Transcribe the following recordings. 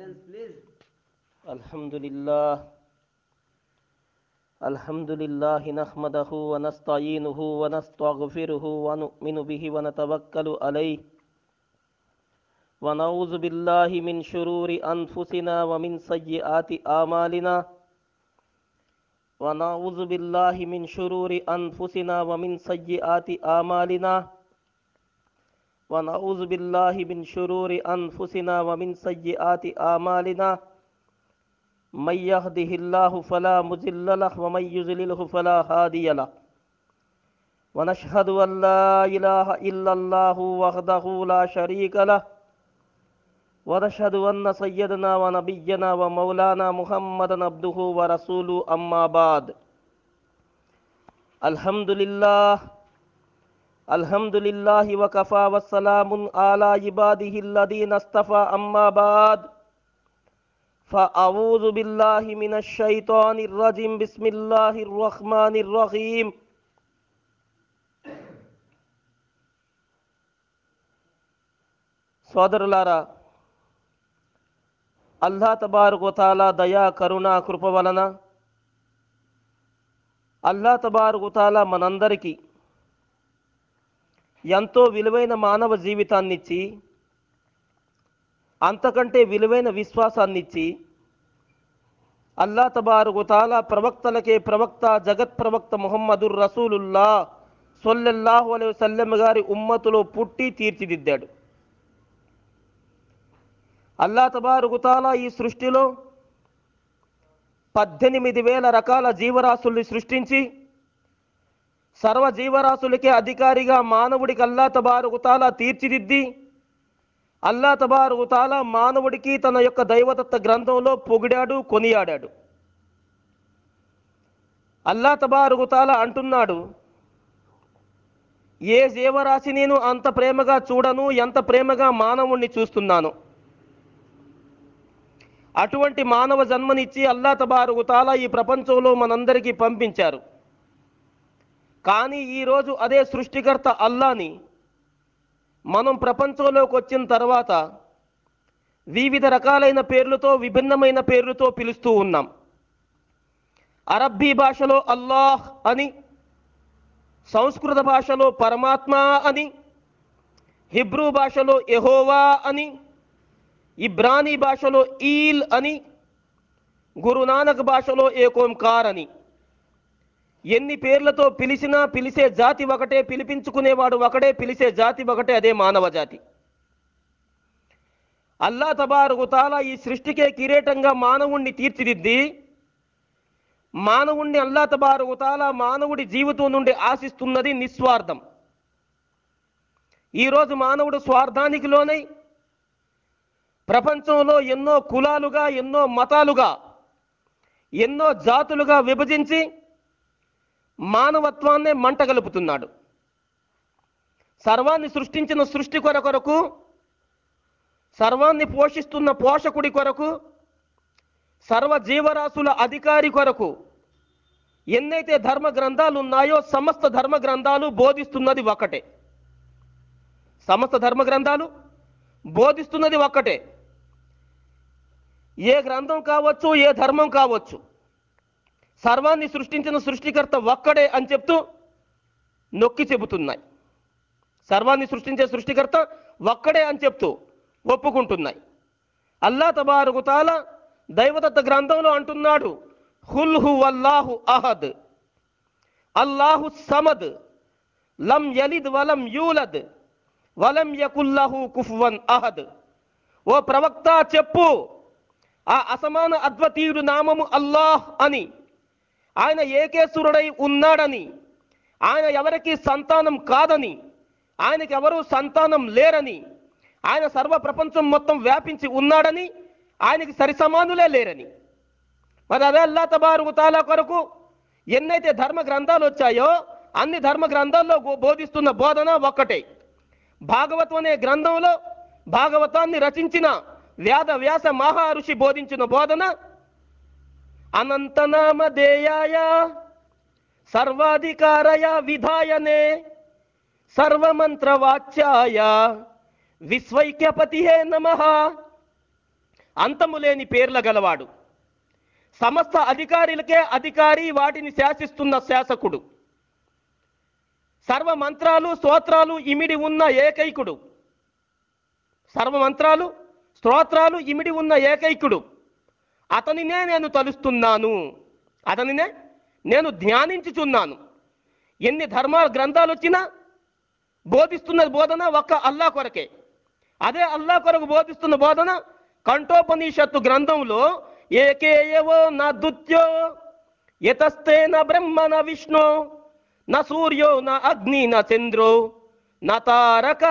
Silence, please. الحمد لله الحمد لله نحمده ونستعينه ونستغفره ونؤمن به ونتوكل عليه ونعوذ بالله من شرور أنفسنا ومن سيئات أعمالنا ونعوذ بالله من شرور أنفسنا ومن سيئات أعمالنا ونعوذ بالله من شرور أنفسنا ومن سيئات أعمالنا من يهده الله فلا مضل له ومن يضلله فلا هادي له ونشهد أن لا إله إلا الله وحده لا شريك له ونشهد أن سيدنا ونبينا ومولانا محمدا عبده ورسوله أما بعد الحمد لله الحمد لله وكفى والسلام على عباده الذين اصطفى أما بعد فأعوذ بالله من الشيطان الرجيم بسم الله الرحمن الرحيم సోదరులారా అల్లా తబారుకు తాలా దయా కరుణ కృప వలన అల్లా తబారుకు తాలా మనందరికీ ఎంతో విలువైన మానవ జీవితాన్నిచ్చి అంతకంటే విలువైన విశ్వాసాన్నిచ్చి అల్లా తబారుకు తాలా ప్రవక్తలకే ప్రవక్త జగత్ ప్రవక్త ముహమ్మదుర్ రసూలుల్లా సొల్లెల్లాహు అలైహి వసల్లం గారి ఉమ్మతులో పుట్టి తీర్చిదిద్దాడు అల్లా తబారుకు తాలా ఈ సృష్టిలో పద్దెనిమిది వేల రకాల జీవరాశుల్ని సృష్టించి సర్వ జీవరాశులకే అధికారిగా మానవుడికి అల్లా తబారుకు తాలా తీర్చిదిద్ది అల్లా తబారుకు తాలా మానవుడికి తన యొక్క దైవదత్త గ్రంథంలో పొగిడాడు కొనియాడాడు అల్లా తబారుకు తాలా అంటున్నాడు ఏ జీవరాశి నేను అంత ప్రేమగా చూడను ఎంత ప్రేమగా మానవుణ్ణి చూస్తున్నాను అటువంటి మానవ జన్మనిచ్చి అల్లా తబారుకు తాలా ఈ ప్రపంచంలో మనందరికీ పంపించారు కానీ ఈరోజు అదే సృష్టికర్త అల్లాని మనం ప్రపంచంలోకి వచ్చిన తర్వాత వివిధ రకాలైన పేర్లతో విభిన్నమైన పేర్లతో పిలుస్తూ ఉన్నాం అరబ్బీ భాషలో అల్లాహ్ అని సంస్కృత భాషలో పరమాత్మ అని హిబ్రూ భాషలో ఎహోవా అని ఇబ్రానీ భాషలో ఈల్ అని గురునానక్ భాషలో ఏకోంకార్ అని ఎన్ని పేర్లతో పిలిచినా పిలిచే జాతి ఒకటే పిలిపించుకునేవాడు ఒకడే పిలిచే జాతి ఒకటే అదే మానవ జాతి అల్లా తబారుకు తాలా ఈ సృష్టికే కిరీటంగా మానవుణ్ణి తీర్చిదిద్ది మానవుణ్ణి అల్లా తబారుకు తాలా మానవుడి జీవితం నుండి ఆశిస్తున్నది నిస్వార్థం ఈరోజు మానవుడు స్వార్థానికి లోనై ప్రపంచంలో ఎన్నో కులాలుగా ఎన్నో మతాలుగా ఎన్నో జాతులుగా విభజించి మానవత్వాన్నే మంటగలుపుతున్నాడు సర్వాన్ని సృష్టించిన సృష్టి కొరకొరకు సర్వాన్ని పోషిస్తున్న పోషకుడి కొరకు సర్వ జీవరాశుల అధికారి కొరకు ఎన్నైతే ధర్మ గ్రంథాలు ఉన్నాయో సమస్త ధర్మ గ్రంథాలు బోధిస్తున్నది ఒక్కటే సమస్త ధర్మ గ్రంథాలు బోధిస్తున్నది ఒక్కటే ఏ గ్రంథం కావచ్చు ఏ ధర్మం కావచ్చు సర్వాన్ని సృష్టించిన సృష్టికర్త ఒక్కడే అని చెప్తూ నొక్కి చెబుతున్నాయి సర్వాన్ని సృష్టించే సృష్టికర్త ఒక్కడే అని చెప్తూ ఒప్పుకుంటున్నాయి అల్లా తబారుకు తాలా దైవదత్త గ్రంథంలో అంటున్నాడు హుల్ హు అల్లాహు అహద్ అల్లాహు సమద్ లం యలిద్ వలం యూలద్ వలం యకుల్లహు కుఫ్వన్ అహద్ ఓ ప్రవక్త చెప్పు ఆ అసమాన అద్వతీయుడు నామము అల్లాహ్ అని ఆయన ఏకేశ్వరుడై ఉన్నాడని ఆయన ఎవరికి సంతానం కాదని ఆయనకి ఎవరు సంతానం లేరని ఆయన సర్వ ప్రపంచం మొత్తం వ్యాపించి ఉన్నాడని ఆయనకి సరిసమానులే లేరని మరి అదే అల్లా తబారు తాలా కొరకు ఎన్నైతే ధర్మ గ్రంథాలు వచ్చాయో అన్ని ధర్మ గ్రంథాల్లో గో- బోధిస్తున్న బోధన ఒక్కటే భాగవతం అనే గ్రంథంలో భాగవతాన్ని రచించిన వ్యాద వ్యాస మహర్షి బోధించిన బోధన అనంతనామధేయాయ సర్వాధికారయ విధాయనే సర్వమంత్రవాచ్యాయ విశ్వైక్యపతి నమ అంతము లేని పేర్ల గలవాడు సమస్త అధికారులకే అధికారి వాటిని శాసిస్తున్న శాసకుడు సర్వ మంత్రాలు స్తోత్రాలు ఇమిడి ఉన్న ఏకైకుడు సర్వ మంత్రాలు స్తోత్రాలు ఇమిడి ఉన్న ఏకైకుడు అతనినే నేను తలుస్తున్నాను అతనినే నేను ధ్యానించుచున్నాను ఎన్ని ధర్మ గ్రంథాలు వచ్చినా బోధిస్తున్న బోధన ఒక్క అల్లా కొరకే అదే అల్లా కొరకు బోధిస్తున్న బోధన కంఠోపనిషత్తు గ్రంథంలో ఏకేయవో నా దుత్యో యతస్తే న బ్రహ్మ న విష్ణు న సూర్యో న అగ్ని న చంద్రో న తారక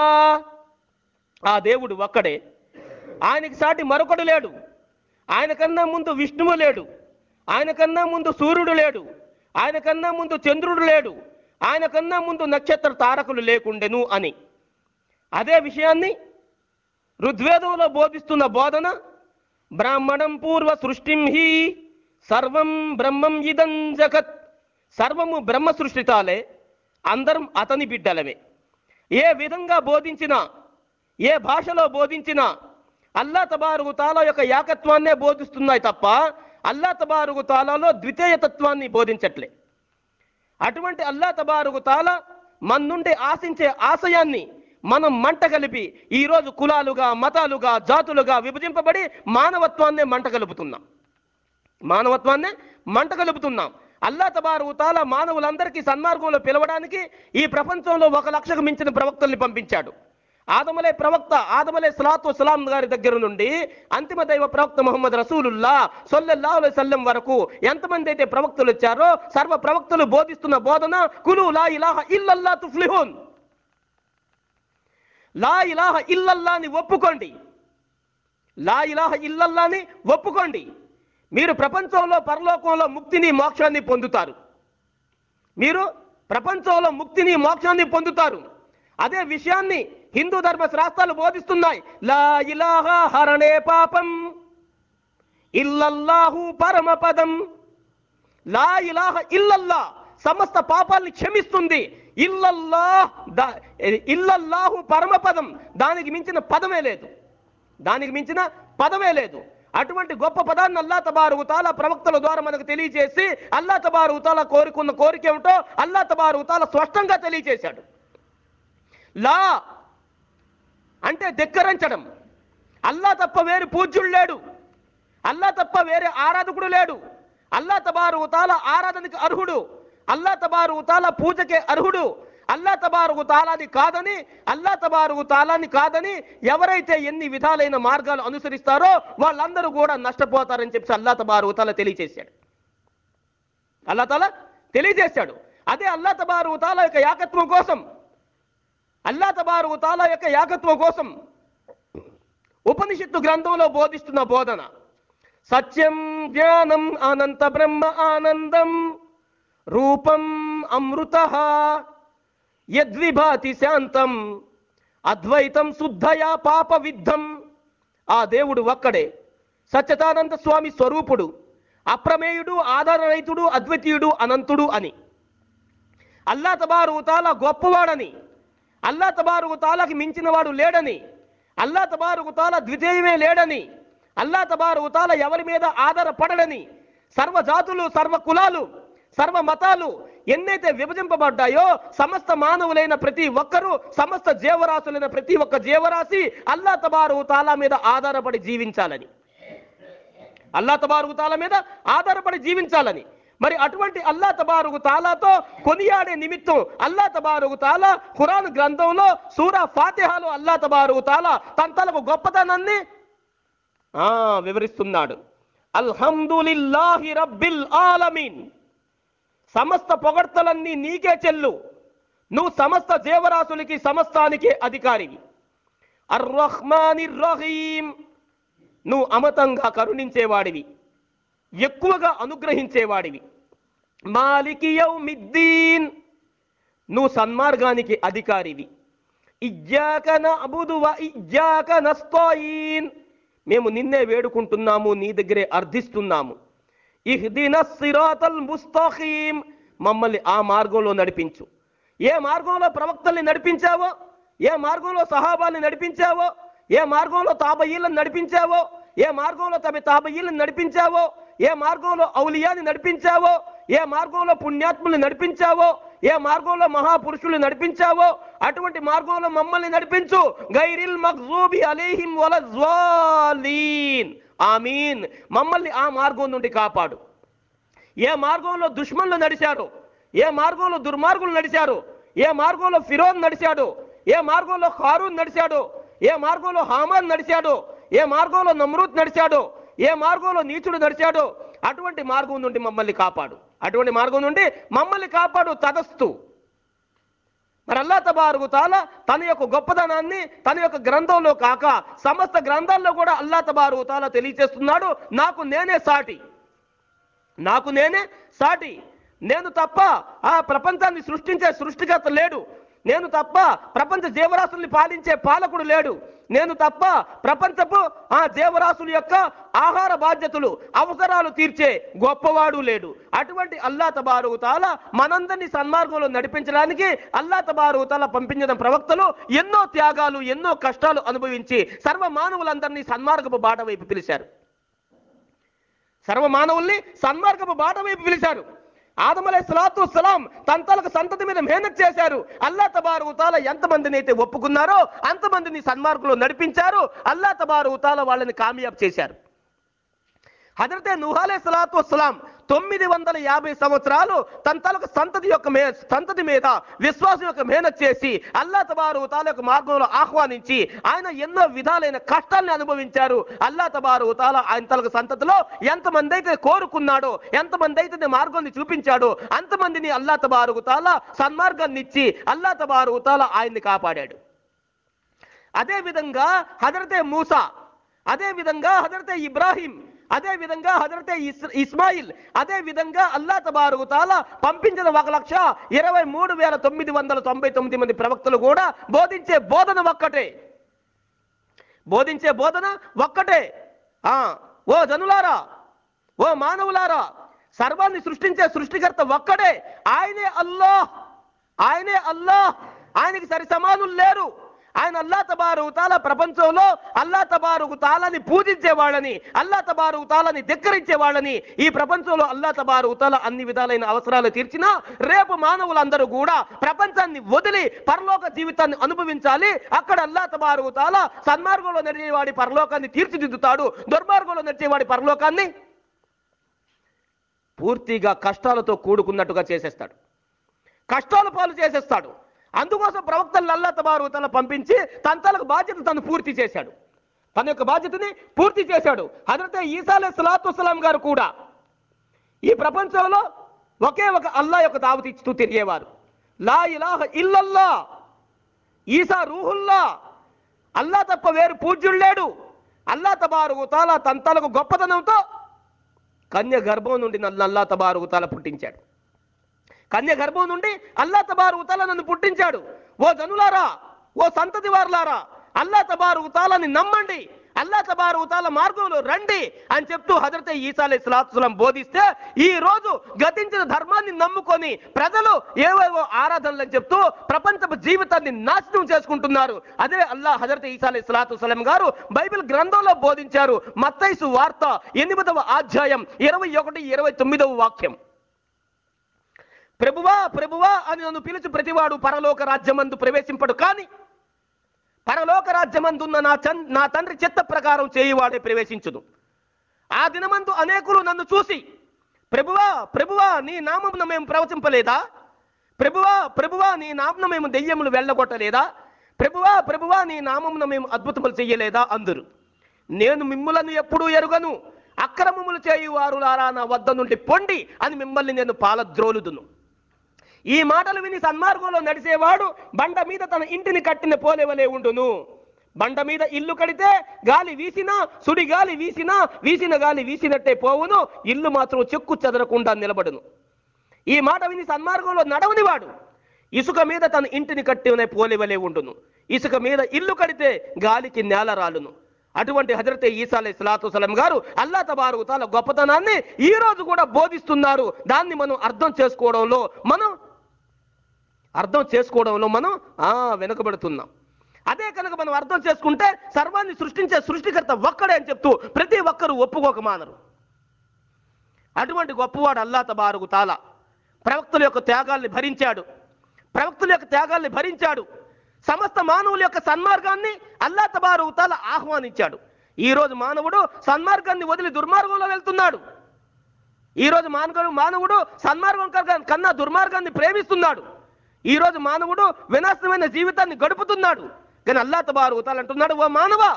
ఆ దేవుడు ఒక్కడే ఆయనకి సాటి మరొకడు లేడు ఆయన కన్నా ముందు విష్ణువు లేడు ఆయన కన్నా ముందు సూర్యుడు లేడు ఆయన కన్నా ముందు చంద్రుడు లేడు ఆయన కన్నా ముందు నక్షత్ర తారకులు లేకుండెను అని అదే విషయాన్ని ఋగ్వేదంలో బోధిస్తున్న బోధన బ్రాహ్మణం పూర్వ సృష్టిం హి సర్వం బ్రహ్మం ఇదం జగత్ సర్వము బ్రహ్మ సృష్టితాలే అందరం అతని బిడ్డలమే ఏ విధంగా బోధించినా ఏ భాషలో బోధించినా అల్లా తబారుగు తాలా యొక్క ఏకత్వాన్నే బోధిస్తున్నాయి తప్ప అల్లా తబారుగు తాలాలో ద్వితీయతత్వాన్ని బోధించట్లే అటువంటి అల్లా తబారుగు తాల మన నుండి ఆశించే ఆశయాన్ని మనం మంట కలిపి ఈరోజు కులాలుగా మతాలుగా జాతులుగా విభజింపబడి మానవత్వాన్నే మంట కలుపుతున్నాం మానవత్వాన్నే మంట కలుపుతున్నాం అల్లా తబారు తాల మానవులందరికీ సన్మార్గంలో పిలవడానికి ఈ ప్రపంచంలో ఒక లక్షకు మించిన ప్రవక్తల్ని పంపించాడు ఆదమలే ప్రవక్త ఆదమలే సలాతు సలాం గారి దగ్గర నుండి అంతిమ దైవ ప్రవక్త మొహమ్మద్ రసూలుల్లా సొల్లల్లాహు అలైహి వసల్లం వరకు ఎంతమంది అయితే ప్రవక్తలు వచ్చారో సర్వ ప్రవక్తలు బోధిస్తున్న బోధన కులు లా ఇలాహ ఇల్లల్లా తుఫ్లిహూన్ లా ఇలాహ ఇల్లల్లాని ఒప్పుకోండి లా ఇలాహ ఇల్లల్లాని ఒప్పుకోండి మీరు ప్రపంచంలో పరలోకంలో ముక్తిని మోక్షాన్ని పొందుతారు మీరు ప్రపంచంలో ముక్తిని మోక్షాన్ని పొందుతారు అదే విషయాన్ని హిందూ ధర్మ శాస్త్రాలు బోధిస్తున్నాయి లా ఇలాహ హరణే పాపం ఇల్లల్లాహు పరమపదం లా ఇలాహ ఇల్లల్లా సమస్త పాపాల్ని క్షమిస్తుంది ఇల్లల్లా దా- ఇల్లల్లాహు పరమపదం దానికి మించిన పదమే లేదు దానికి మించిన పదమే లేదు అటువంటి గొప్ప పదాన్ని అల్లా తబారు తాల ప్రవక్తల ద్వారా మనకు తెలియజేసి అల్లా తబారు తాల కోరుకున్న కోరిక ఏమిటో అల్లా తబారు తాల స్పష్టంగా తెలియజేశాడు లా అంటే ధిక్కరించడం అల్లా తప్ప వేరే పూజ్యుడు లేడు అల్లా తప్ప వేరే ఆరాధకుడు లేడు అల్లా తబారు తాల ఆరాధనకి అర్హుడు అల్లా తబారు తాల పూజకే అర్హుడు అల్లా తబారు తాలాని కాదని అల్లా తబారు తాలాని కాదని ఎవరైతే ఎన్ని విధాలైన మార్గాలు అనుసరిస్తారో వాళ్ళందరూ కూడా నష్టపోతారని చెప్పి అల్లా తబారు తాల తెలియజేశాడు అల్లా తాల తెలియజేశాడు అదే అల్లా తబారు తాల యొక్క ఏకత్వం కోసం అల్లా తబారు తాలా యొక్క ఏకత్వం కోసం ఉపనిషత్తు గ్రంథంలో బోధిస్తున్న బోధన సత్యం జ్ఞానం అనంత బ్రహ్మ ఆనందం రూపం అమృత యద్విభాతి శాంతం అద్వైతం శుద్ధయా పాప విద్ధం ఆ దేవుడు ఒక్కడే సత్యతానంద స్వామి స్వరూపుడు అప్రమేయుడు ఆధారరహితుడు అద్వితీయుడు అనంతుడు అని అల్లా తబారు తాల గొప్పవాడని అల్లా తబారు తాలకి మించినవాడు లేడని అల్లా తబారు తాల ద్వితీయమే లేడని అల్లా తబారు తాల ఎవరి మీద ఆధారపడడని సర్వ జాతులు సర్వ కులాలు సర్వ మతాలు ఎన్నైతే విభజింపబడ్డాయో సమస్త మానవులైన ప్రతి ఒక్కరూ సమస్త జీవరాశులైన ప్రతి ఒక్క జీవరాశి అల్లా తబారు తాలా మీద ఆధారపడి జీవించాలని అల్లా తబారుగు తాలా మీద ఆధారపడి జీవించాలని మరి అటువంటి అల్లా తబారుగు తాలాతో కొనియాడే నిమిత్తం అల్లా తబారుగు తాలా ఖురాన్ గ్రంథంలో సూరా ఫాతిహాలో అల్లా తబారుగు తాలా తన తలకు గొప్పతనాన్ని ఆ, వివరిస్తున్నాడు అల్హమ్దులిల్లాహి రబ్బిల్ ఆలమీన్ సమస్త పొగడ్తలన్నీ నీకే చెల్లు నువ్వు సమస్త జీవరాశులకి సమస్తానికి అధికారివి అర్రహ్మానిర్ రహీం నువ్వు అమతంగా కరుణించేవాడివి ఎక్కువగా అనుగ్రహించేవాడివి మాలికి యౌమిద్దీన్ నువ్వు సన్మార్గానికి అధికారివి ఇజ్జాక నఅబుదు వ ఇజ్జాక నస్తాయీన్ మేము నిన్నే వేడుకుంటున్నాము నీ దగ్గరే అర్థిస్తున్నాము ఇహ్దిన సిరాతల్ ముస్తఖీం మమ్మల్ని ఆ మార్గంలో నడిపించు ఏ మార్గంలో ప్రవక్తల్ని నడిపించావో ఏ మార్గంలో సహాబాల్ని నడిపించావో ఏ మార్గంలో తాబయ్యలను నడిపించావో ఏ మార్గంలో తమ తాబయ్యలను నడిపించావో ఏ మార్గంలో ఔలియాని నడిపించావో ఏ మార్గంలో పుణ్యాత్ముల్ని నడిపించావో ఏ మార్గంలో మహాపురుషులు నడిపించావో అటువంటి మార్గంలో మమ్మల్ని నడిపించు గైరిల్ మగ్జూబి అలీహిం వలజ్వాలీన్ ఆమీన్ మమ్మల్ని ఆ మార్గం నుండి కాపాడు ఏ మార్గంలో దుష్మన్లు నడిచారు ఏ మార్గంలో దుర్మార్గులు నడిచారు ఏ మార్గంలో ఫిరోన్ నడిచాడు ఏ మార్గంలో ఖారూన్ నడిచాడు ఏ మార్గంలో హామాన్ నడిచాడు ఏ మార్గంలో నమ్రూత్ నడిచాడు ఏ మార్గంలో నీచుడు నడిచాడో అటువంటి మార్గం నుండి మమ్మల్ని కాపాడు అటువంటి మార్గం నుండి మమ్మల్ని కాపాడు తదస్తు మరి అల్లా తబారుగు తాల తన యొక్క గొప్పదనాన్ని తన యొక్క గ్రంథంలో కాక సమస్త గ్రంథాల్లో కూడా అల్లా తబారుగు తాల తెలియచేస్తున్నాడు నాకు నేనే సాటి నాకు నేనే సాటి నేను తప్ప ఆ ప్రపంచాన్ని సృష్టించే సృష్టికర్త లేడు నేను తప్ప ప్రపంచ జీవరాశుల్ని పాలించే పాలకుడు లేడు నేను తప్ప ప్రపంచపు ఆ జీవరాశుల యొక్క ఆహార బాధ్యతలు అవసరాలు తీర్చే గొప్పవాడు లేడు అటువంటి అల్లా తబారు తాల మనందరినీ సన్మార్గంలో నడిపించడానికి అల్లా తబారు తాల పంపించిన ప్రవక్తలు ఎన్నో త్యాగాలు ఎన్నో కష్టాలు అనుభవించి సర్వ మానవులందరినీ సన్మార్గపు బాట వైపు పిలిచారు సర్వ మానవుల్ని సన్మార్గపు బాట వైపు పిలిచారు ఆదమలే సలాతు సలాం తంతలకు సంతతి మీద మేహనత్ చేశారు అల్లా తబారు ఉతాల ఎంతమందిని అయితే ఒప్పుకున్నారో అంతమందిని సన్మార్గంలో నడిపించారు అల్లా తబారు ఉతాల వాళ్ళని కామయాబ్ చేశారు హజరతే నుహాలే సలాతు వసలాం తొమ్మిది వందల యాభై సంవత్సరాలు తన తలకు సంతతి యొక్క మే సంతతి మీద విశ్వాసం యొక్క మేహనత్ చేసి అల్లా తబారు తాల యొక్క మార్గంలో ఆహ్వానించి ఆయన ఎన్నో విధాలైన కష్టాల్ని అనుభవించారు అల్లా తబారు తాల ఆయన తలకు సంతతిలో ఎంతమంది అయితే కోరుకున్నాడో ఎంతమంది అయితే మార్గాన్ని చూపించాడో అంతమందిని అల్లా తబారు తాల సన్మార్గాన్ని ఇచ్చి అల్లా తబారు తాల ఆయన్ని కాపాడాడు అదే విధంగా హజరతే మూసా అదే విధంగా హజరతే ఇబ్రాహీం అదే విధంగా హజరతే ఇస్- ఇస్మాయిల్ అదే విధంగా అల్లా తబారు తాల పంపించిన ఒక లక్ష ఇరవై మూడు వేల తొమ్మిది వందల తొంభై తొమ్మిది మంది ప్రవక్తలు కూడా బోధించే బోధన ఒక్కటే బోధించే బోధన ఒక్కటే ఆ ఓ జనులారా ఓ మానవులారా సర్వాన్ని సృష్టించే సృష్టికర్త ఒక్కడే ఆయనే అల్లాహ్ ఆయనే అల్లాహ్ ఆయనకి సరి సమానులు లేరు ఆయన అల్లా తబారు తాల ప్రపంచంలో అల్లా తబారు తాలని పూజించే వాళ్ళని అల్లా తబారు తాలని ధిక్కరించే వాళ్ళని ఈ ప్రపంచంలో అల్లా తబారు తాల అన్ని విధాలైన అవసరాలు తీర్చినా రేపు మానవులందరూ కూడా ప్రపంచాన్ని వదిలి పరలోక జీవితాన్ని అనుభవించాలి అక్కడ అల్లా తబారు తాల సన్మార్గంలో నడిచేవాడి పరలోకాన్ని తీర్చిదిద్దుతాడు దుర్మార్గంలో నడిచేవాడి పరలోకాన్ని పూర్తిగా కష్టాలతో కూడుకున్నట్టుగా చేసేస్తాడు కష్టాల పాలు చేసేస్తాడు అందుకోసం ప్రవక్తలు అల్లా తబారు తల పంపించి తన తనకు బాధ్యత తను పూర్తి చేశాడు తన యొక్క బాధ్యతని పూర్తి చేశాడు హజరతే ఈసాలే సలాతు సలాం గారు కూడా ఈ ప్రపంచంలో ఒకే ఒక అల్లా యొక్క దావతి ఇస్తూ తిరిగేవారు లా ఇలాహ ఇల్లల్లా ఈసా రూహుల్లా అల్లా తప్ప వేరు పూజ్యుడు లేడు అల్లా తబారు తాలా తన తలకు గొప్పతనంతో కన్య గర్భం నుండి నన్ను అల్లా తబారు తాల పుట్టించాడు కన్య గర్భం నుండి అల్లా తబారు ఉతాల నన్ను పుట్టించాడు ఓ జనులారా ఓ సంతతి వారులారా అల్లా తబారు ఉతాలని నమ్మండి అల్లా తబారు ఉతాల మార్గంలో రండి అని చెప్తూ హజరతే ఈసాలే సలాతులం బోధిస్తే ఈ రోజు గతించిన ధర్మాన్ని నమ్ముకొని ప్రజలు ఏవేవో ఆరాధనలు అని చెప్తూ ప్రపంచ జీవితాన్ని నాశనం చేసుకుంటున్నారు అదే అల్లా హజరత్ ఈసాలే సలాతు సలం గారు బైబిల్ గ్రంథంలో బోధించారు మత్తైసు వార్త ఎనిమిదవ అధ్యాయం ఇరవై ఒకటి ఇరవై తొమ్మిదవ వాక్యం ప్రభువా ప్రభువా అని నన్ను పిలిచి ప్రతివాడు పరలోక రాజ్యమందు ప్రవేశింపడు కానీ పరలోక రాజ్యమందున్న నా చన్ నా తండ్రి చిత్త ప్రకారం చేయువాడే ప్రవేశించును ఆ దినమందు అనేకులు నన్ను చూసి ప్రభువా ప్రభువా నీ నామమున మేము ప్రవచింపలేదా ప్రభువా ప్రభువా నీ నామమున మేము దెయ్యములు వెళ్ళగొట్టలేదా ప్రభువా ప్రభువా నీ నామమున మేము అద్భుతములు చెయ్యలేదా అందరు నేను మిమ్ములను ఎప్పుడూ ఎరుగను అక్రమములు చేయువారులారా నా వద్ద నుండి పొండి అని మిమ్మల్ని నేను పాలద్రోలుదును ఈ మాటలు విని సన్మార్గంలో నడిచేవాడు బండ మీద తన ఇంటిని కట్టిన పోలేవలే ఉండును బండ మీద ఇల్లు కడితే గాలి వీసినా సుడి గాలి వీసినా వీసిన గాలి వీసినట్టే పోవును ఇల్లు మాత్రం చెక్కు చెదరకుండా నిలబడును ఈ మాట విని సన్మార్గంలో నడవనివాడు ఇసుక మీద తన ఇంటిని కట్టిన పోలివలే ఉండును ఇసుక మీద ఇల్లు కడితే గాలికి నేల రాలును అటువంటి హజరతే ఈసాలే సలాతు సలం గారు అల్లా తబారు తాల గొప్పతనాన్ని ఈ రోజు కూడా బోధిస్తున్నారు దాన్ని మనం అర్థం చేసుకోవడంలో మనం అర్థం చేసుకోవడంలో మనం ఆ వెనుకబడుతున్నాం అదే కనుక మనం అర్థం చేసుకుంటే సర్వాన్ని సృష్టించే సృష్టికర్త ఒక్కడే అని చెప్తూ ప్రతి ఒక్కరూ ఒప్పుకోక మానరు అటువంటి గొప్పవాడు అల్లా తబారుగు తాల ప్రవక్తుల యొక్క త్యాగాల్ని భరించాడు ప్రవక్తుల యొక్క త్యాగాల్ని భరించాడు సమస్త మానవుల యొక్క సన్మార్గాన్ని అల్లా తబారుగు తాల ఆహ్వానించాడు ఈ రోజు మానవుడు సన్మార్గాన్ని వదిలి దుర్మార్గంలో వెళ్తున్నాడు ఈ రోజు మానవుడు మానవుడు సన్మార్గం కన్నా- కన్నా దుర్మార్గాన్ని ప్రేమిస్తున్నాడు ఈ రోజు మానవుడు వినాశనమైన జీవితాన్ని గడుపుతున్నాడు కానీ అల్లా తబారు అంటున్నాడు ఓ మానవా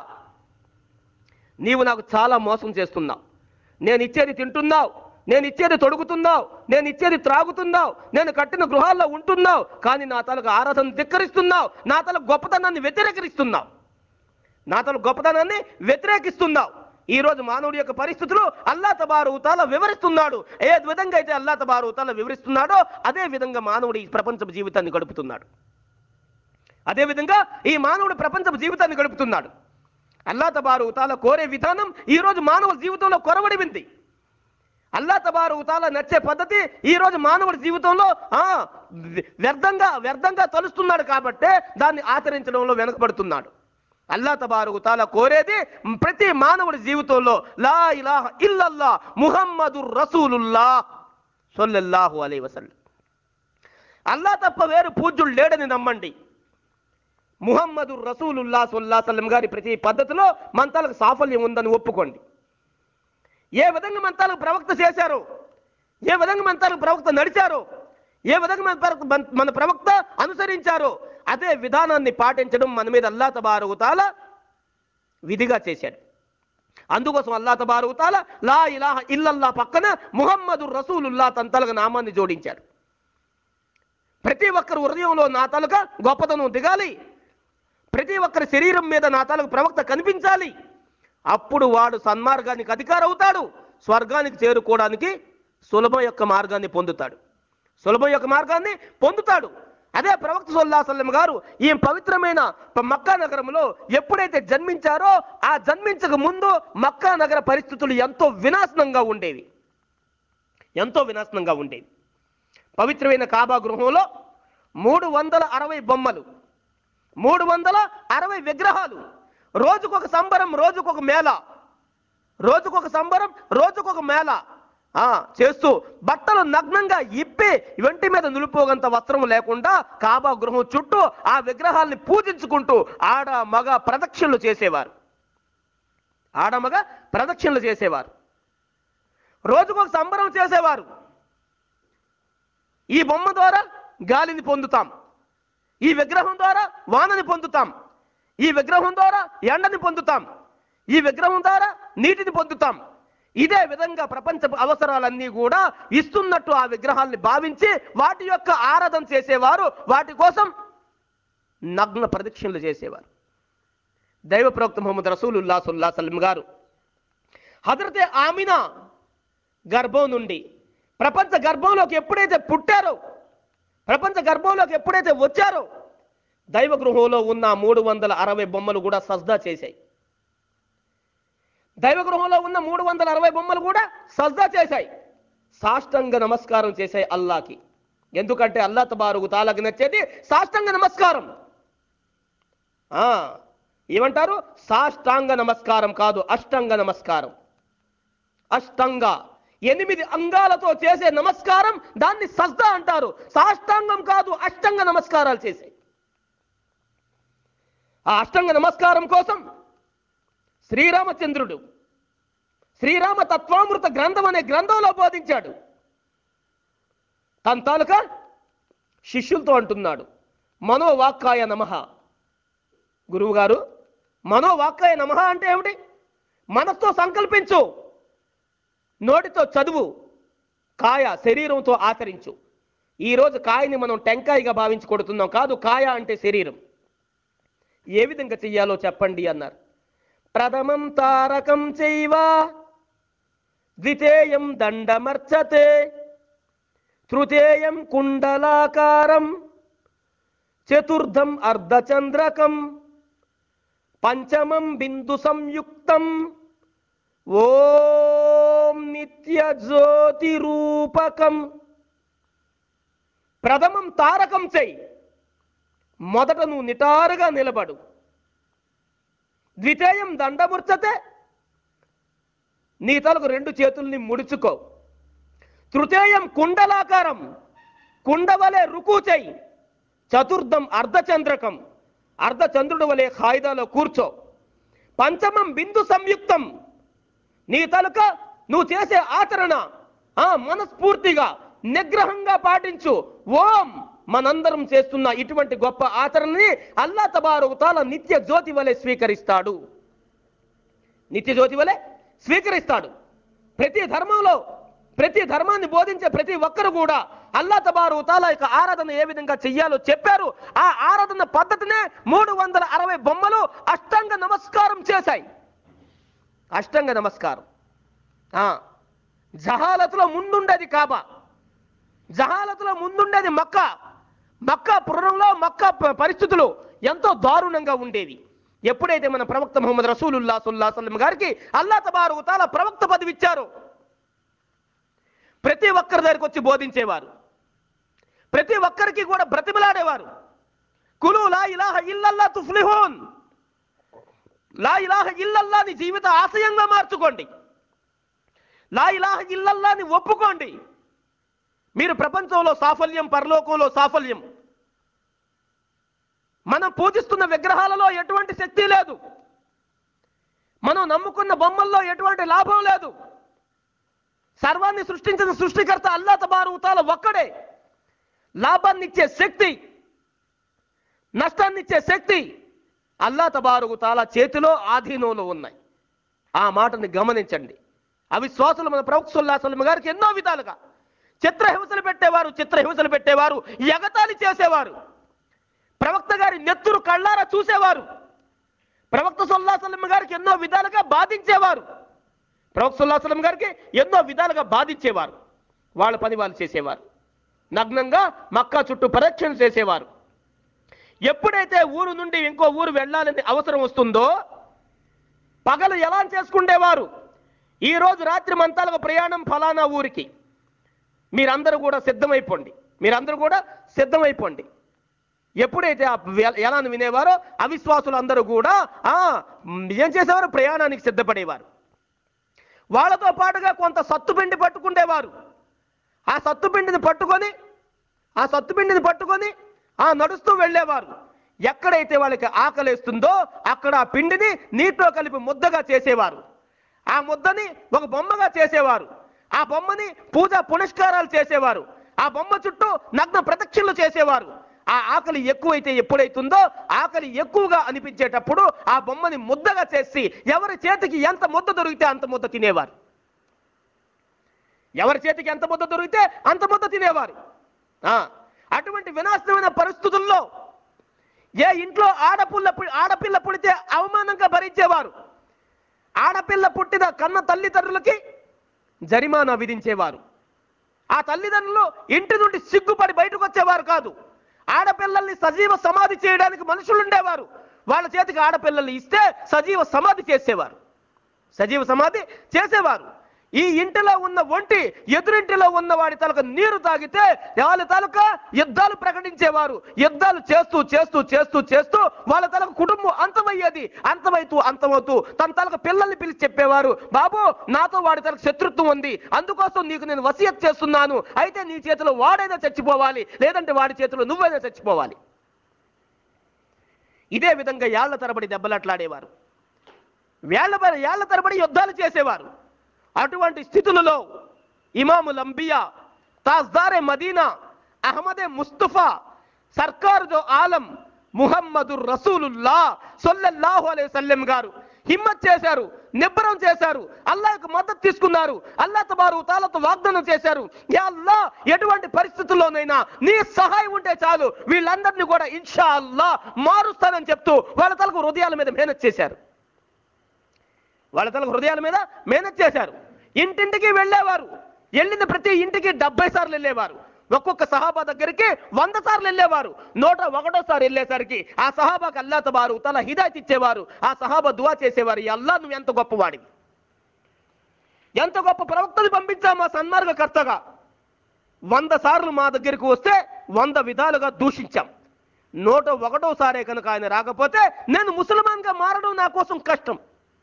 నీవు నాకు చాలా మోసం చేస్తున్నావు నేను ఇచ్చేది తింటున్నావు నేను ఇచ్చేది తొడుగుతున్నావు నేను ఇచ్చేది త్రాగుతున్నావు నేను కట్టిన గృహాల్లో ఉంటున్నావు కానీ నా తలకు ఆరాధన ధిక్కరిస్తున్నావు నా తలకు గొప్పతనాన్ని వ్యతిరేకరిస్తున్నావు నా తల గొప్పతనాన్ని వ్యతిరేకిస్తున్నావు ఈ రోజు మానవుడి యొక్క పరిస్థితులు అల్లా తబారుతాల వివరిస్తున్నాడు ఏ విధంగా అయితే అల్లా తబారుతాల వివరిస్తున్నాడో అదే విధంగా మానవుడు ఈ ప్రపంచ జీవితాన్ని గడుపుతున్నాడు అదే విధంగా ఈ మానవుడు ప్రపంచ జీవితాన్ని గడుపుతున్నాడు అల్లా తబారు తాల కోరే విధానం ఈ రోజు మానవ జీవితంలో కొరవడివింది అల్లా తబారు తాల నచ్చే పద్ధతి ఈ రోజు మానవుడి జీవితంలో ఆ వ్యర్థంగా వ్యర్థంగా తలుస్తున్నాడు కాబట్టే దాన్ని ఆచరించడంలో వెనకబడుతున్నాడు అల్లా తబారు తాల కోరేది ప్రతి మానవుడి జీవితంలో లా ఇలాహ ఇల్లల్లా ముహమ్మదు రసూలుల్లా సొల్లల్లాహు అలై వసల్లం అల్లా తప్ప వేరు పూజ్యుడు లేడని నమ్మండి ముహమ్మదు రసూలుల్లా సొల్లా సల్లం గారి ప్రతి పద్ధతిలో మంతాలకు సాఫల్యం ఉందని ఒప్పుకోండి ఏ విధంగా మంతాలకు ప్రవక్త చేశారో ఏ విధంగా మంతాలకు ప్రవక్త నడిచారో ఏ విధంగా మన ప్రవక్త- మన- మన ప్రవక్త అనుసరించారో అదే విధానాన్ని పాటించడం మన మీద అల్లా తబారుగుతాల విధిగా చేశాడు అందుకోసం అల్లా తబారుగుతాల లా ఇలాహ ఇల్లల్లా పక్కన ముహమ్మదు రసూలుల్లా తంతలకు నామాన్ని జోడించాడు ప్రతి ఒక్కరి హృదయంలో నా తలక గొప్పతనం దిగాలి ప్రతి ఒక్కరి శరీరం మీద నా తలకు ప్రవక్త కనిపించాలి అప్పుడు వాడు సన్మార్గానికి అధికారం అవుతాడు స్వర్గానికి చేరుకోవడానికి సులభం యొక్క మార్గాన్ని పొందుతాడు సులభం యొక్క మార్గాన్ని పొందుతాడు అదే ప్రవక్త సొల్లాసల్లం గారు ఈ పవిత్రమైన ప- మక్కా నగరంలో ఎప్పుడైతే జన్మించారో ఆ జన్మించక ముందు మక్కా నగర పరిస్థితులు ఎంతో వినాశనంగా ఉండేవి ఎంతో వినాశనంగా ఉండేవి పవిత్రమైన కాబా గృహంలో మూడు వందల అరవై బొమ్మలు మూడు వందల అరవై విగ్రహాలు రోజుకొక సంబరం రోజుకొక మేళ రోజుకొక సంబరం రోజుకొక మేళ ఆ చేస్తూ బట్టలు నగ్నంగా ఇప్పి వెంటి మీద నిలుపోగంత వస్త్రం లేకుండా కాబా గృహం చుట్టూ ఆ విగ్రహాల్ని పూజించుకుంటూ ఆడ మగ ప్రదక్షిణలు చేసేవారు ఆడ మగ ప్రదక్షిణలు చేసేవారు రోజుకొక సంబరం చేసేవారు ఈ బొమ్మ ద్వారా గాలిని పొందుతాం ఈ విగ్రహం ద్వారా వానని పొందుతాం ఈ విగ్రహం ద్వారా ఎండని పొందుతాం ఈ విగ్రహం ద్వారా నీటిని పొందుతాం ఇదే విధంగా ప్రపంచ అవసరాలన్నీ కూడా ఇస్తున్నట్టు ఆ విగ్రహాల్ని భావించి వాటి యొక్క ఆరాధన చేసేవారు వాటి కోసం నగ్న ప్రదక్షిణలు చేసేవారు దైవ ప్రవక్త ముహమ్మద్ రసూలుల్లా సుల్లా సల్లం గారు హజరతే ఆమినా గర్భం నుండి ప్రపంచ గర్భంలోకి ఎప్పుడైతే పుట్టారో ప్రపంచ గర్భంలోకి ఎప్పుడైతే వచ్చారో దైవ గృహంలో ఉన్న మూడు వందల అరవై బొమ్మలు కూడా సజ్దా చేశాయి దైవ గృహంలో ఉన్న మూడు వందల అరవై బొమ్మలు కూడా సజ్దా చేశాయి సాష్టంగ నమస్కారం చేశాయి అల్లాకి ఎందుకంటే అల్లా తబారుగు తాలకి నచ్చేది సాష్టంగ నమస్కారం ఆ ఏమంటారు సాష్టాంగ నమస్కారం కాదు అష్టంగ నమస్కారం అష్టంగ ఎనిమిది అంగాలతో చేసే నమస్కారం దాన్ని సజ్దా అంటారు సాష్టాంగం కాదు అష్టంగ నమస్కారాలు చేసే ఆ అష్టంగ నమస్కారం కోసం శ్రీరామచంద్రుడు శ్రీరామ తత్వామృత గ్రంథం అనే గ్రంథంలో బోధించాడు తన తాలూకా శిష్యులతో అంటున్నాడు మనోవాక్కాయ నమః గురువు గారు మనోవాక్కాయ నమః అంటే ఏమిటి మనస్తో సంకల్పించు నోటితో చదువు కాయ శరీరంతో ఆచరించు ఈరోజు కాయని మనం టెంకాయగా భావించి కొడుతున్నాం కాదు కాయ అంటే శరీరం ఏ విధంగా చెయ్యాలో చెప్పండి అన్నారు ప్రథమం తారకం చైవా ద్వితేయం దండమర్చతే తృతేయం కుండలాకారం చతుర్థం అర్ధచంద్రకం పంచమం బిందు సంయుక్తం ఓం నిత్య జ్యోతి రూపకం ప్రథమం తారకం చెయ్యి మొదట నువ్వు నిటారుగా నిలబడు ద్వితీయం దండముర్చతే నీ తలకు రెండు చేతుల్ని ముడుచుకో తృతీయం కుండలాకారం కుండవలే రుకు చెయ్యి చతుర్థం అర్ధచంద్రకం అర్ధచంద్రుడు వలె ఖాయిదాలో కూర్చో పంచమం బిందు సంయుక్తం నీ తలుక నువ్వు చేసే ఆచరణ ఆ మనస్ఫూర్తిగా నిగ్రహంగా పాటించు ఓం మనందరం చేస్తున్న ఇటువంటి గొప్ప ఆచరణని అల్లా తబారుతాల నిత్య జ్యోతి వలె స్వీకరిస్తాడు నిత్య జ్యోతి వలె స్వీకరిస్తాడు ప్రతి ధర్మంలో ప్రతి ధర్మాన్ని బోధించే ప్రతి ఒక్కరు కూడా అల్లా తబారు తాలా యొక్క ఆరాధన ఏ విధంగా చెయ్యాలో చెప్పారు ఆ ఆరాధన పద్ధతినే మూడు వందల అరవై బొమ్మలు అష్టాంగ నమస్కారం చేశాయి అష్టాంగ నమస్కారం ఆ, జహాలతులో ముందుండేది కాబా జహాలతులో ముందుండేది మక్క మక్క పురంలో మక్క ప- పరిస్థితులు ఎంతో దారుణంగా ఉండేవి ఎప్పుడైతే మన ప్రవక్త ముహమ్మద్ రసూలుల్లా సుల్లా సల్లం గారికి అల్లా తబారు తాలా ప్రవక్త పదవి ఇచ్చారు ప్రతి ఒక్కరి దగ్గరికి వచ్చి బోధించేవారు ప్రతి ఒక్కరికి కూడా బ్రతిమలాడేవారు కులు లా ఇలాహ ఇల్లల్లా తుఫ్లిహూన్ లా ఇలాహ ఇల్లల్లాని జీవిత ఆశయంగా మార్చుకోండి లా ఇలాహ ఇల్లల్లాని ఒప్పుకోండి మీరు ప్రపంచంలో సాఫల్యం పరలోకంలో సాఫల్యం మనం పూజిస్తున్న విగ్రహాలలో ఎటువంటి శక్తి లేదు మనం నమ్ముకున్న బొమ్మల్లో ఎటువంటి లాభం లేదు సర్వాన్ని సృష్టించిన సృష్టికర్త అల్లా తబారుతాల ఒక్కడే లాభాన్నిచ్చే శక్తి నష్టాన్నిచ్చే శక్తి అల్లా తబారుకు తాలా చేతిలో ఆధీనంలో ఉన్నాయి ఆ మాటని గమనించండి అవిశ్వాసులు మన ప్రవక్త సుల్లాసలం గారికి ఎన్నో విధాలుగా చిత్రహింసలు పెట్టేవారు చిత్రహింసలు పెట్టేవారు ఎగతాళి చేసేవారు ప్రవక్త గారి నెత్తురు కళ్ళారా చూసేవారు ప్రవక్త సుల్లాసలం గారికి ఎన్నో విధాలుగా బాధించేవారు ప్రవక్త సుల్లాసలం గారికి ఎన్నో విధాలుగా బాధించేవారు వాళ్ళ పని వాళ్ళు చేసేవారు నగ్నంగా మక్కా చుట్టూ ప్రదక్షిణ చేసేవారు ఎప్పుడైతే ఊరు నుండి ఇంకో ఊరు వెళ్ళాలని అవసరం వస్తుందో పగలు ఎలా చేసుకుండేవారు ఈ రోజు రాత్రి మంతాలకు ప్రయాణం ఫలానా ఊరికి మీరందరూ కూడా సిద్ధమైపోండి మీరందరూ కూడా సిద్ధమైపోండి ఎప్పుడైతే ఆ వె- ఎలాను వినేవారో అవిశ్వాసులు అందరూ కూడా ఆ మ్, ఏం చేసేవారు ప్రయాణానికి సిద్ధపడేవారు వాళ్ళతో పాటుగా కొంత సత్తుపిండి పట్టుకుండేవారు ఆ సత్తుపిండిని పట్టుకొని ఆ సత్తుపిండిని పట్టుకొని ఆ నడుస్తూ వెళ్ళేవారు ఎక్కడైతే వాళ్ళకి ఆకలేస్తుందో అక్కడ ఆ పిండిని నీటిలో కలిపి ముద్దగా చేసేవారు ఆ ముద్దని ఒక బొమ్మగా చేసేవారు ఆ బొమ్మని పూజ పునస్కారాలు చేసేవారు ఆ బొమ్మ చుట్టూ నగ్న ప్రదక్షిణలు చేసేవారు ఆ ఆకలి ఎక్కువైతే ఎప్పుడైతుందో ఆకలి ఎక్కువగా అనిపించేటప్పుడు ఆ బొమ్మని ముద్దగా చేసి ఎవరి చేతికి ఎంత ముద్ద దొరికితే అంత ముద్ద తినేవారు ఎవరి చేతికి ఎంత ముద్ద దొరికితే అంత ముద్ద తినేవారు ఆ, అటువంటి వినాశనమైన పరిస్థితుల్లో ఏ ఇంట్లో ఆడపిల్ల పు- ఆడపిల్ల పుడితే అవమానంగా భరించేవారు ఆడపిల్ల పుట్టిన కన్న తల్లిదండ్రులకి జరిమానా విధించేవారు ఆ తల్లిదండ్రులు ఇంటి నుండి సిగ్గుపడి బయటకు వచ్చేవారు కాదు ఆడపిల్లల్ని సజీవ సమాధి చేయడానికి మనుషులు ఉండేవారు వాళ్ళ చేతికి ఆడపిల్లల్ని ఇస్తే సజీవ సమాధి చేసేవారు సజీవ సమాధి చేసేవారు ఈ ఇంటిలో ఉన్న ఒంటి ఎదురింటిలో ఉన్న వాడి తలక నీరు తాగితే వాళ్ళ తలక యుద్ధాలు ప్రకటించేవారు యుద్ధాలు చేస్తూ చేస్తూ చేస్తూ చేస్తూ వాళ్ళ తలక కుటుంబం అంతమయ్యేది అంతమైతూ అంతమవుతూ తన తలక పిల్లల్ని పిలిచి చెప్పేవారు బాబు నాతో వాడి తలకు శత్రుత్వం ఉంది అందుకోసం నీకు నేను వసియత్ చేస్తున్నాను అయితే నీ చేతిలో వాడైనా చచ్చిపోవాలి లేదంటే వాడి చేతిలో నువ్వైనా చచ్చిపోవాలి ఇదే విధంగా ఏళ్ల తరబడి దెబ్బలాట్లాడేవారు వేళ్ల ప- ఏళ్ల తరబడి యుద్ధాలు చేసేవారు అటువంటి స్థితులలో ఇమాముల్ అంబియా తాజ్దారే మదీనా అహ్మదే ముస్తఫా సర్కార్ దో ఆలం ముహమ్మదు రసూలుల్లా సొల్లల్లాహు అలైహి సల్లెం గారు హిమ్మత్ చేశారు నిబ్బరం చేశారు అల్లాహ్కు మద్దతు తీసుకున్నారు అల్లా తబారు తాలతో వాగ్దానం చేశారు యా అల్లా ఎటువంటి పరిస్థితుల్లోనైనా నీ సహాయం ఉంటే చాలు వీళ్ళందరినీ కూడా ఇన్షా అల్లా మారుస్తానని చెప్తూ వాళ్ళ తలకు హృదయాల మీద మేనత్ చేశారు వాళ్ళ తలకు హృదయాల మీద మేనేజ్ చేశారు ఇంటింటికి వెళ్ళేవారు వెళ్ళిన ప్రతి ఇంటికి డెబ్బై సార్లు వెళ్ళేవారు ఒక్కొక్క సహాబా దగ్గరికి వంద సార్లు వెళ్ళేవారు నూట ఒకటోసారి వెళ్ళేసరికి ఆ సహాబాకి అల్లా తబారు తల హిదాయత్ ఇచ్చేవారు ఆ సహాబా దువా చేసేవారు "ఈ అల్లా నువ్వు ఎంత గొప్పవాడివి ఎంత గొప్ప ప్రవక్తలు పంపించావు మా సన్మార్గకర్తగా వంద సార్లు మా దగ్గరికి వస్తే వంద విధాలుగా దూషించాం నూట ఒకటోసారే కనుక ఆయన రాకపోతే నేను ముసల్మాన్గా మారడం నా కోసం కష్టం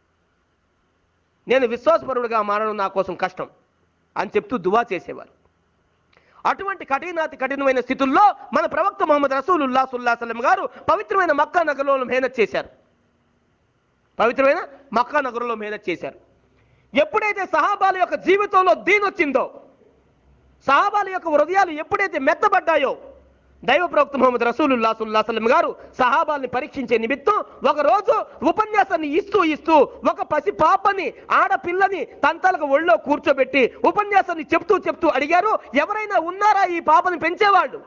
నేను విశ్వాసపరుడుగా మారడం నా కోసం కష్టం అని చెప్తూ దువా చేసేవారు అటువంటి కఠినాతి కఠినమైన స్థితుల్లో మన ప్రవక్త మొహమ్మద్ రసూలుల్లా సుల్లా సలం గారు పవిత్రమైన మక్కా నగరంలో మేహనత్ చేశారు పవిత్రమైన మక్కా నగరంలో మేహనత్ చేశారు ఎప్పుడైతే సహాబాల యొక్క జీవితంలో దీని వచ్చిందో సహాబాల యొక్క హృదయాలు ఎప్పుడైతే మెత్తబడ్డాయో దైవ ప్రవక్త మొహమ్మద్ రసూలుల్లా సుల్లా సలం గారు సహాబాల్ని పరీక్షించే నిమిత్తం ఒక రోజు ఉపన్యాసాన్ని ఇస్తూ ఇస్తూ ఒక పసి పాపని ఆడపిల్లని తంతలకు ఒళ్ళో కూర్చోబెట్టి ఉపన్యాసాన్ని చెప్తూ చెప్తూ అడిగారు ఎవరైనా ఉన్నారా ఈ పాపని పెంచేవాళ్ళు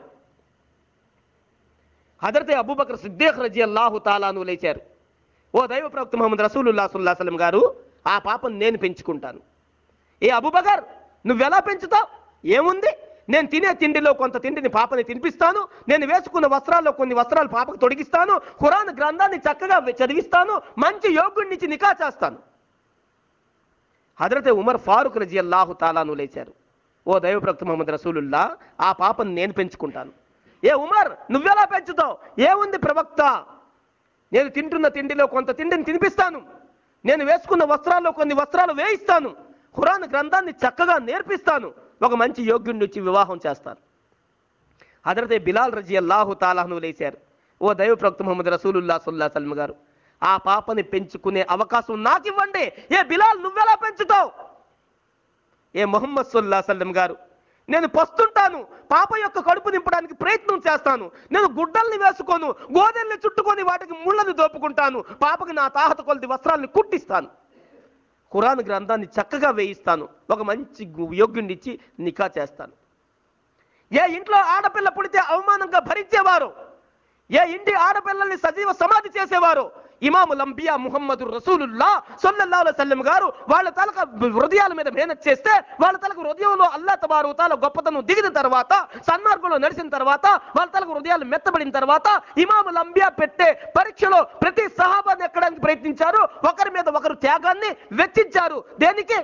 హజరతే అబూబకర్ సిద్దేఖ్ రజీ అల్లాహు తాలాను లేచారు ఓ దైవ ప్రవక్త మొహమ్మద్ రసూలుల్లా సుల్లా సలం గారు ఆ పాపను నేను పెంచుకుంటాను ఏ అబుబకర్ నువ్వెలా పెంచుతావు ఏముంది నేను తినే తిండిలో కొంత తిండిని పాపని తినిపిస్తాను నేను వేసుకున్న వస్త్రాల్లో కొన్ని వస్త్రాలు పాపకు తొడిగిస్తాను ఖురాన్ గ్రంథాన్ని చక్కగా చదివిస్తాను మంచి యోగుడినిచ్చి నికా చేస్తాను హజరతే ఉమర్ ఫారూక్ రజీ అల్లాహు తాలాను లేచారు ఓ దైవ ప్రవక్త మొహమ్మద్ రసూలుల్లా ఆ పాపను నేను పెంచుకుంటాను ఏ ఉమర్ నువ్వెలా పెంచుతావు ఏముంది ప్రవక్త నేను తింటున్న తిండిలో కొంత తిండిని తినిపిస్తాను నేను వేసుకున్న వస్త్రాల్లో కొన్ని వస్త్రాలు వేయిస్తాను ఖురాన్ గ్రంథాన్ని చక్కగా నేర్పిస్తాను ఒక మంచి యోగ్యుడిని వచ్చి వివాహం చేస్తాను హజరతే బిలాల్ రజీ అల్లాహు తాలాహను లేచారు ఓ దైవ ప్రవక్త ముహమ్మద్ రసూలుల్లా సుల్లా సల్మ గారు ఆ పాపని పెంచుకునే అవకాశం నాకు ఇవ్వండి ఏ బిలాల్ నువ్వెలా పెంచుతావు ఏ మొహమ్మద్ సుల్లా సల్లం గారు నేను పస్తుంటాను పాప యొక్క కడుపు నింపడానికి ప్రయత్నం చేస్తాను నేను గుడ్డల్ని వేసుకోను గోదెల్ని చుట్టుకొని వాటికి ముళ్ళని దోపుకుంటాను పాపకి నా తాహత కొలది వస్త్రాల్ని కుట్టిస్తాను ఖురాన్ గ్రంథాన్ని చక్కగా వేయిస్తాను ఒక మంచి యోగ్యుడిని ఇచ్చి నికా చేస్తాను ఏ ఇంట్లో ఆడపిల్ల పుడితే అవమానంగా భరించేవారు ఏ ఇంటి ఆడపిల్లల్ని సజీవ సమాధి చేసేవారు ఇమాముల్ అంబియా ముహమ్మదు రసూలుల్లా సొల్లల్లా సల్లం గారు వాళ్ళ తలక హృదయాల మీద మేనత్ చేస్తే వాళ్ళ తలకు హృదయంలో అల్లా తబారు తాల గొప్పతనం దిగిన తర్వాత సన్మార్గంలో నడిచిన తర్వాత వాళ్ళ తలకు హృదయాలు మెత్తబడిన తర్వాత ఇమాముల్ అంబియా పెట్టే పరీక్షలో ప్రతి సహాబాన్ని ఎక్కడానికి ప్రయత్నించారు ఒకరి మీద ఒకరు త్యాగాన్ని వెచ్చించారు దేనికి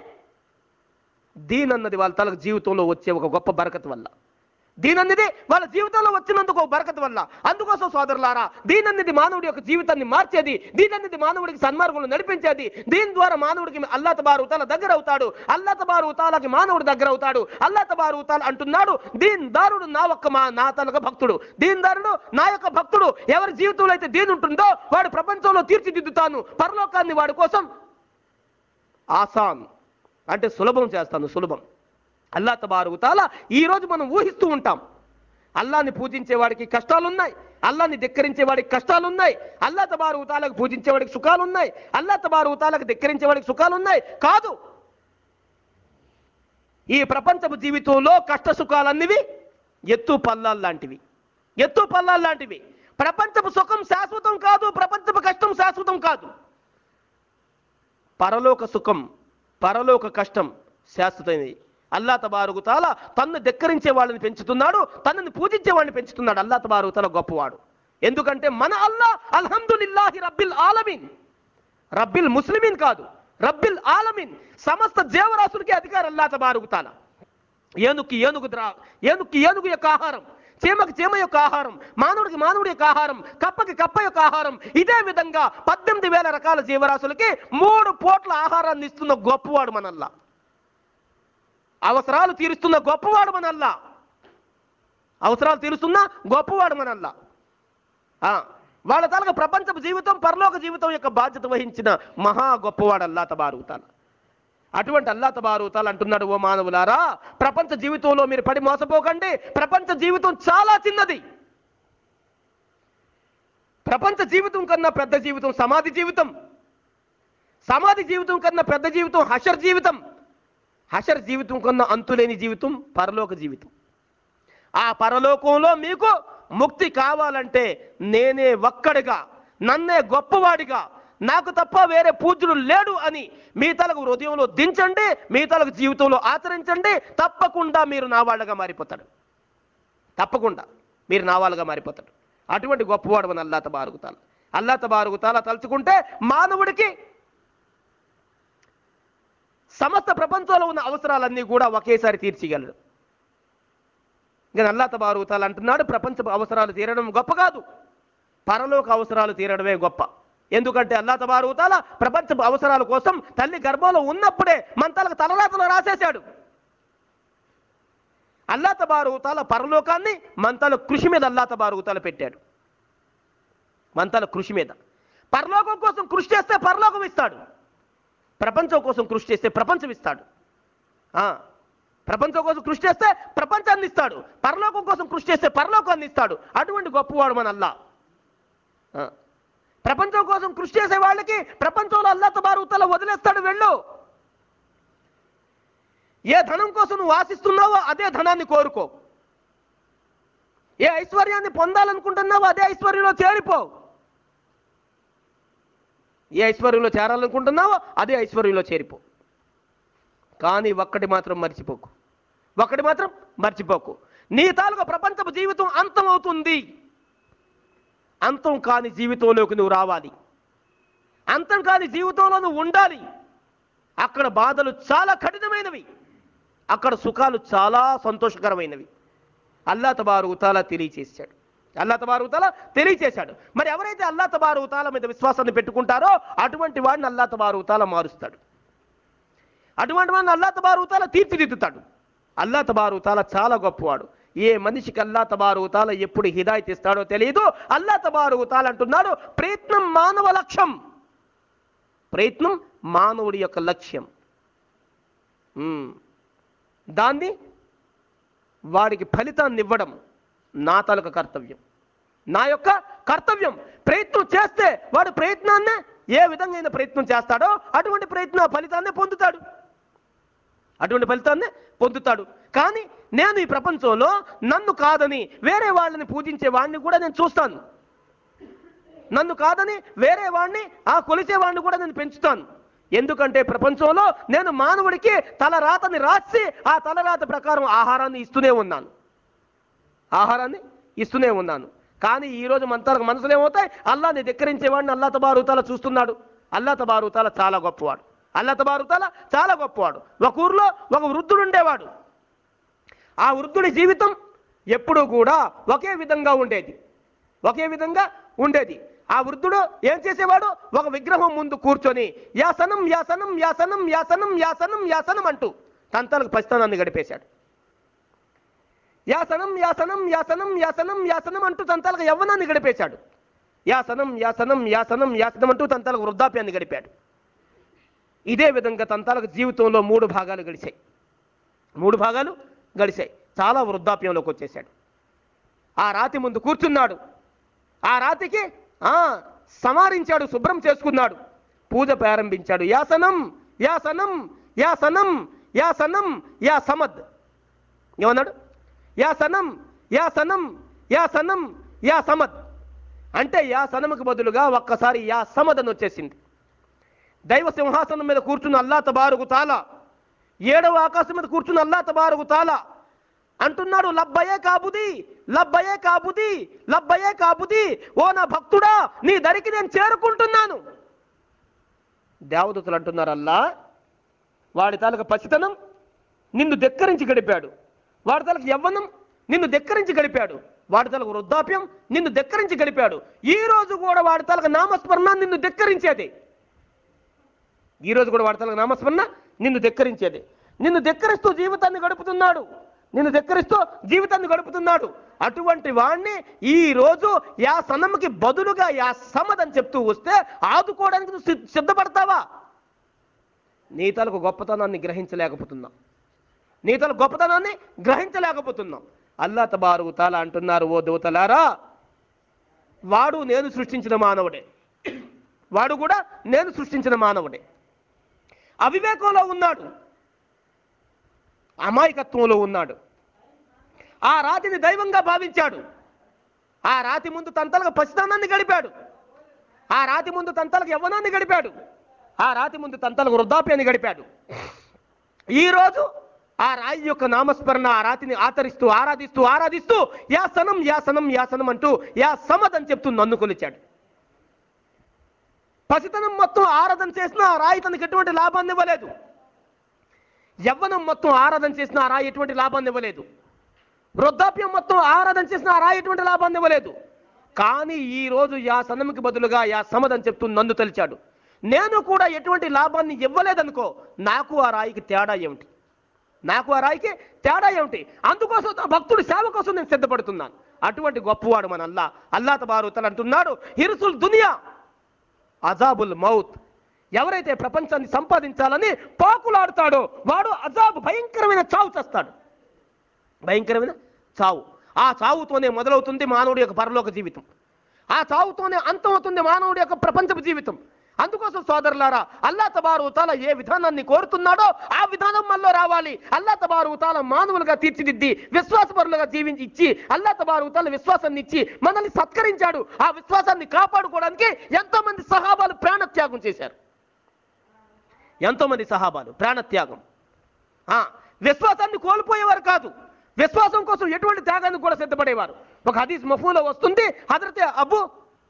దీన్ అన్నది వాళ్ళ తలకు జీవితంలో వచ్చే ఒక గొప్ప బరకత్ వల్ల దీనన్నిది వాళ్ళ జీవితంలో వచ్చినందుకు ఒక బరకత్ వల్ల అందుకోసం సోదరులారా దీనన్నిది మానవుడి యొక్క జీవితాన్ని మార్చేది దీనన్నిది మానవుడికి సన్మార్గంలో నడిపించేది దీని ద్వారా మానవుడికి అల్లా తబారు తాల దగ్గర అవుతాడు అల్లా తబారు తాలకి మానవుడు దగ్గర అవుతాడు అల్లా తబారు తాల అంటున్నాడు దీన్ దారుడు నా ఒక్క మా నా తనక భక్తుడు దీన్ దారుడు నా యొక్క భక్తుడు ఎవరి జీవితంలో అయితే దీని ఉంటుందో వాడు ప్రపంచంలో తీర్చిదిద్దుతాను పరలోకాన్ని వాడి కోసం ఆసాన్ అంటే సులభం చేస్తాను సులభం అల్లా తబారు తాలా ఈ రోజు మనం ఊహిస్తూ ఉంటాం అల్లాని పూజించే వాడికి కష్టాలున్నాయి అల్లాని ధిక్కరించే వాడికి కష్టాలున్నాయి అల్లా తబారు తాలకు పూజించే వాడికి సుఖాలున్నాయి అల్లా తబారు తాలకు ధిక్కరించే వాడికి సుఖాలున్నాయి కాదు ఈ ప్రపంచపు జీవితంలో కష్ట సుఖాలన్నవి ఎత్తు పల్లాలు లాంటివి ఎత్తు పల్లాలు లాంటివి ప్రపంచపు సుఖం శాశ్వతం కాదు ప్రపంచపు కష్టం శాశ్వతం కాదు పరలోక సుఖం పరలోక కష్టం శాశ్వతమైనది అల్లా తబారుకు తాల తన్ను ధిక్కరించే వాళ్ళని పెంచుతున్నాడు తనని పూజించే వాళ్ళని పెంచుతున్నాడు అల్లా తబారుకు తాల గొప్పవాడు ఎందుకంటే మన అల్లా అల్హమ్దులిల్లాహి రబ్బిల్ ఆలమీన్ రబ్బిల్ ముస్లిమీన్ కాదు రబ్బిల్ ఆలమీన్ సమస్త జీవరాశులకి అధికారం అల్లా తబారుకు తాల ఏనుగుకి ఏనుగు ద్రా ఏనుగుకి ఏనుగు యొక్క ఆహారం చీమకి చీమ యొక్క ఆహారం మానవుడికి మానవుడి యొక్క ఆహారం కప్పకి కప్ప యొక్క ఆహారం ఇదే విధంగా పద్దెనిమిది వేల రకాల జీవరాశులకి మూడు పూట్ల ఆహారాన్ని ఇస్తున్న గొప్పవాడు మనల్లా అవసరాలు తీరుస్తున్న గొప్పవాడు మనల్లా అవసరాలు తీరుస్తున్న గొప్పవాడు మనల్లా ఆ, వాళ్ళ తాలూకా ప్రపంచపు జీవితం పరలోక జీవితం యొక్క బాధ్యత వహించిన మహా గొప్పవాడు అల్లా తబారుతాల అటువంటి అల్లా తబారుతాలు అంటున్నాడు ఓ మానవులారా ప్రపంచ జీవితంలో మీరు పడి మోసపోకండి ప్రపంచ జీవితం చాలా చిన్నది ప్రపంచ జీవితం కన్నా పెద్ద జీవితం సమాధి జీవితం సమాధి జీవితం కన్నా పెద్ద జీవితం హషర్ జీవితం హషర్ జీవితం కన్నా అంతులేని జీవితం పరలోక జీవితం ఆ పరలోకంలో మీకు ముక్తి కావాలంటే నేనే ఒక్కడిగా నన్నే గొప్పవాడిగా నాకు తప్ప వేరే పూజ్యుడు లేడు అని మీ తలకు హృదయంలో దించండి మీ తలకు జీవితంలో ఆచరించండి తప్పకుండా మీరు నా వాళ్ళగా మారిపోతాడు తప్పకుండా మీరు నా వాళ్ళగా మారిపోతాడు అటువంటి గొప్పవాడు మన అల్లా తబారుగుతాల అల్లా తబారుగుతాల తలుచుకుంటే మానవుడికి సమస్త ప్రపంచంలో ఉన్న అవసరాలన్నీ కూడా ఒకేసారి తీర్చిగలడు ఇంకా అల్లా తబారుగుతాలు అంటున్నాడు ప్రపంచ అవసరాలు తీరడం గొప్ప కాదు పరలోక అవసరాలు తీరడమే గొప్ప ఎందుకంటే అల్లా తబారుతాల ప్రపంచ అవసరాల కోసం తల్లి గర్భంలో ఉన్నప్పుడే మంతలకు తలరాతలు రాసేశాడు అల్లా తబారుతాల పరలోకాన్ని మంతల కృషి మీద అల్లా తబారుతాల పెట్టాడు మంతల కృషి మీద పరలోకం కోసం కృషి చేస్తే పరలోకం ఇస్తాడు ప్రపంచం కోసం కృషి చేస్తే ప్రపంచం ఇస్తాడు ఆ, ప్రపంచం కోసం కృషి చేస్తే ప్రపంచాన్ని ఇస్తాడు పరలోకం కోసం కృషి చేస్తే పరలోకాన్ని ఇస్తాడు అటువంటి గొప్పవాడు మన అల్లా ఆ, ప్రపంచం కోసం కృషి చేసే వాళ్ళకి ప్రపంచంలో అల్లా తబారుతల వదిలేస్తాడు వెళ్ళు ఏ ధనం కోసం నువ్వు ఆశిస్తున్నావో అదే ధనాన్ని కోరుకో ఏ ఐశ్వర్యాన్ని పొందాలనుకుంటున్నావో అదే ఐశ్వర్యంలో చేరిపో ఏ ఐశ్వర్యంలో చేరాలనుకుంటున్నావో అదే ఐశ్వర్యంలో చేరిపో కానీ ఒక్కటి మాత్రం మర్చిపోకు ఒక్కటి మాత్రం మర్చిపోకు నీ తాలూకా ప్రపంచపు జీవితం అంతం అవుతుంది అంతం కాని జీవితంలోకి నువ్వు రావాలి అంతం కాని జీవితంలో నువ్వు ఉండాలి అక్కడ బాధలు చాలా కఠినమైనవి అక్కడ సుఖాలు చాలా సంతోషకరమైనవి అల్లా తబారు ఉతాలా తెలియచేశాడు అల్లా తబారు ఉతాలా తెలియచేశాడు మరి ఎవరైతే అల్లా తబారు ఉతాల మీద విశ్వాసాన్ని పెట్టుకుంటారో అటువంటి వాడిని అల్లా తబారు ఉతాల మారుస్తాడు అటువంటి వాడిని అల్లా తబారు ఉతాల తీర్చిదిద్దుతాడు అల్లా తబారు ఉతాల చాలా గొప్పవాడు ఏ మనిషికి అల్లా తబారు ఉతాల ఎప్పుడు హిదాయత్ ఇస్తాడో తెలియదు అల్లా తబారు ఉతాల అంటున్నాడు ప్రయత్నం మానవ లక్ష్యం ప్రయత్నం మానవుడి యొక్క లక్ష్యం ఉమ్. దాన్ని వాడికి ఫలితాన్ని ఇవ్వడం నా తాలూక కర్తవ్యం నా యొక్క కర్తవ్యం ప్రయత్నం చేస్తే వాడు ప్రయత్నాన్ని ఏ విధంగా అయినా ప్రయత్నం చేస్తాడో అటువంటి ప్రయత్న ఫలితాన్ని పొందుతాడు అటువంటి ఫలితాన్ని పొందుతాడు కానీ నేను ఈ ప్రపంచంలో నన్ను కాదని వేరే వాళ్ళని పూజించే వాడిని కూడా నేను చూస్తాను నన్ను కాదని వేరే వాడిని ఆ కొలిసే వాడిని కూడా నేను పెంచుతాను ఎందుకంటే ప్రపంచంలో నేను మానవుడికి తలరాతని రాసి ఆ తలరాత ప్రకారం ఆహారాన్ని ఇస్తూనే ఉన్నాను ఆహారాన్ని ఇస్తూనే ఉన్నాను కానీ ఈ రోజు మంతాలకు మనసులు ఏమవుతాయి అల్లాని ధిక్కరించేవాడిని అల్లా తబారుతాల చూస్తున్నాడు అల్లా తబారుతాల చాలా గొప్పవాడు అల్లా తబారుతాల చాలా గొప్పవాడు ఒక ఊర్లో ఒక వృద్ధుడు ఉండేవాడు ఆ వృద్ధుడి జీవితం ఎప్పుడూ కూడా ఒకే విధంగా ఉండేది ఒకే విధంగా ఉండేది ఆ వృద్ధుడు ఏం చేసేవాడు ఒక విగ్రహం ముందు కూర్చొని యాసనం యాసనం యాసనం యాసనం యాసనం యాసనం అంటూ తంతలకు పసితనాన్ని గడిపేశాడు యాసనం యాసనం యాసనం యాసనం యాసనం అంటూ తంతాలకు యవ్వనాన్ని గడిపేశాడు యాసనం యాసనం యాసనం యాసనం అంటూ తంతాలకు వృద్ధాప్యాన్ని గడిపాడు ఇదే విధంగా తంతాలకు జీవితంలో మూడు భాగాలు గడిచాయి మూడు భాగాలు గడిచాయి చాలా వృద్ధాప్యంలోకి వచ్చేసాడు ఆ రాతి ముందు కూర్చున్నాడు ఆ రాతికి ఆ సమారించాడు శుభ్రం చేసుకున్నాడు పూజ ప్రారంభించాడు యాసనం యాసనం యాసనం యాసనం యా సమద్ ఏమన్నాడు యా సనం యా సనం యా సనం యా సమద్ అంటే యా సనముకు బదులుగా ఒక్కసారి యా సమద్ అని వచ్చేసింది దైవ సింహాసనం మీద కూర్చున్న అల్లా తబారుకు తాలా ఏడవ ఆకాశం మీద కూర్చున్న అల్లా తబారుకు తాలా అంటున్నాడు లబ్బయే కాబుది లబ్బయే కాబుది లబ్బయే కాబుది ఓ నా భక్తుడా నీ దరికి నేను చేరుకుంటున్నాను దేవదూతలు అంటున్నారు అల్లా వాడి తాలూక పసితనం నిన్ను ధిక్కరించి గడిపాడు వాడి తాలూకు యవ్వనం నిన్ను ధిక్కరించి గడిపాడు వాడి తాలూకు వృద్ధాప్యం నిన్ను ధిక్కరించి గడిపాడు ఈ రోజు కూడా వాడి తాలూకు నామస్మరణ నిన్ను ధిక్కరించేది ఈ రోజు కూడా వాడి తాలూకు నామస్మరణ నిన్ను ధిక్కరించేది నిన్ను ధిక్కరిస్తూ జీవితాన్ని గడుపుతున్నాడు నిన్ను ధిక్కరిస్తూ జీవితాన్ని గడుపుతున్నాడు అటువంటి వాణ్ణి ఈ రోజు యా సనముకి బదులుగా యా సమదని చెప్తూ వస్తే ఆదుకోవడానికి నువ్వు సిద్ధ- సిద్ధపడతావా నీ తలకు గొప్పతనాన్ని గ్రహించలేకపోతున్నాం నీ తల గొప్పతనాన్ని గ్రహించలేకపోతున్నాం అల్లా తబారు తాలా అంటున్నారు ఓ దూతలారా వాడు నేను సృష్టించిన మానవుడే వాడు కూడా నేను సృష్టించిన మానవుడే అవివేకంలో ఉన్నాడు అమాయకత్వంలో ఉన్నాడు ఆ రాతిని దైవంగా భావించాడు ఆ రాతి ముందు తంతలకు పసితనాన్ని గడిపాడు ఆ రాతి ముందు తంతలకు యవ్వనాన్ని గడిపాడు ఆ రాతి ముందు తంతలకు వృద్ధాప్యాన్ని గడిపాడు ఈరోజు ఆ రాయి యొక్క నామస్మరణ ఆ రాతిని ఆచరిస్తూ ఆరాధిస్తూ ఆరాధిస్తూ యాసనం యాసనం యాసనం అంటూ యా సమద్ అని చెప్తూ నన్ను కొలిచాడు పసితనం మొత్తం ఆరాధన చేసిన ఆ రాయి తనకి ఎటువంటి లాభాన్ని ఇవ్వలేదు యవ్వనం మొత్తం ఆరాధన చేసిన ఆ రాయి ఎటువంటి లాభాన్ని ఇవ్వలేదు వృద్ధాప్యం మొత్తం ఆరాధన చేసిన ఆ రాయి ఎటువంటి లాభాన్ని ఇవ్వలేదు కానీ ఈ రోజు యా సనముకి బదులుగా యా సమద్ అని చెప్తూ నన్ను తలిచాడు నేను కూడా ఎటువంటి లాభాన్ని ఇవ్వలేదనుకో నాకు ఆ రాయికి తేడా ఏమిటి నాకు ఆ రాయికి తేడా ఏమిటి అందుకోసం నా భక్తుడి సేవ కోసం నేను సిద్ధపడుతున్నాను అటువంటి గొప్పవాడు మన అల్లా అల్లా తబారు అంటున్నాడు హిరుసుల్ దునియా అజాబుల్ మౌత్ ఎవరైతే ప్రపంచాన్ని సంపాదించాలని పాకులాడతాడో వాడు అజాబ్ భయంకరమైన చావు చేస్తాడు భయంకరమైన చావు ఆ చావుతోనే మొదలవుతుంది మానవుడి యొక్క పరలోక జీవితం ఆ చావుతోనే అంతమవుతుంది మానవుడి యొక్క ప్రపంచపు జీవితం అందుకోసం సోదరులారా అల్లా తబారు తాల ఏ విధానాన్ని కోరుతున్నాడో ఆ విధానం మనలో రావాలి అల్లా తబారు తాల మానవులుగా తీర్చిదిద్ది విశ్వాసపరులుగా జీవించి ఇచ్చి అల్లా తబారు తాల విశ్వాసాన్ని ఇచ్చి మనల్ని సత్కరించాడు ఆ విశ్వాసాన్ని కాపాడుకోవడానికి ఎంతో మంది సహాబాలు ప్రాణత్యాగం చేశారు ఎంతో మంది సహాబాలు ప్రాణత్యాగం ఆ, విశ్వాసాన్ని కోల్పోయేవారు కాదు విశ్వాసం కోసం ఎటువంటి త్యాగానికి కూడా సిద్ధపడేవారు ఒక హదీస్ మఫూలో వస్తుంది హజరతే అబు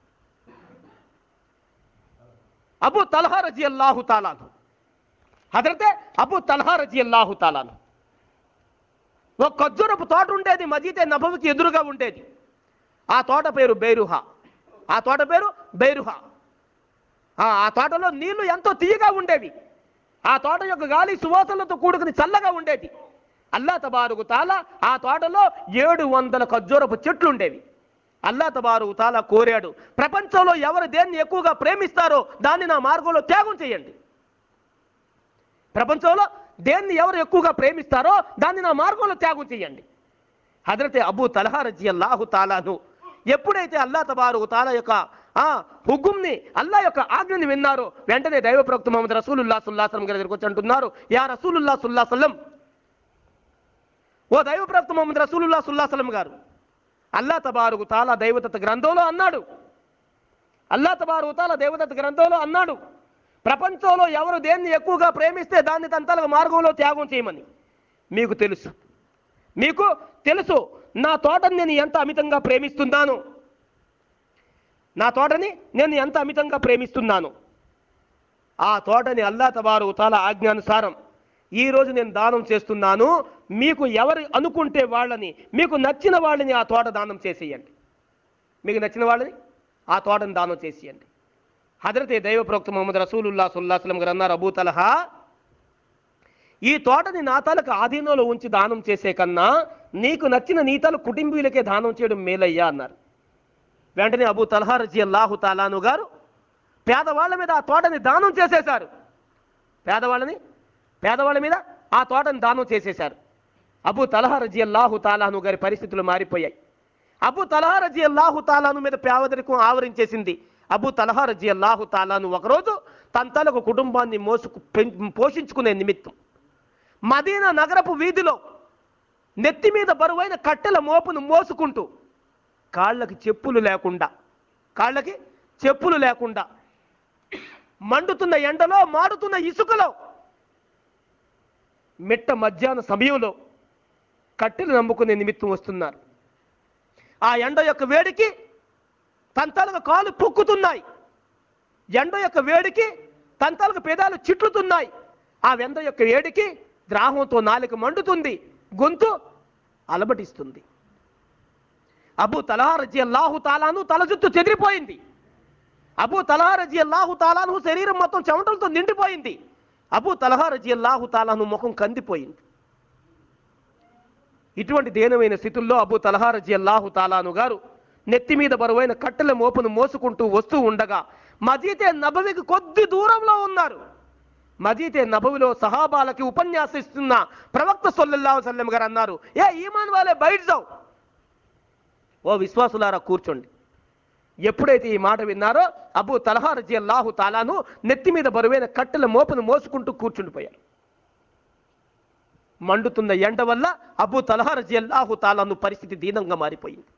అబు తల్హా రజీ అల్లాహు తాలాను హజరతే అబు తల్హా రజీ అల్లాహు తాలాను ఒక ఖజ్జూరపు తోట ఉండేది మజీతే నభవికి ఎదురుగా ఉండేది ఆ తోట పేరు బేరుహా ఆ తోట పేరు బేరుహా ఆ ఆ తోటలో నీళ్లు ఎంతో తీయగా ఉండేవి ఆ తోట యొక్క గాలి సువాసనలతో కూడుకుని చల్లగా ఉండేది అల్లా తబారుకు తాల ఆ తోటలో ఏడు వందల ఖజ్జూరపు చెట్లు ఉండేవి అల్లా తబారుకు తాల కోరాడు ప్రపంచంలో ఎవరు దేన్ని ఎక్కువగా ప్రేమిస్తారో దాన్ని నా మార్గంలో త్యాగం చేయండి ప్రపంచంలో దేన్ని ఎవరు ఎక్కువగా ప్రేమిస్తారో దాన్ని నా మార్గంలో త్యాగం చేయండి హజరతే అబూ తలహా రజీ అల్లాహు తాలాను ఎప్పుడైతే అల్లా తబారు తాల యొక్క ఆ హుగుంని అల్లా యొక్క ఆజ్ఞని విన్నారో వెంటనే దైవ ప్రవక్త మొహమ్మద్ రసూలుల్లా సుల్లాసలం గారి దగ్గరికి వచ్చి అంటున్నారు యా రసూలుల్లా సుల్లాసల్లం ఓ దైవ ప్రవక్త మొహమ్మద్ రసూలుల్లా సుల్లాసలం గారు అల్లా తబారుకు తాలా దైవదత్త గ్రంథంలో అన్నాడు అల్లా తబారు తాలా దేవదత్త గ్రంథంలో అన్నాడు ప్రపంచంలో ఎవరు దేన్ని ఎక్కువగా ప్రేమిస్తే దాన్ని తన మార్గంలో త్యాగం చేయమని మీకు తెలుసు మీకు తెలుసు నా తోటని నేను ఎంత అమితంగా ప్రేమిస్తున్నాను నా తోటని నేను ఎంత అమితంగా ప్రేమిస్తున్నాను ఆ తోటని అల్లా తబారు తాల ఆజ్ఞానుసారం ఈ రోజు నేను దానం చేస్తున్నాను మీకు ఎవరు అనుకుంటే వాళ్ళని మీకు నచ్చిన వాళ్ళని ఆ తోట దానం చేసేయండి మీకు నచ్చిన వాళ్ళని ఆ తోటని దానం చేసేయండి హజరతే దైవ ప్రవక్త మొహమ్మద్ రసూలుల్లా సుల్లాస్లం గారు అన్నారు అబూ తలహా ఈ తోటని నా తలకు ఆధీనంలో ఉంచి దానం చేసే కన్నా నీకు నచ్చిన నీ తల కుటుంబీలకే దానం చేయడం మేలయ్యా అన్నారు వెంటనే అబూ తలహా రజీ అల్లాహు తాలాను గారు పేదవాళ్ళ మీద ఆ తోటని దానం చేసేశారు పేదవాళ్ళని పేదవాళ్ళ మీద ఆ తోటని దానం చేసేశారు అబూ తలహా రజీ అల్లాహు తాలాను గారి పరిస్థితులు మారిపోయాయి అబూ తలహా రజీ అల్లాహు తాలాను మీద పేదరికం ఆవరించేసింది అబూ తలహా రజీ అల్లాహు తాలాను ఒకరోజు తన తలకు కుటుంబాన్ని మోసుకు పెం- పోషించుకునే నిమిత్తం మదీనా నగరపు వీధిలో నెత్తి మీద బరువైన కట్టెల మోపును మోసుకుంటూ కాళ్ళకి చెప్పులు లేకుండా కాళ్ళకి చెప్పులు లేకుండా మండుతున్న ఎండలో మాడుతున్న ఇసుకలో మిట్ట మధ్యాహ్న సమయంలో కట్టెలు నమ్ముకునే నిమిత్తం వస్తున్నారు ఆ ఎండ యొక్క వేడికి తంతాలకు కాలు పొక్కుతున్నాయి ఎండ యొక్క వేడికి తంతాలకు పెదాలు చిట్లుతున్నాయి ఆ వెంద యొక్క వేడికి ద్రాహంతో నాలుక మండుతుంది గొంతు అలబటిస్తుంది అబూ తలహా రజీ అల్లాహు తాలాను తల జుట్టు చెదిరిపోయింది అబూ తలహా రజీ అల్లాహు తాలాను శరీరం మొత్తం చెమటలతో నిండిపోయింది అబూ తలహా రజీ అల్లాహు తాలాను ముఖం కందిపోయింది ఇటువంటి దేనమైన స్థితుల్లో అబూ తలహా రజీ అల్లాహు తాలాను గారు నెత్తి మీద బరువైన కట్టెల మోపును మోసుకుంటూ వస్తూ ఉండగా మజీతే నబవికి కొద్ది దూరంలో ఉన్నారు మజీతే నబవిలో సహాబాలకి ఉపన్యాసిస్తున్న ప్రవక్త సొల్లల్లాహు సల్లెం గారు అన్నారు ఏ ఈమాన్ వాళ్ళే బయట జావు ఓ విశ్వాసులారా కూర్చోండి ఎప్పుడైతే ఈ మాట విన్నారో అబూ తలహా రజీ అల్లాహు తాలాను నెత్తి మీద బరువైన కట్టెల మోపును మోసుకుంటూ కూర్చుండిపోయారు మండుతున్న ఎండ వల్ల అబూ తలహా రజీ అల్లాహు తాలాను పరిస్థితి దీనంగా మారిపోయింది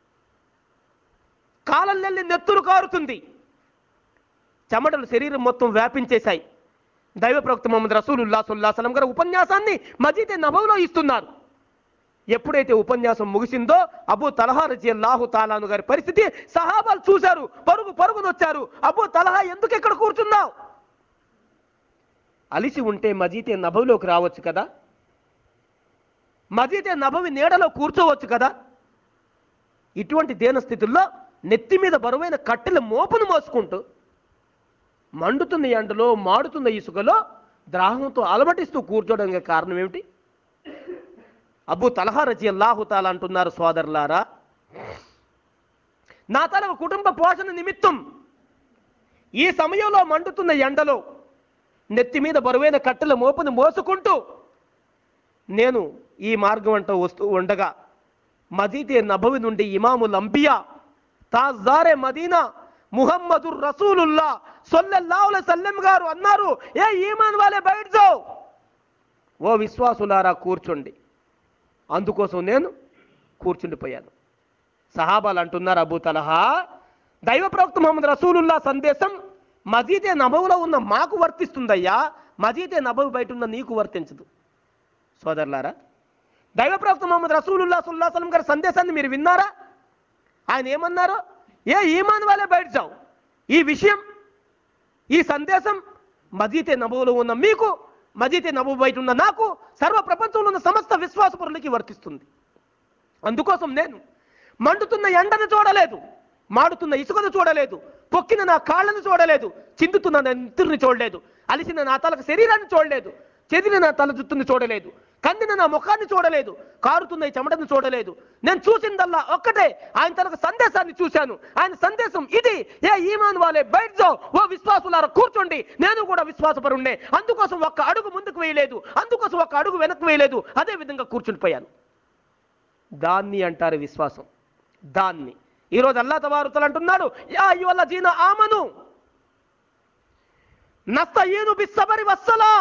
కాలం నెల్లి నెత్తురు కారుతుంది చెమటలు శరీరం మొత్తం వ్యాపించేశాయి దైవ ప్రవక్త మొహమ్మద్ రసూలుల్లా సుల్లా సలం గారు ఉపన్యాసాన్ని మజీద్ నభంలో ఇస్తున్నారు ఎప్పుడైతే ఉపన్యాసం ముగిసిందో అబూ తలహా రజీ అల్లాహు తాలాను గారి పరిస్థితి సహాబాలు చూశారు పరుగు పరుగును వచ్చారు అబూ తలహా ఎందుకు ఇక్కడ కూర్చున్నావు అలిసి ఉంటే మజీతే నభవిలోకి రావచ్చు కదా మజీతే నభవి నీడలో కూర్చోవచ్చు కదా ఇటువంటి దేన స్థితుల్లో నెత్తి మీద బరువైన కట్టెల మోపును మోసుకుంటూ మండుతున్న ఎండలో మాడుతున్న ఇసుకలో ద్రాహంతో అలమటిస్తూ కూర్చోడానికి కారణం ఏమిటి అబ్బు తలహా రచి అల్లాహు తాలా అంటున్నారు సోదరులారా నా తన కుటుంబ పోషణ నిమిత్తం ఈ సమయంలో మండుతున్న ఎండలో నెత్తి మీద బరువైన కట్టెల మోపును మోసుకుంటూ నేను ఈ మార్గం అంటూ వస్తూ ఉండగా మదీతే నబవి నుండి ఇమాముల్ అంబియా తాజారే మదీనా ముహమ్మదుర్ రసూలుల్లా సొల్లల్లాహు అలైహి సల్లెం గారు అన్నారు ఏ ఈమాన్ వాలే బయట జావ్ ఓ విశ్వాసులారా కూర్చోండి అందుకోసం నేను కూర్చుండిపోయాను సహాబాలు అంటున్నారు అబూ తలహా దైవ ప్రవక్త మొహమ్మద్ రసూలుల్లా సందేశం మజీదే నబవులో ఉన్న మాకు వర్తిస్తుందయ్యా మజీదే నబవు బయట ఉన్న నీకు వర్తించదు సోదరులారా దైవ ప్రవక్త మొహమ్మద్ రసూలుల్లా సుల్లాసలం గారి సందేశాన్ని మీరు విన్నారా ఆయన ఏమన్నారు ఏ ఈమాన్ వాళ్ళే బయట జావు ఈ విషయం ఈ సందేశం మజీతే నబువులో ఉన్న మీకు మజీతే నబు బయట ఉన్న నాకు సర్వ ప్రపంచంలో ఉన్న సమస్త విశ్వాసపరులకి వర్తిస్తుంది అందుకోసం నేను మండుతున్న ఎండను చూడలేదు మాడుతున్న ఇసుకను చూడలేదు పొక్కిన నా కాళ్ళను చూడలేదు చిందుతున్న నా నెత్తురిని చూడలేదు అలిసిన నా తలకు శరీరాన్ని చూడలేదు చెదిరిన నా తల జుట్టుని చూడలేదు కందిన నా ముఖాన్ని చూడలేదు కారుతున్న ఈ చెమటను చూడలేదు నేను చూసిందల్లా ఒక్కటే ఆయన తనకు సందేశాన్ని చూశాను ఆయన సందేశం ఇది ఏ ఈమాన్ వాలే బయట జావ్ ఓ విశ్వాసులారా కూర్చోండి నేను కూడా విశ్వాసపరుండే అందుకోసం ఒక్క అడుగు ముందుకు వేయలేదు అందుకోసం ఒక్క అడుగు వెనక్కి వేయలేదు అదే విధంగా కూర్చుండిపోయాను దాన్ని అంటారు విశ్వాసం దాన్ని ఈరోజు అల్లా తవారుతలు అంటున్నాడు యా వల్ల జీన ఆమను నస్తయీను బిస్సబరి వస్సలా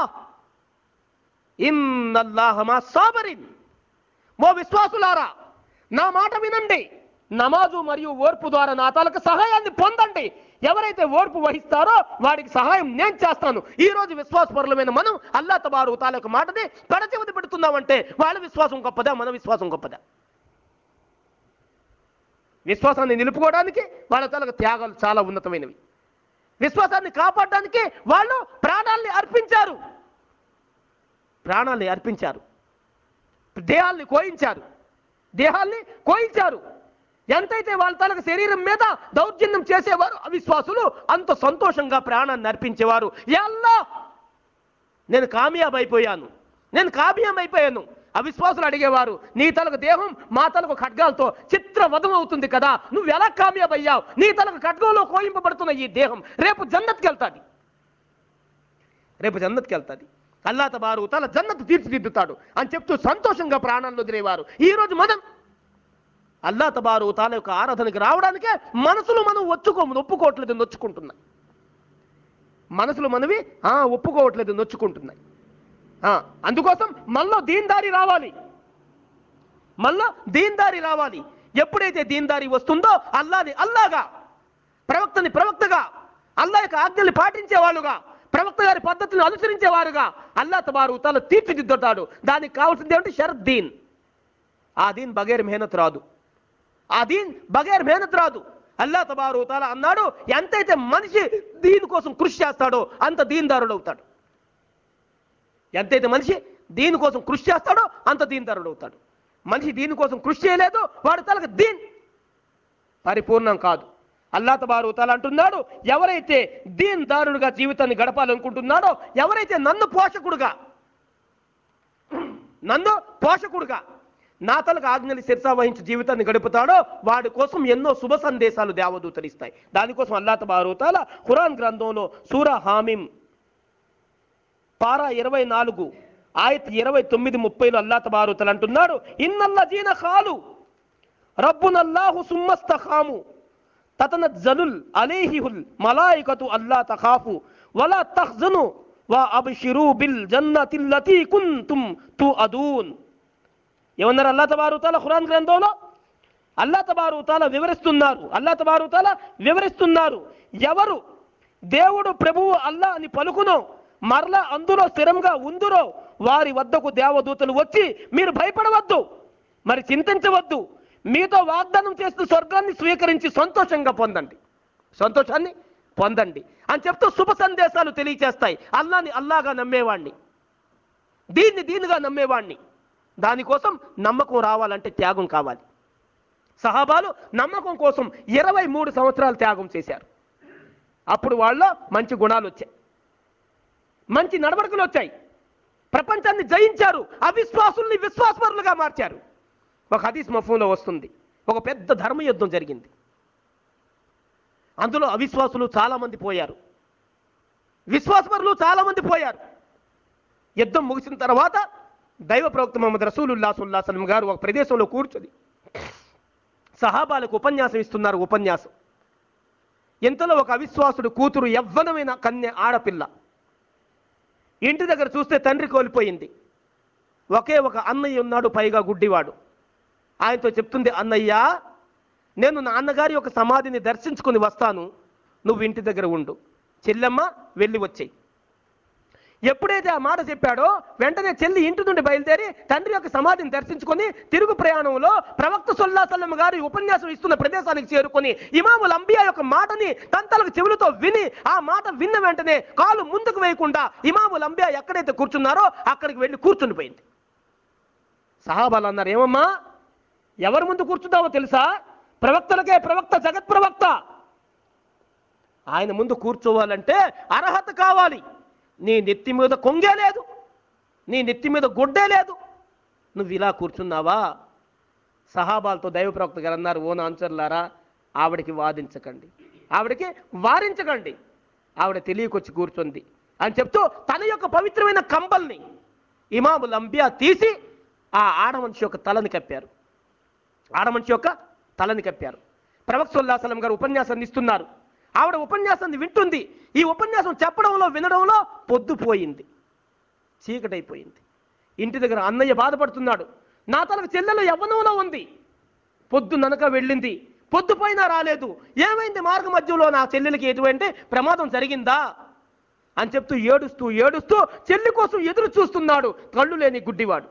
ఇన్నల్లాహ మా సాబరిన్ ఓ విశ్వాసులారా నా మాట వినండి నమాజు మరియు ఓర్పు ద్వారా నా తాలూకు సహాయాన్ని పొందండి ఎవరైతే ఓర్పు వహిస్తారో వాడికి సహాయం నేను చేస్తాను ఈ రోజు విశ్వాసపరులమైన మనం అల్లా తబారు తాలూకు మాటని పెడచెవిది పెడుతున్నామంటే వాళ్ళ విశ్వాసం గొప్పదా మన విశ్వాసం గొప్పదా విశ్వాసాన్ని నిలుపుకోవడానికి వాళ్ళ తాలూకు త్యాగాలు చాలా ఉన్నతమైనవి విశ్వాసాన్ని కాపాడడానికి వాళ్ళు ప్రాణాల్ని అర్పించారు ప్రాణాల్ని అర్పించారు దేహాల్ని కోయించారు దేహాల్ని కోయించారు ఎంతైతే వాళ్ళ తనకు శరీరం మీద దౌర్జన్యం చేసేవారు అవిశ్వాసులు అంత సంతోషంగా ప్రాణాన్ని అర్పించేవారు ఎల్లా నేను కామయాబ్ అయిపోయాను నేను కామయాబ్ అయిపోయాను అవిశ్వాసులు అడిగేవారు నీ తలకు దేహం మా తలకు ఖడ్గాలతో చిత్రవధం అవుతుంది కదా నువ్వు ఎలా కామయాబ్ అయ్యావు నీ తలకు ఖడ్గంలో కోయింపబడుతున్న ఈ దేహం రేపు జన్నత్కి వెళ్తాది రేపు జన్నత్కి వెళ్తాది అల్లా తబారు తల జన్నత్ తీర్చిదిద్దుతాడు అని చెప్తూ సంతోషంగా ప్రాణాలను వదిలేవారు ఈ రోజు మనం అల్లా తబారు తాల యొక్క ఆరాధనకి రావడానికే మనసులు మనం ఒచ్చుకో ఒప్పుకోవట్లేదు నొచ్చుకుంటున్నాయి మనసులు మనవి ఆ, ఒప్పుకోవట్లేదు నొచ్చుకుంటున్నాయి ఆ, అందుకోసం మనలో దీన్దారి రావాలి మళ్ళా దీన్దారి రావాలి ఎప్పుడైతే దీన్దారి వస్తుందో అల్లాని అల్లాగా ప్రవక్తని ప్రవక్తగా అల్లా యొక్క ఆజ్ఞల్ని పాటించే వాళ్ళుగా ప్రవక్త గారి పద్ధతిని అనుసరించేవారుగా అల్లా తబారు తల తీర్చిదిద్దుతాడు దానికి కావాల్సింది ఏమిటి షరత్ దీన్ ఆ దీన్ బగైర్ మెహనత్ రాదు ఆ దీన్ బగైర్ మెహనత్ రాదు అల్లా తబారు తాలా అన్నాడు ఎంతైతే మనిషి దీని కోసం కృషి చేస్తాడో అంత దీన్దారుడు అవుతాడు ఎంతైతే మనిషి దీనికోసం కృషి చేస్తాడో అంత దీన్దారుడు అవుతాడు మనిషి దీనికోసం కృషి చేయలేదు వాడి తలకు దీన్ పరిపూర్ణం కాదు అల్లా తబారు తల అంటున్నాడు ఎవరైతే దీన్ దారుడుగా జీవితాన్ని గడపాలనుకుంటున్నాడో ఎవరైతే నన్ను పోషకుడుగా నన్ను పోషకుడుగా నా తలకు ఆజ్ఞలు శిరసా వహించి జీవితాన్ని గడుపుతాడో వాడి కోసం ఎన్నో శుభ సందేశాలు దేవదూతలు ఇస్తాయి దానికోసం అల్లా తబారు తాల ఖురాన్ గ్రంథంలో సూరా హామీం పారా ఇరవై నాలుగు ఆయత్ ఇరవై తొమ్మిది ముప్పైలో అల్లా తబారుతలు అంటున్నాడు ఇన్నల్లజీన ఖాలు రబ్బునల్లాహు సుమ్మస్తఖాము తతనజ్జలుల్ అలేహిహుల్ మలాయికతు అల్లా తఖాఫు వలా తహ్జను వా అబ్షిరు బిల్ జన్నతిల్లతీ కుంతుం తుఅదూన్ ఏమన్నారు అల్లా తబారుతాల ఖురాన్ గ్రంథంలో అల్లా తబారుతాల వివరిస్తున్నారు అల్లా తబారుతాల వివరిస్తున్నారు ఎవరు దేవుడు ప్రభువు అల్లా అని పలుకునో మరలా అందులో స్థిరంగా ఉందురో వారి వద్దకు దేవదూతలు వచ్చి మీరు భయపడవద్దు మరి చింతించవద్దు మీతో వాగ్దానం చేస్తూ స్వర్గాన్ని స్వీకరించి సంతోషంగా పొందండి సంతోషాన్ని పొందండి అని చెప్తూ శుభ సందేశాలు తెలియచేస్తాయి అల్లాని అల్లాగా నమ్మేవాణ్ణి దీన్ని దీనిగా నమ్మేవాణ్ణి దానికోసం నమ్మకం రావాలంటే త్యాగం కావాలి సహాబాలు నమ్మకం కోసం ఇరవై మూడు సంవత్సరాలు త్యాగం చేశారు అప్పుడు వాళ్ళ మంచి గుణాలు వచ్చాయి మంచి నడవడికలు వచ్చాయి ప్రపంచాన్ని జయించారు అవిశ్వాసుల్ని విశ్వాసపరులుగా మార్చారు ఒక హదీస్ మఫంలో వస్తుంది ఒక పెద్ద ధర్మ యుద్ధం జరిగింది అందులో అవిశ్వాసులు చాలా మంది పోయారు విశ్వాసపరులు చాలా మంది పోయారు యుద్ధం ముగిసిన తర్వాత దైవ ప్రవక్త మొహమ్మద్ రసూలుల్లా సుల్లా సలం గారు ఒక ప్రదేశంలో కూర్చొని సహాబాలకు ఉపన్యాసం ఇస్తున్నారు ఉపన్యాసం ఇంతలో ఒక అవిశ్వాసుడు కూతురు యవ్వనమైన కన్య ఆడపిల్ల ఇంటి దగ్గర చూస్తే తండ్రి కోల్పోయింది ఒకే ఒక అన్నయ్య ఉన్నాడు పైగా గుడ్డివాడు ఆయనతో చెప్తుంది అన్నయ్య నేను నాన్నగారి యొక్క సమాధిని దర్శించుకొని వస్తాను నువ్వు ఇంటి దగ్గర ఉండు చెల్లెమ్మ వెళ్ళి వచ్చేయి ఎప్పుడైతే ఆ మాట చెప్పాడో వెంటనే చెల్లి ఇంటి నుండి బయలుదేరి తండ్రి యొక్క సమాధిని దర్శించుకొని తిరుగు ప్రయాణంలో ప్రవక్త సొల్లా సల్లం గారి ఉపన్యాసం ఇస్తున్న ప్రదేశానికి చేరుకొని ఇమాముల్ అంబియా యొక్క మాటని తంతలకు చెవులతో విని ఆ మాట విన్న వెంటనే కాలు ముందుకు వేయకుండా ఇమాముల్ అంబియా ఎక్కడైతే కూర్చున్నారో అక్కడికి వెళ్ళి కూర్చుని పోయింది సహాబాలు అన్నారు ఏమమ్మా ఎవరి ముందు కూర్చున్నావో తెలుసా ప్రవక్తలకే ప్రవక్త జగత్ ప్రవక్త ఆయన ముందు కూర్చోవాలంటే అర్హత కావాలి నీ నెత్తి మీద కొంగే లేదు నీ నెత్తి మీద గుడ్డే లేదు నువ్వు ఇలా కూర్చున్నావా సహాబాలతో దైవ ప్రవక్త గారు అన్నారు ఓ ఆన్సర్లారా ఆవిడకి వాదించకండి ఆవిడకి వారించకండి ఆవిడ తెలియకొచ్చి కూర్చుంది అని చెప్తూ తన యొక్క పవిత్రమైన కంబల్ని ఇమాముల్ అంబియా తీసి ఆ ఆడమనిషి యొక్క తలని కప్పారు ఆడమనిషి యొక్క తలని కప్పారు ప్రవక్త సల్లాహం గారు ఉపన్యాసాన్ని ఇస్తున్నారు ఆవిడ ఉపన్యాసాన్ని వింటుంది ఈ ఉపన్యాసం చెప్పడంలో వినడంలో పొద్దుపోయింది చీకటైపోయింది ఇంటి దగ్గర అన్నయ్య బాధపడుతున్నాడు నా తలకు చెల్లెలు యవ్వనంలో ఉంది పొద్దు ననక వెళ్ళింది పొద్దుపోయినా రాలేదు ఏమైంది మార్గ మధ్యలో నా చెల్లెలకి ఎటువంటి ప్రమాదం జరిగిందా అని చెప్తూ ఏడుస్తూ ఏడుస్తూ చెల్లి కోసం ఎదురు చూస్తున్నాడు కళ్ళు లేని గుడ్డివాడు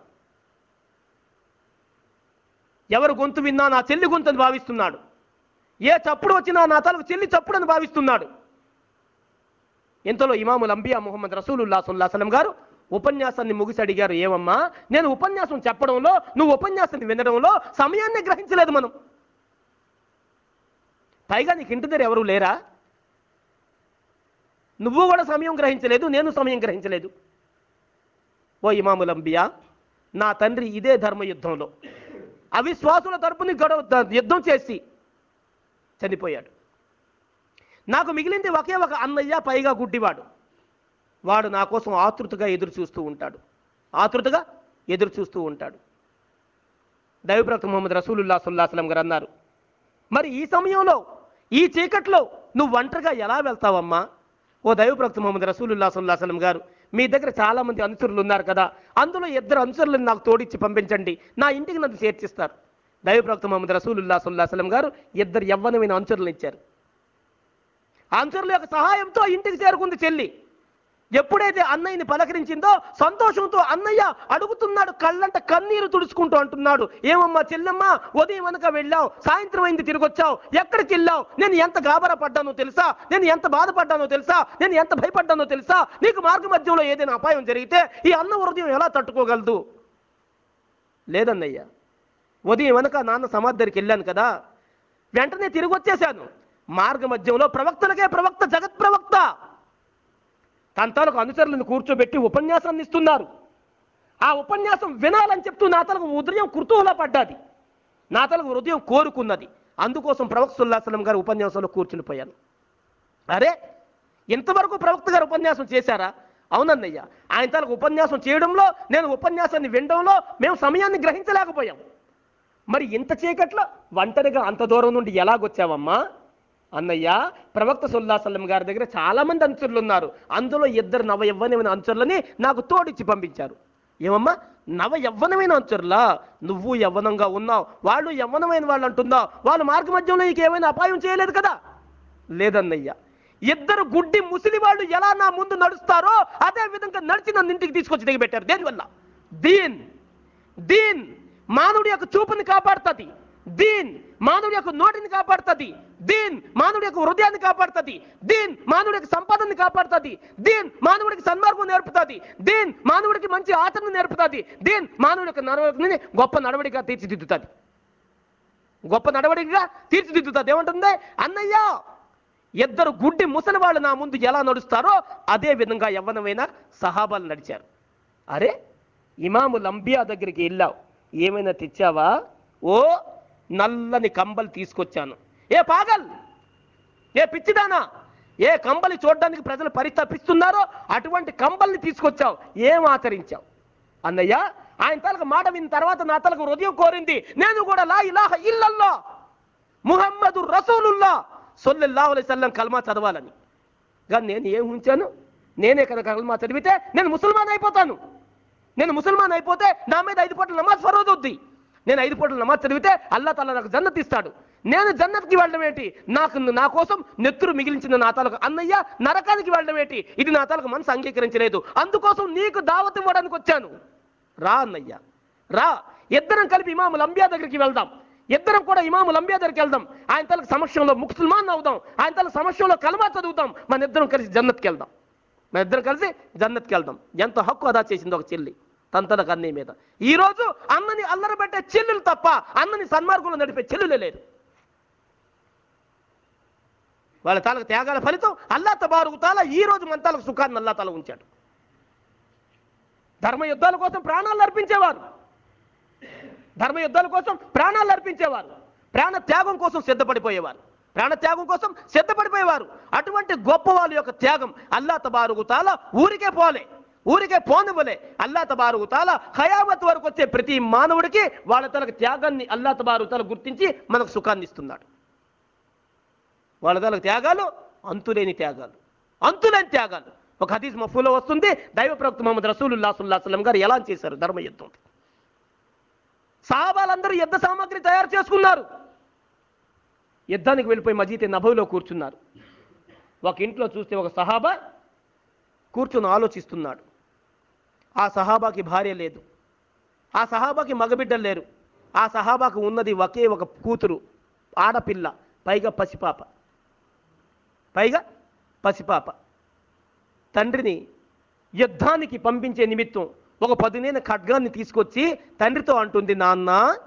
ఎవరు గొంతు విన్నా నా చెల్లి గొంతు అని భావిస్తున్నాడు ఏ చప్పుడు వచ్చినా నా తలకు చెల్లి చప్పుడు అని భావిస్తున్నాడు ఇంతలో ఇమాముల్ అంబియా ముహమ్మద్ రసూలుల్లా సుల్లాసలం గారు ఉపన్యాసాన్ని ముగిసి అడిగారు ఏమమ్మా నేను ఉపన్యాసం చెప్పడంలో నువ్వు ఉపన్యాసాన్ని వినడంలో సమయాన్ని గ్రహించలేదు మనం పైగా నీకు ఇంటి దగ్గర ఎవరు లేరా నువ్వు కూడా సమయం గ్రహించలేదు నేను సమయం గ్రహించలేదు ఓ ఇమాముల్ అంబియా నా తండ్రి ఇదే ధర్మ యుద్ధంలో అవిశ్వాసుల తరపుని గొడవ యుద్ధం చేసి చనిపోయాడు నాకు మిగిలింది ఒకే ఒక అన్నయ్య పైగా గుడ్డివాడు వాడు నా కోసం ఆతృతగా ఎదురు చూస్తూ ఉంటాడు ఆతృతగా ఎదురు చూస్తూ ఉంటాడు దైవప్రవక్త ముహమ్మద్ రసూలుల్లా సుల్లాసలం గారు అన్నారు మరి ఈ సమయంలో ఈ చీకట్లో నువ్వు ఒంటరిగా ఎలా వెళ్తావమ్మా ఓ దైవప్రవక్త ముహమ్మద్ రసూలుల్లా సుల్లాసలం గారు మీ దగ్గర చాలా మంది అనుచరులు ఉన్నారు కదా అందులో ఇద్దరు అనుచరులను నాకు తోడిచ్చి పంపించండి నా ఇంటికి నన్ను చేర్చిస్తారు దైవప్రవక్త ముహమ్మద్ రసూలుల్లా సుల్లాసలం గారు ఇద్దరు యవ్వనమైన అనుచరులను ఇచ్చారు ఆ అనుచరుల యొక్క సహాయంతో ఇంటికి చేరుకుంది చెల్లి ఎప్పుడైతే అన్నయ్యని పలకరించిందో సంతోషంతో అన్నయ్య అడుగుతున్నాడు కళ్ళంట కన్నీరు తుడుచుకుంటూ అంటున్నాడు ఏమమ్మా చెల్లెమ్మ ఉదయం వెనక వెళ్ళావు సాయంత్రం అయింది తిరిగి వచ్చావు ఎక్కడికి వెళ్ళావు నేను ఎంత గాబర పడ్డానో తెలుసా నేను ఎంత బాధపడ్డానో తెలుసా నేను ఎంత భయపడ్డానో తెలుసా నీకు మార్గ మధ్యంలో ఏదైనా అపాయం జరిగితే ఈ అన్న హృదయం ఎలా తట్టుకోగలదు లేదన్నయ్య ఉదయం వెనక నాన్న సమాధి దగ్గరికి వెళ్ళాను కదా వెంటనే తిరిగి వచ్చేశాను మార్గ మధ్యంలో ప్రవక్తలకే ప్రవక్త జగత్ ప్రవక్త తన తాలూకు అనుచరులను కూర్చోబెట్టి ఉపన్యాసాన్ని ఇస్తున్నారు ఆ ఉపన్యాసం వినాలని చెప్తూ నా తలకు ఉదయం కుర్తూహల పడ్డాది నా తలకు హృదయం కోరుకున్నది అందుకోసం ప్రవక్త సుల్లాసలం గారు ఉపన్యాసంలో కూర్చుని పోయాను అరే ఇంతవరకు ప్రవక్త గారు ఉపన్యాసం చేశారా అవునన్నయ్య ఆయన తనకు ఉపన్యాసం చేయడంలో నేను ఉపన్యాసాన్ని వినడంలో మేము సమయాన్ని గ్రహించలేకపోయాం మరి ఇంత చీకట్లో ఒంటరిగా అంత దూరం నుండి ఎలాగొచ్చావమ్మా అన్నయ్య ప్రవక్త సుల్లాసల్లం గారి దగ్గర చాలా మంది అనుచరులు ఉన్నారు అందులో ఇద్దరు నవ యవ్వనమైన అనుచరులని నాకు తోడిచ్చి పంపించారు ఏమమ్మా నవ యవ్వనమైన అనుచరులా నువ్వు యవ్వనంగా ఉన్నావు వాళ్ళు యవ్వనమైన వాళ్ళు అంటున్నావు వాళ్ళు మార్గ మధ్యంలో నీకు ఏమైనా అపాయం చేయలేదు కదా లేదన్నయ్య ఇద్దరు గుడ్డి ముసిలి వాళ్ళు ఎలా నా ముందు నడుస్తారో అదే విధంగా నడిచి నన్ను ఇంటికి తీసుకొచ్చి దిగబెట్టారు దేనివల్ల దీన్ దీన్ మానవుడి యొక్క చూపుని కాపాడుతుంది దీన్ మానవుడి యొక్క నోటిని కాపాడుతుంది దీన్ మానవుడి యొక్క హృదయాన్ని కాపాడుతుంది దీన్ మానవుడి యొక్క సంపాదనని కాపాడుతుంది దీన్ మానవుడికి సన్మార్గం నేర్పుతుంది దీన్ మానవుడికి మంచి ఆచరణ నేర్పుతుంది దీన్ మానవుడి యొక్క నడవడిని గొప్ప నడవడిగా తీర్చిదిద్దుతుంది గొప్ప నడవడిగా తీర్చిదిద్దుతుంది ఏమంటుంది అన్నయ్య ఇద్దరు గుడ్డి ముసలి వాళ్ళు నా ముందు ఎలా నడుస్తారో అదే విధంగా యవ్వనమైన సహాబాలు నడిచారు అరే ఇమాము లంబియా దగ్గరికి వెళ్ళావు ఏమైనా తెచ్చావా ఓ నల్లని కంబలు తీసుకొచ్చాను ఏ పాగల్ ఏ పిచ్చిదానా ఏ కంబలి చూడడానికి ప్రజలు పరితపిస్తున్నారో అటువంటి కంబల్ని తీసుకొచ్చావు ఏం ఆచరించావు అన్నయ్య ఆయన తలకు మాట విన్న తర్వాత నా తలకు హృదయం కోరింది నేను కూడా లా ఇలాహ ఇల్లల్లా ముహమ్మదు రసూలుల్లా సొల్లెల్లాహు అలైహి సల్లం కల్మా చదవాలని కానీ నేను ఏం ఉంచాను నేనే కనుక కల్మా చదివితే నేను ముసల్మాన్ అయిపోతాను నేను ముసల్మాన్ అయిపోతే నా మీద ఐదు పూటల నమాజ్ ఫరోజ్ అవుద్ది నేను ఐదు పూటల నమాజ్ చదివితే అల్లా తాలా నాకు జన్నత్ ఇస్తాడు నేను జన్నత్కి వెళ్ళడం ఏంటి నాకు నా కోసం నెత్తురు మిగిలించిన నా తాలకు అన్నయ్య నరకానికి వెళ్ళడం ఏంటి ఇది నా తాలకు మనసు అంగీకరించలేదు అందుకోసం నీకు దావత్ ఇవ్వడానికి వచ్చాను రా అన్నయ్య రా ఇద్దరం కలిపి ఇమాము లంబియా దగ్గరికి వెళ్దాం ఇద్దరం కూడా ఇమాము లంబియా దగ్గరికి వెళ్దాం ఆయన తలకు సమక్షంలో ముస్లిమాన్ అవుదాం ఆయన తల సమక్షంలో కలమా చదువుతాం మన ఇద్దరం కలిసి జన్నత్కి వెళ్దాం మన ఇద్దరం కలిసి జన్నత్కి వెళ్దాం ఎంత హక్కు అదా చేసింది ఒక చెల్లి తన తన కన్నయ్య మీద ఈ రోజు అన్నని అల్లరబెట్టే చెల్లెలు తప్ప అన్నని సన్మార్గంలో నడిపే చెల్లెలే లేరు వాళ్ళ తాలకు త్యాగాల ఫలితం అల్లా తబారుకు తాల ఈ రోజు మన తాలకు సుఖాన్ని అల్లా తాల ఉంచాడు ధర్మ యుద్ధాల కోసం ప్రాణాలు అర్పించేవారు ధర్మ యుద్ధాల కోసం ప్రాణాలు అర్పించేవారు ప్రాణ త్యాగం కోసం సిద్ధపడిపోయేవారు ప్రాణ త్యాగం కోసం సిద్ధపడిపోయేవారు అటువంటి గొప్ప వాళ్ళ యొక్క త్యాగం అల్లా తబారుకు తాల ఊరికే పోలే ఊరికే పోనివ్వలే అల్లా తబారుకు తాల హయామత్ వరకు వచ్చే ప్రతి మానవుడికి వాళ్ళ తనకు త్యాగాన్ని అల్లా తబారు తాల గుర్తించి మనకు సుఖాన్ని ఇస్తున్నాడు వాళ్ళ తనకు త్యాగాలు అంతులేని త్యాగాలు అంతులేని త్యాగాలు ఒక హదీస్ మఫూలో వస్తుంది దైవ ప్రవక్త మొహమ్మద్ రసూలుల్లా సుల్లాహం గారు ఎలా చేశారు ధర్మ యుద్ధం సాహాబాలందరూ యుద్ధ సామాగ్రి తయారు చేసుకున్నారు యుద్ధానికి వెళ్ళిపోయి మజీతే నభవిలో కూర్చున్నారు ఒక ఇంట్లో చూస్తే ఒక సహాబా కూర్చుని ఆలోచిస్తున్నాడు ఆ సహాబాకి భార్య లేదు ఆ సహాబాకి మగబిడ్డలు లేరు ఆ సహాబాకు ఉన్నది ఒకే ఒక కూతురు ఆడపిల్ల పైగా పసిపాప పైగా పసిపాప తండ్రిని యుద్ధానికి పంపించే నిమిత్తం ఒక పదునైన ఖడ్గాన్ని తీసుకొచ్చి తండ్రితో అంటుంది నాన్న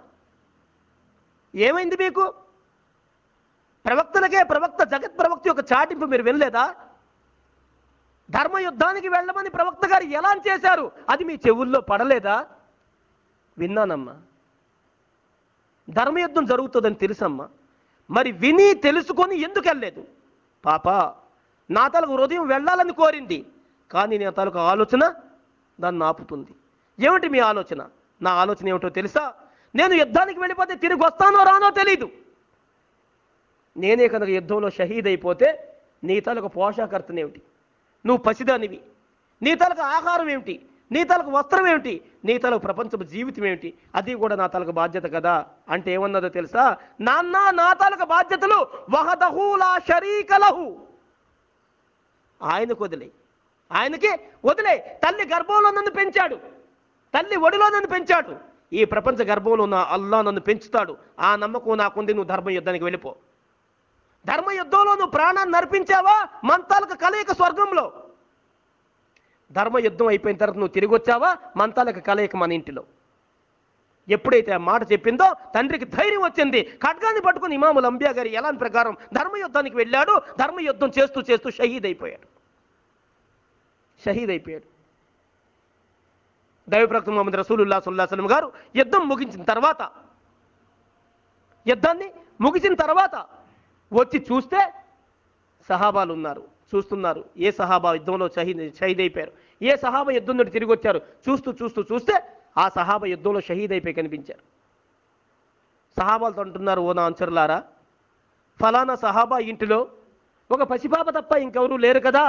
ఏమైంది మీకు ప్రవక్తలకే ప్రవక్త జగత్ ప్రవక్త యొక్క చాటింపు మీరు వినలేదా ధర్మ యుద్ధానికి వెళ్ళమని ప్రవక్త గారు ఎలా చేశారు అది మీ చెవుల్లో పడలేదా విన్నానమ్మా ధర్మయుద్ధం జరుగుతుందని తెలుసమ్మా మరి విని తెలుసుకొని ఎందుకు వెళ్ళలేదు పాప నా తలకు హృదయం వెళ్ళాలని కోరింది కానీ నా తలకు ఆలోచన దాన్ని ఆపుతుంది ఏమిటి మీ ఆలోచన నా ఆలోచన ఏమిటో తెలుసా నేను యుద్ధానికి వెళ్ళిపోతే తిరిగి వస్తానో రానో తెలీదు నేనే కనుక యుద్ధంలో షహీద్ అయిపోతే నీ తలకు పోషాకర్తనేమిటి నువ్వు పసిదానివి నీ తలకు ఆహారం ఏమిటి నీ తలకు వస్త్రం ఏమిటి నీ తలకు ప్రపంచపు జీవితం ఏమిటి అది కూడా నా తలకు బాధ్యత కదా అంటే ఏమన్నదో తెలుసా నాన్న నా తలకు బాధ్యతలు వహదహూలా షరీకలహు ఆయనకు వదిలే ఆయనకి వదిలే తల్లి గర్భంలో నన్ను పెంచాడు తల్లి ఒడిలో నన్ను పెంచాడు ఈ ప్రపంచ గర్భంలో ఉన్న అల్లా నన్ను పెంచుతాడు ఆ నమ్మకం నాకుంది నువ్వు ధర్మ యుద్ధానికి వెళ్ళిపో ధర్మ యుద్ధంలో నువ్వు ప్రాణాన్ని నర్పించావా మంతాలకు కలయిక స్వర్గంలో ధర్మ యుద్ధం అయిపోయిన తర్వాత నువ్వు తిరిగి వచ్చావా మంతాలకు కలయిక మన ఇంటిలో ఎప్పుడైతే ఆ మాట చెప్పిందో తండ్రికి ధైర్యం వచ్చింది ఖడ్గాన్ని పట్టుకుని ఇమాముల్ అంబియా గారి ఎలాంటి ప్రకారం ధర్మ యుద్ధానికి వెళ్ళాడు ధర్మ యుద్ధం చేస్తూ చేస్తూ షహీద్ అయిపోయాడు షహీద్ అయిపోయాడు దైవప్రక్త మొహమ్మద్ రసూలుల్లా సుల్లాసలం గారు యుద్ధం ముగించిన తర్వాత యుద్ధాన్ని ముగిసిన తర్వాత వచ్చి చూస్తే సహాబాలు ఉన్నారు చూస్తున్నారు ఏ సహాబా యుద్ధంలో షహీద్ షహీద్ అయిపోయారు ఏ సహాబా యుద్ధం నుండి తిరిగి వచ్చారు చూస్తూ చూస్తూ చూస్తే ఆ సహాబా యుద్ధంలో షహీద్ అయిపోయి కనిపించారు సహాబాలతో అంటున్నారు ఓ నా అంచరులారా ఫలానా సహాబా ఇంటిలో ఒక పసిపాప తప్ప ఇంకెవరూ లేరు కదా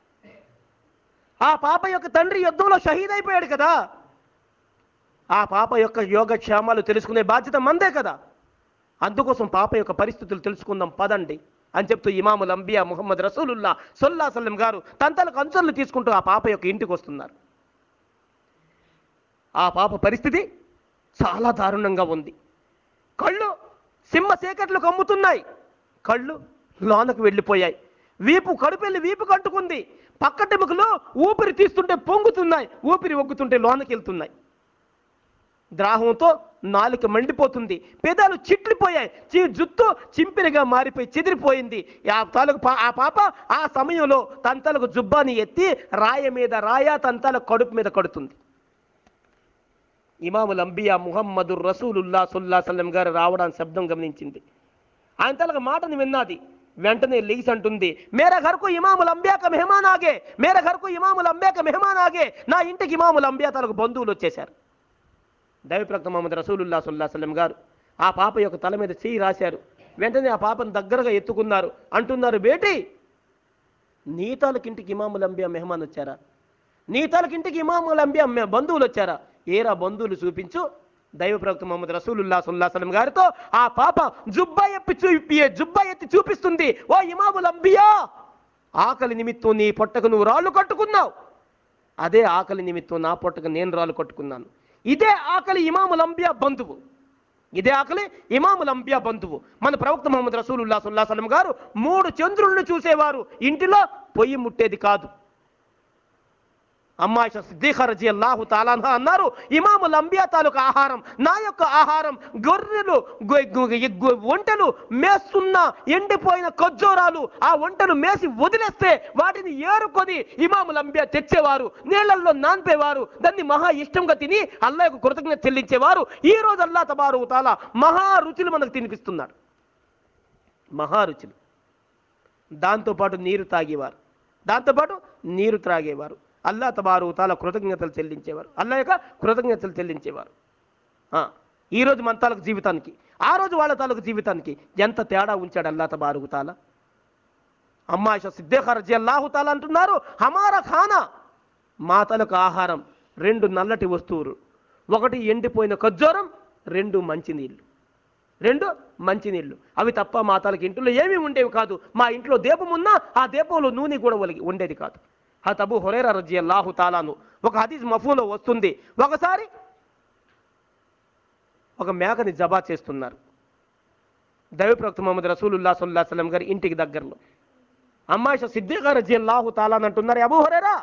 ఆ పాప యొక్క తండ్రి యుద్ధంలో షహీద్ అయిపోయాడు కదా ఆ పాప యొక్క యోగక్షేమాలు తెలుసుకునే బాధ్యత మందే కదా అందుకోసం పాప యొక్క పరిస్థితులు తెలుసుకుందాం పదండి అని చెప్తూ ఇమాముల్ అంబియా ముహమ్మద్ రసూలుల్లా సొల్లా సల్లం గారు తంతలకు అంచర్లు తీసుకుంటూ ఆ పాప యొక్క ఇంటికి వస్తున్నారు ఆ పాప పరిస్థితి చాలా దారుణంగా ఉంది కళ్ళు సింహ సేకట్లు కమ్ముతున్నాయి కళ్ళు లోనకు వెళ్ళిపోయాయి వీపు కడుపెళ్ళి వీపు కట్టుకుంది పక్కటెముకలు ఊపిరి తీస్తుంటే పొంగుతున్నాయి ఊపిరి ఒగ్గుతుంటే లోనకి వెళ్తున్నాయి ద్రాహంతో నాలుక మండిపోతుంది పెదాలు చిట్లిపోయాయి చి జుత్తు చింపిరిగా మారిపోయి చెదిరిపోయింది ఆ తాలూకు పా- ఆ పాప ఆ సమయంలో తంతలకు జుబ్బాని ఎత్తి రాయ మీద రాయ తంతల కడుపు మీద కడుతుంది ఇమాముల్ అంబియా ముహమ్మదు రసూలుల్లా సుల్లా సల్లం గారు రావడానికి శబ్దం గమనించింది ఆయన తలకు మాటను విన్నది వెంటనే లీస్ అంటుంది మేర ఘర్కు ఇమాముల్ అంబియాక మెహమాన్ ఆగే మేర ఘర్కు ఇమాముల్ అంబియాక మెహమాన్ ఆగే నా ఇంటికి ఇమాముల్ అంబియా తలకు బంధువులు వచ్చేశారు దైవప్రక్త మహమ్మద్ రసూలుల్లా సుల్లా సల్లం గారు ఆ పాప యొక్క తల మీద చేయి రాశారు వెంటనే ఆ పాపను దగ్గరగా ఎత్తుకున్నారు అంటున్నారు బేటి నీ తాలకింటికి ఇమాముల్ అంబియా మెహమాన్ వచ్చారా నీ తాలకింటికి ఇమాముల్ అంబియా మె- బంధువులు వచ్చారా ఏరా బంధువులు చూపించు దైవ ప్రవక్త మొహమ్మద్ రసూలుల్లా సుల్లా సలం గారితో ఆ పాప జుబ్బా ఎప్పి చూపి జుబ్బా ఎత్తి చూపిస్తుంది ఓ ఇమాముల్ అంబియా ఆకలి నిమిత్తం నీ పొట్టకు నువ్వు రాళ్ళు కట్టుకున్నావు అదే ఆకలి నిమిత్తం నా పొట్టకు నేను రాళ్ళు కట్టుకున్నాను ఇదే ఆకలి ఇమాముల్ అంబియా బంధువు ఇదే ఆకలి ఇమాముల్ అంబియా బంధువు మన ప్రవక్త మొహమ్మద్ రసూలుల్లా సుల్లా సలం గారు మూడు చంద్రులను చూసేవారు ఇంటిలో పొయ్యి ముట్టేది కాదు అమ్మాయిష సిద్దీఖ రజీ అల్లాహు తాలాన్హా అన్నారు ఇమాముల్ అంబియా తాలూకు ఆహారం నా యొక్క ఆహారం గొర్రెలు గొ- గొ- గొ- ఒంటెలు మేస్తున్న ఎండిపోయిన ఖర్జూరాలు ఆ ఒంటెలు మేసి వదిలేస్తే వాటిని ఏరుకొని ఇమాముల్ అంబియా తెచ్చేవారు నీళ్లలో నాన్పేవారు దాన్ని మహా ఇష్టంగా తిని అల్లా యొక్క కృతజ్ఞత చెల్లించేవారు ఈ రోజు అల్లా తబారు తాలా మహా రుచులు మనకు తినిపిస్తున్నాడు మహా రుచులు దాంతోపాటు నీరు తాగేవారు దాంతోపాటు నీరు త్రాగేవారు అల్లా తబారు తాల కృతజ్ఞతలు చెల్లించేవారు అల్లా యొక్క కృతజ్ఞతలు చెల్లించేవారు ఆ, ఈ రోజు మన తాలూకు జీవితానికి ఆ రోజు వాళ్ళ తాలూకు జీవితానికి ఎంత తేడా ఉంచాడు అల్లా తబారు తాల అమ్మాయిష సిద్దేఖ రజీ అల్లాహు తాల అంటున్నారు హమారా ఖానా మా తాలూకు ఆహారం రెండు నల్లటి వస్తువులు ఒకటి ఎండిపోయిన ఖర్జూరం రెండు మంచినీళ్ళు రెండు మంచినీళ్ళు అవి తప్ప మా తలకి ఇంట్లో ఏమీ ఉండేవి కాదు మా ఇంట్లో దీపం ఉన్నా ఆ దీపంలో నూనె కూడా ఒలిగి ఉండేది కాదు ఆ తబు హొరేరా రజీ అల్లాహు తాలాను ఒక హదీస్ మఫూలో వస్తుంది ఒకసారి ఒక మేకని జబా చేస్తున్నారు దైవప్రవక్త మొహమ్మద్ రసూలుల్లా సల్లా సలం గారి ఇంటికి దగ్గరలో అమ్మాయిష సిద్దిగా రజీ అల్లాహు తాలాన్ అంటున్నారు అబూ హొరేరా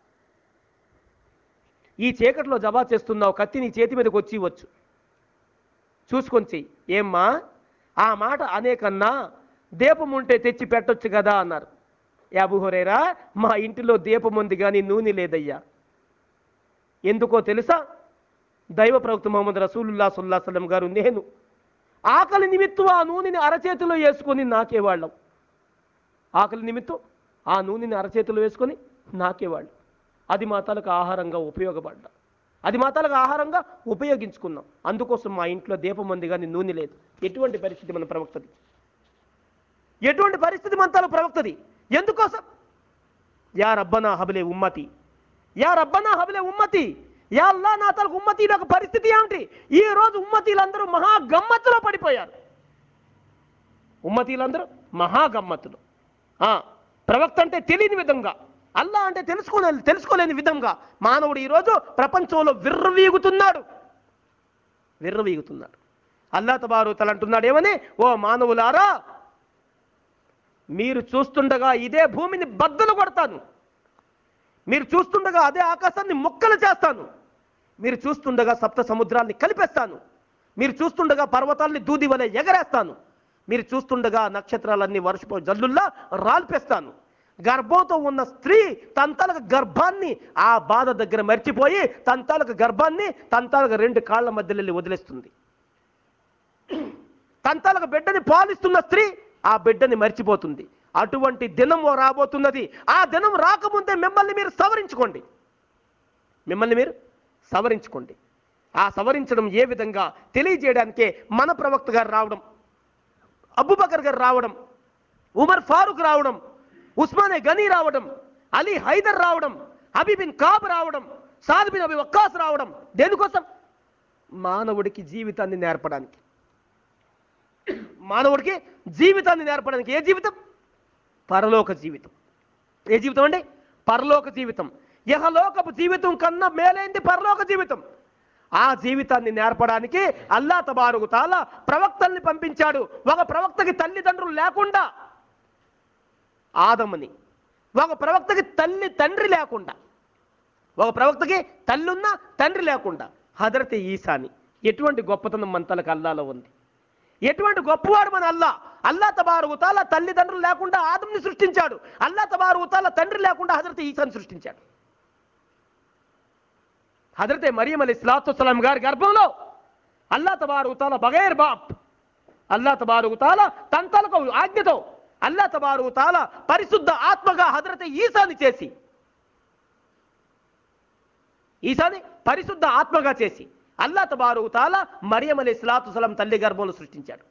ఈ చీకట్లో జబా చేస్తున్నావు కత్తి నీ చేతి మీదకి వచ్చి వచ్చు చూసుకొని చెయ్యి ఏమ్మా ఆ మాట అనేకన్నా దీపం ఉంటే తెచ్చి పెట్టొచ్చు కదా అన్నారు యాబుహోరేరా మా ఇంటిలో దీపం ఉంది కానీ నూనె లేదయ్యా ఎందుకో తెలుసా దైవ ప్రవక్త మొహమ్మద్ రసూలుల్లా సుల్లా సల్లం గారు నేను ఆకలి నిమిత్తం ఆ నూనెని అరచేతిలో వేసుకొని నాకేవాళ్ళం ఆకలి నిమిత్తం ఆ నూనెని అరచేతిలో వేసుకొని నాకేవాళ్ళం అది మా తలకు ఆహారంగా ఉపయోగపడ్డా అది మా తలకు ఆహారంగా ఉపయోగించుకున్నాం అందుకోసం మా ఇంట్లో దీపం ఉంది కానీ నూనె లేదు ఎటువంటి పరిస్థితి మన ప్రవక్తది ఎటువంటి పరిస్థితి మన తల ప్రవక్తది ఎందుకోసం యా రబ్బనా హబలే ఉమ్మతి యా రబ్బనా హబలే ఉమ్మతి యా అల్లా నా తలకు ఉమ్మతీల యొక్క పరిస్థితి ఏమిటి ఈ రోజు ఉమ్మతీలందరూ మహా గమ్మత్తులో పడిపోయారు ఉమ్మతీలందరూ మహా గమ్మత్తులు ఆ, ప్రవక్త అంటే తెలియని విధంగా అల్లా అంటే తెలుసుకోలే తెలుసుకోలేని విధంగా మానవుడు ఈరోజు ప్రపంచంలో విర్రవీగుతున్నాడు విర్రవీగుతున్నాడు అల్లా తబారు తలంటున్నాడు ఏమని ఓ మానవులారా మీరు చూస్తుండగా ఇదే భూమిని బద్దలు కొడతాను మీరు చూస్తుండగా అదే ఆకాశాన్ని ముక్కలు చేస్తాను మీరు చూస్తుండగా సప్త సముద్రాల్ని కలిపేస్తాను మీరు చూస్తుండగా పర్వతాల్ని దూది వలె ఎగరేస్తాను మీరు చూస్తుండగా నక్షత్రాలన్నీ వర్షపో జల్లుల్లా రాల్పేస్తాను గర్భంతో ఉన్న స్త్రీ తంతాలకు గర్భాన్ని ఆ బాధ దగ్గర మర్చిపోయి తంతాలకు గర్భాన్ని తంతాలకు రెండు కాళ్ళ మధ్యలో వెళ్ళి వదిలేస్తుంది తంతాలకు బిడ్డని పాలిస్తున్న స్త్రీ ఆ బిడ్డని మర్చిపోతుంది అటువంటి దినం రాబోతున్నది ఆ దినం రాకముందే మిమ్మల్ని మీరు సవరించుకోండి మిమ్మల్ని మీరు సవరించుకోండి ఆ సవరించడం ఏ విధంగా తెలియజేయడానికే మన ప్రవక్త గారు రావడం అబుబకర్ గారు రావడం ఉమర్ ఫారూక్ రావడం ఉస్మానే గనీ రావడం అలీ హైదర్ రావడం హబీ బిన్ కాబ్ రావడం సాద్ బిన్ అబి వక్కాస్ రావడం దేనికోసం మానవుడికి జీవితాన్ని నేర్పడానికి మానవుడికి జీవితాన్ని నేర్పడానికి ఏ జీవితం పరలోక జీవితం ఏ జీవితం అండి పరలోక జీవితం ఇహలోకపు జీవితం కన్నా మేలైంది పరలోక జీవితం ఆ జీవితాన్ని నేర్పడానికి అల్లా తబారుకు తాలా ప్రవక్తల్ని పంపించాడు ఒక ప్రవక్తకి తల్లిదండ్రులు లేకుండా ఆదముని ఒక ప్రవక్తకి తల్లి తండ్రి లేకుండా ఒక ప్రవక్తకి తల్లున్న తండ్రి లేకుండా హజరత్ ఈసాని ఎటువంటి గొప్పతనం మన తలకు అల్లాలో ఉంది ఎటువంటి గొప్పవాడు మన అల్లా అల్లా తబారు ఉతాల తల్లిదండ్రులు లేకుండా ఆదంని సృష్టించాడు అల్లా తబారు ఉతాల తండ్రి లేకుండా హజరత్ ఈసాని సృష్టించాడు హజరతే మరియం అలీ సలాం గారి గర్భంలో అల్లా తబారు ఉతాల బగైర్ బాప్ అల్లా తబారు ఉతాల తంతలకు ఆజ్ఞతో అల్లా తబారు ఉతాల పరిశుద్ధ ఆత్మగా హజరతే ఈసాని చేసి ఈసారి పరిశుద్ధ ఆత్మగా చేసి అల్లా తబారు తాలా మరియం అలీ సలాం తల్లి గర్భంలో సృష్టించాడు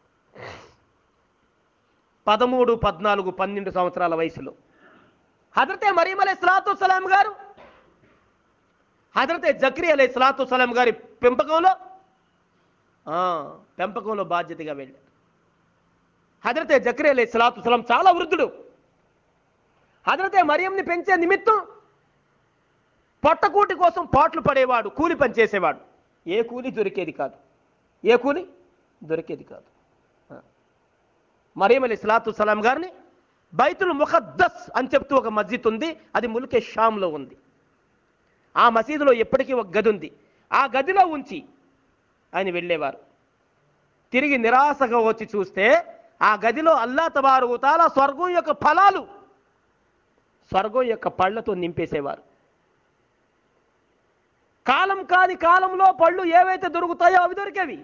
పదమూడు పద్నాలుగు పన్నెండు సంవత్సరాల వయసులో హజరతే మరియం అలీ సలాం గారు హజరతే జక్రీ అలీ సలాం గారి పెంపకంలో ఆ, పెంపకంలో బాధ్యతగా వెళ్ళారు హజరతే జక్రీ అలీ సలాం చాలా వృద్ధుడు హజరతే మరియంని పెంచే నిమిత్తం పొట్టకూటి కోసం పాటలు పడేవాడు కూలి పని చేసేవాడు ఏ కూలి దొరికేది కాదు ఏ కూలి దొరికేది కాదు ఆ. మరియం అలీ సలాతు సలాం గారిని బైతుల్ ముఖద్దస్ అని చెప్తూ ఒక మస్జిద్ ఉంది అది ముల్కే షామ్లో ఉంది ఆ మసీదులో ఎప్పటికీ ఒక గది ఉంది ఆ గదిలో ఉంచి ఆయన వెళ్ళేవారు తిరిగి నిరాశగా వచ్చి చూస్తే ఆ గదిలో అల్లా తబారు తాలా స్వర్గం యొక్క ఫలాలు స్వర్గం యొక్క పళ్ళతో నింపేసేవారు కాలం కాని కాలంలో పళ్ళు ఏవైతే దొరుకుతాయో అవి దొరికేవి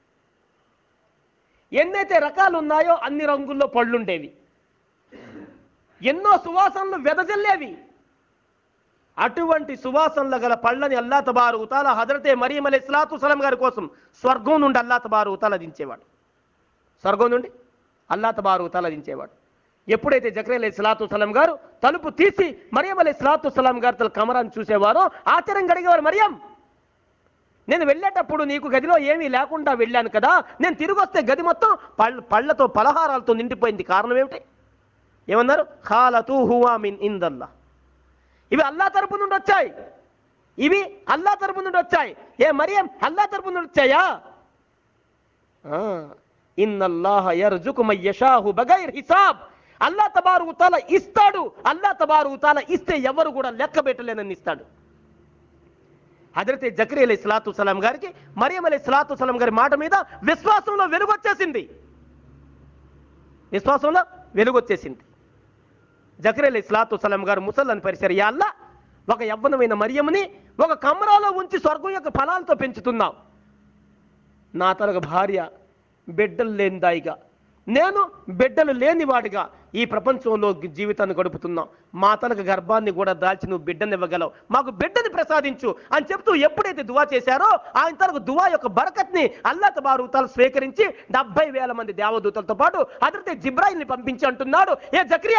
ఎన్నైతే రకాలు ఉన్నాయో అన్ని రంగుల్లో పళ్ళుండేవి ఎన్నో సువాసనలు వెదజల్లేవి అటువంటి సువాసనలు గల పళ్ళని అల్లా తబారు ఉతాల హజరతే మరియం అలీ ఇస్లాతు సలం గారి కోసం స్వర్గం నుండి అల్లా తబారు ఉతాల దించేవాడు స్వర్గం నుండి అల్లా తబారు ఉతాల దించేవాడు ఎప్పుడైతే జక్రే అలీ ఇస్లాతు సలం గారు తలుపు తీసి మరియం అలీ ఇస్లాతు సలాం గారు తన కమరాన్ని చూసేవారో ఆశ్చర్యం కలిగేవారు మరియం నేను వెళ్ళేటప్పుడు నీకు గదిలో ఏమీ లేకుండా వెళ్ళాను కదా నేను తిరిగి వస్తే గది మొత్తం పళ్ళ పళ్ళతో పలహారాలతో నిండిపోయింది కారణం ఏమిటి ఏమన్నారు ఖాలతూ హువా మిన్ ఇందల్లా ఇవి అల్లా తరపు నుండి వచ్చాయి ఇవి అల్లా తరపు నుండి వచ్చాయి ఏ మరియం అల్లా తరపు నుండి వచ్చాయా ఆ, ఇన్నల్లాహ యర్జుకు మయ్యషాహు బగైర్ హిసాబ్ అల్లా తబారు ఉతాల ఇస్తాడు అల్లా తబారు ఉతాల ఇస్తే ఎవరు కూడా లెక్క పెట్టలేనని ఇస్తాడు హజరతే జక్రీ అలీ సలాతు సలాం గారికి మరియం అలీ సలాతు సలాం గారి మాట మీద విశ్వాసంలో వెలుగొచ్చేసింది విశ్వాసంలో వెలుగొచ్చేసింది జక్రీ అలీ సలాతు సలాం గారు ముసల్లని పరిసర అల్లా ఒక యవ్వనమైన మరియముని ఒక కమరాలో ఉంచి స్వర్గం యొక్క ఫలాలతో పెంచుతున్నాం నా తనకు భార్య బిడ్డలు లేనిదాయిగా నేను బిడ్డలు లేనివాడిగా ఈ ప్రపంచంలో జీవితాన్ని గడుపుతున్నాం మా తనకు గర్భాన్ని కూడా దాల్చి నువ్వు బిడ్డనివ్వగలవు మాకు బిడ్డని ప్రసాదించు అని చెప్తూ ఎప్పుడైతే దువా చేశారో ఆయన తనకు దువా యొక్క బరకత్ని అల్లా తబారూతాలు స్వీకరించి డెబ్బై వేల మంది దేవదూతలతో పాటు అదరితే జిబ్రాయిల్ని పంపించి అంటున్నాడు ఏ జక్రియా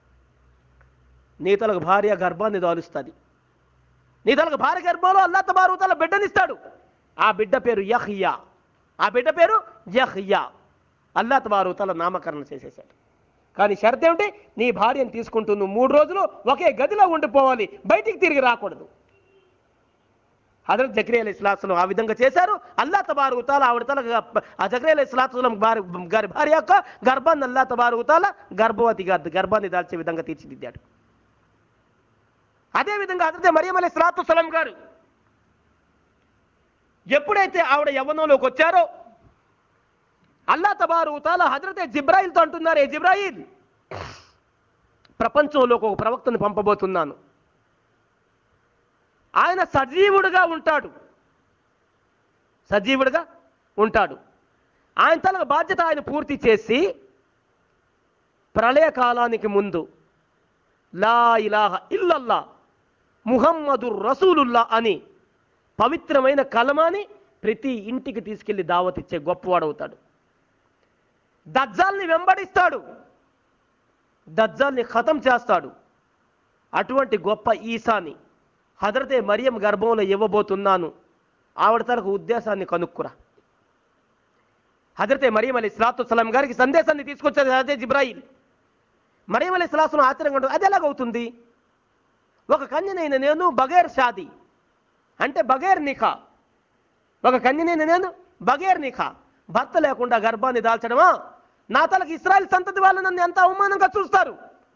నీ తనకు భార్య గర్భాన్ని దాలుస్తుంది నీ తనకు భార్య గర్భంలో అల్లా తబారూతాల బిడ్డనిస్తాడు ఆ బిడ్డ పేరు యహ్యా ఆ బిడ్డ పేరు యహ్యా అల్లా తబారూతాల నామకరణం చేసేసాడు కానీ షరత్ ఏమిటి నీ భార్యను తీసుకుంటూ నువ్వు మూడు రోజులు ఒకే గదిలో ఉండిపోవాలి బయటికి తిరిగి రాకూడదు హజరత్ జక్రీ అలీ ఇస్లాస్లం ఆ విధంగా చేశారు అల్లా తబారు ఉతాల ఆవిడ తల ఆ జక్రీ అలీ ఇస్లాస్లం గారి గారి భార్య యొక్క గర్భాన్ని అల్లా తబారు ఉతాల గర్భవతిగా గర్భాన్ని దాల్చే విధంగా తీర్చిదిద్దాడు అదేవిధంగా హజరత్ మరియం అలీ సలాం గారు ఎప్పుడైతే ఆవిడ యవ్వనంలోకి వచ్చారో అల్లా తబారు ఉతాల హజరతే జిబ్రాయిల్తో అంటున్నారు ఏ జిబ్రాయిల్ ప్రపంచంలోకి ఒక ప్రవక్తను పంపబోతున్నాను ఆయన సజీవుడుగా ఉంటాడు సజీవుడుగా ఉంటాడు ఆయన తన బాధ్యత ఆయన పూర్తి చేసి ప్రళయకాలానికి ముందు లా ఇలాహ ఇల్లల్లా ముహమ్మదు రసూలుల్లా అని పవిత్రమైన కలమాని ప్రతి ఇంటికి తీసుకెళ్లి దావతిచ్చే గొప్పవాడవుతాడు దజ్జాల్ని వెంబడిస్తాడు దజ్జాల్ని ఖతం చేస్తాడు అటువంటి గొప్ప ఈసాని హజరతే మరియం గర్భంలో ఇవ్వబోతున్నాను ఆవిడ తనకు ఉద్దేశాన్ని కనుక్కురా హజరతే మరియం అలీ సలాతు సలాం గారికి సందేశాన్ని తీసుకొచ్చారు హజరతే జిబ్రాయిల్ మరియం అలీ సలాసును ఆశ్చర్యంగా ఉంటుంది అది ఎలాగవుతుంది ఒక కన్యనైన నేను బగేర్ షాది అంటే బగేర్ నిఖా ఒక కన్యనైన నేను బగేర్ నిఖా భర్త లేకుండా గర్భాన్ని దాల్చడమా నా తలకు ఇస్రాయల్ సంతతి వాళ్ళు నన్ను ఎంత అవమానంగా చూస్తారు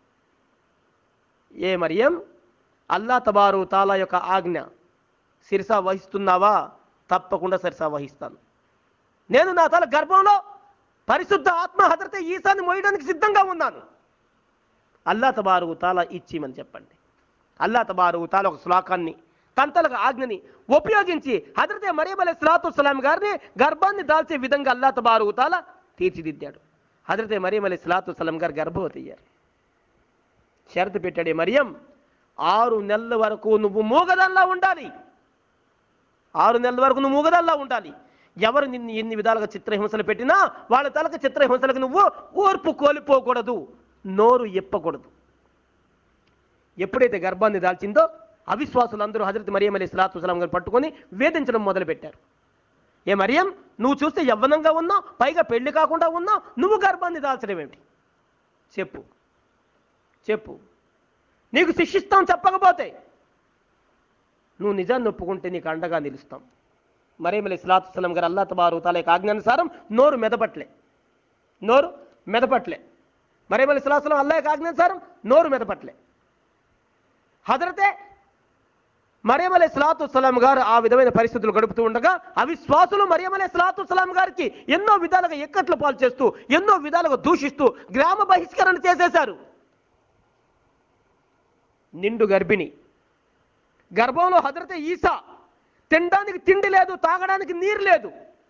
ఏ మరియం అల్లా తబారు తాలా యొక్క ఆజ్ఞ శిరస వహిస్తున్నావా తప్పకుండా సరిసా వహిస్తాను నేను నా తల గర్భంలో పరిశుద్ధ ఆత్మ హజరతే ఈసాని మోయడానికి సిద్ధంగా ఉన్నాను అల్లా తబారు తాల ఇచ్చిమని చెప్పండి అల్లా తబారు తాల ఒక శ్లోకాన్ని తంతలకు ఆజ్ఞని ఉపయోగించి హజరతే మరియం అలీ సలాతు సలాం గారిని గర్భాన్ని దాల్చే విధంగా అల్లా తబారు తాల తీర్చిదిద్దాడు హజరతే మరియం అలీ సలాతు సలాం గారు గర్భవతి అయ్యారు షరతు పెట్టాడే మరియం ఆరు నెలల వరకు నువ్వు మూగదల్లా ఉండాలి ఆరు నెలల వరకు నువ్వు మూగదల్లా ఉండాలి ఎవరు నిన్ను ఎన్ని విధాలుగా చిత్రహింసలు పెట్టినా వాళ్ళ తలకు చిత్రహింసలకు నువ్వు ఓర్పు కోల్పోకూడదు నోరు ఎప్పకూడదు ఎప్పుడైతే గర్భాన్ని దాల్చిందో అవిశ్వాసులందరూ హజరత్ మరియం అలీ సలాతు సలాం గారు పట్టుకొని వేధించడం మొదలుపెట్టారు ఏ మరియం నువ్వు చూస్తే యవ్వనంగా ఉన్నావు పైగా పెళ్లి కాకుండా ఉన్నావు నువ్వు గర్భాన్ని దాల్చడం ఏమిటి చెప్పు చెప్పు నీకు శిక్షిస్తాం చెప్పకపోతే నువ్వు నిజాన్ని ఒప్పుకుంటే నీకు అండగా నిలుస్తాం మరేమలి ఇస్లాతు సలం గారు అల్లా తబారు తాల యొక్క ఆజ్ఞానుసారం నోరు మెదపట్లే నోరు మెదపట్లే మరేమలి ఇస్లాతులం అల్లా యొక్క ఆజ్ఞానుసారం నోరు మెదపట్లే హజరతే మరియం అలీ సలాతు సలాం గారు ఆ విధమైన పరిస్థితులు గడుపుతూ ఉండగా అవిశ్వాసులు మరియం అలీ సలాతు సలాం గారికి ఎన్నో విధాలుగా ఎక్కట్లు పాలు చేస్తూ ఎన్నో విధాలుగా దూషిస్తూ గ్రామ బహిష్కరణ చేసేశారు నిండు గర్భిణి గర్భంలో హజరతే ఈసా తినడానికి తిండి లేదు తాగడానికి నీరు లేదు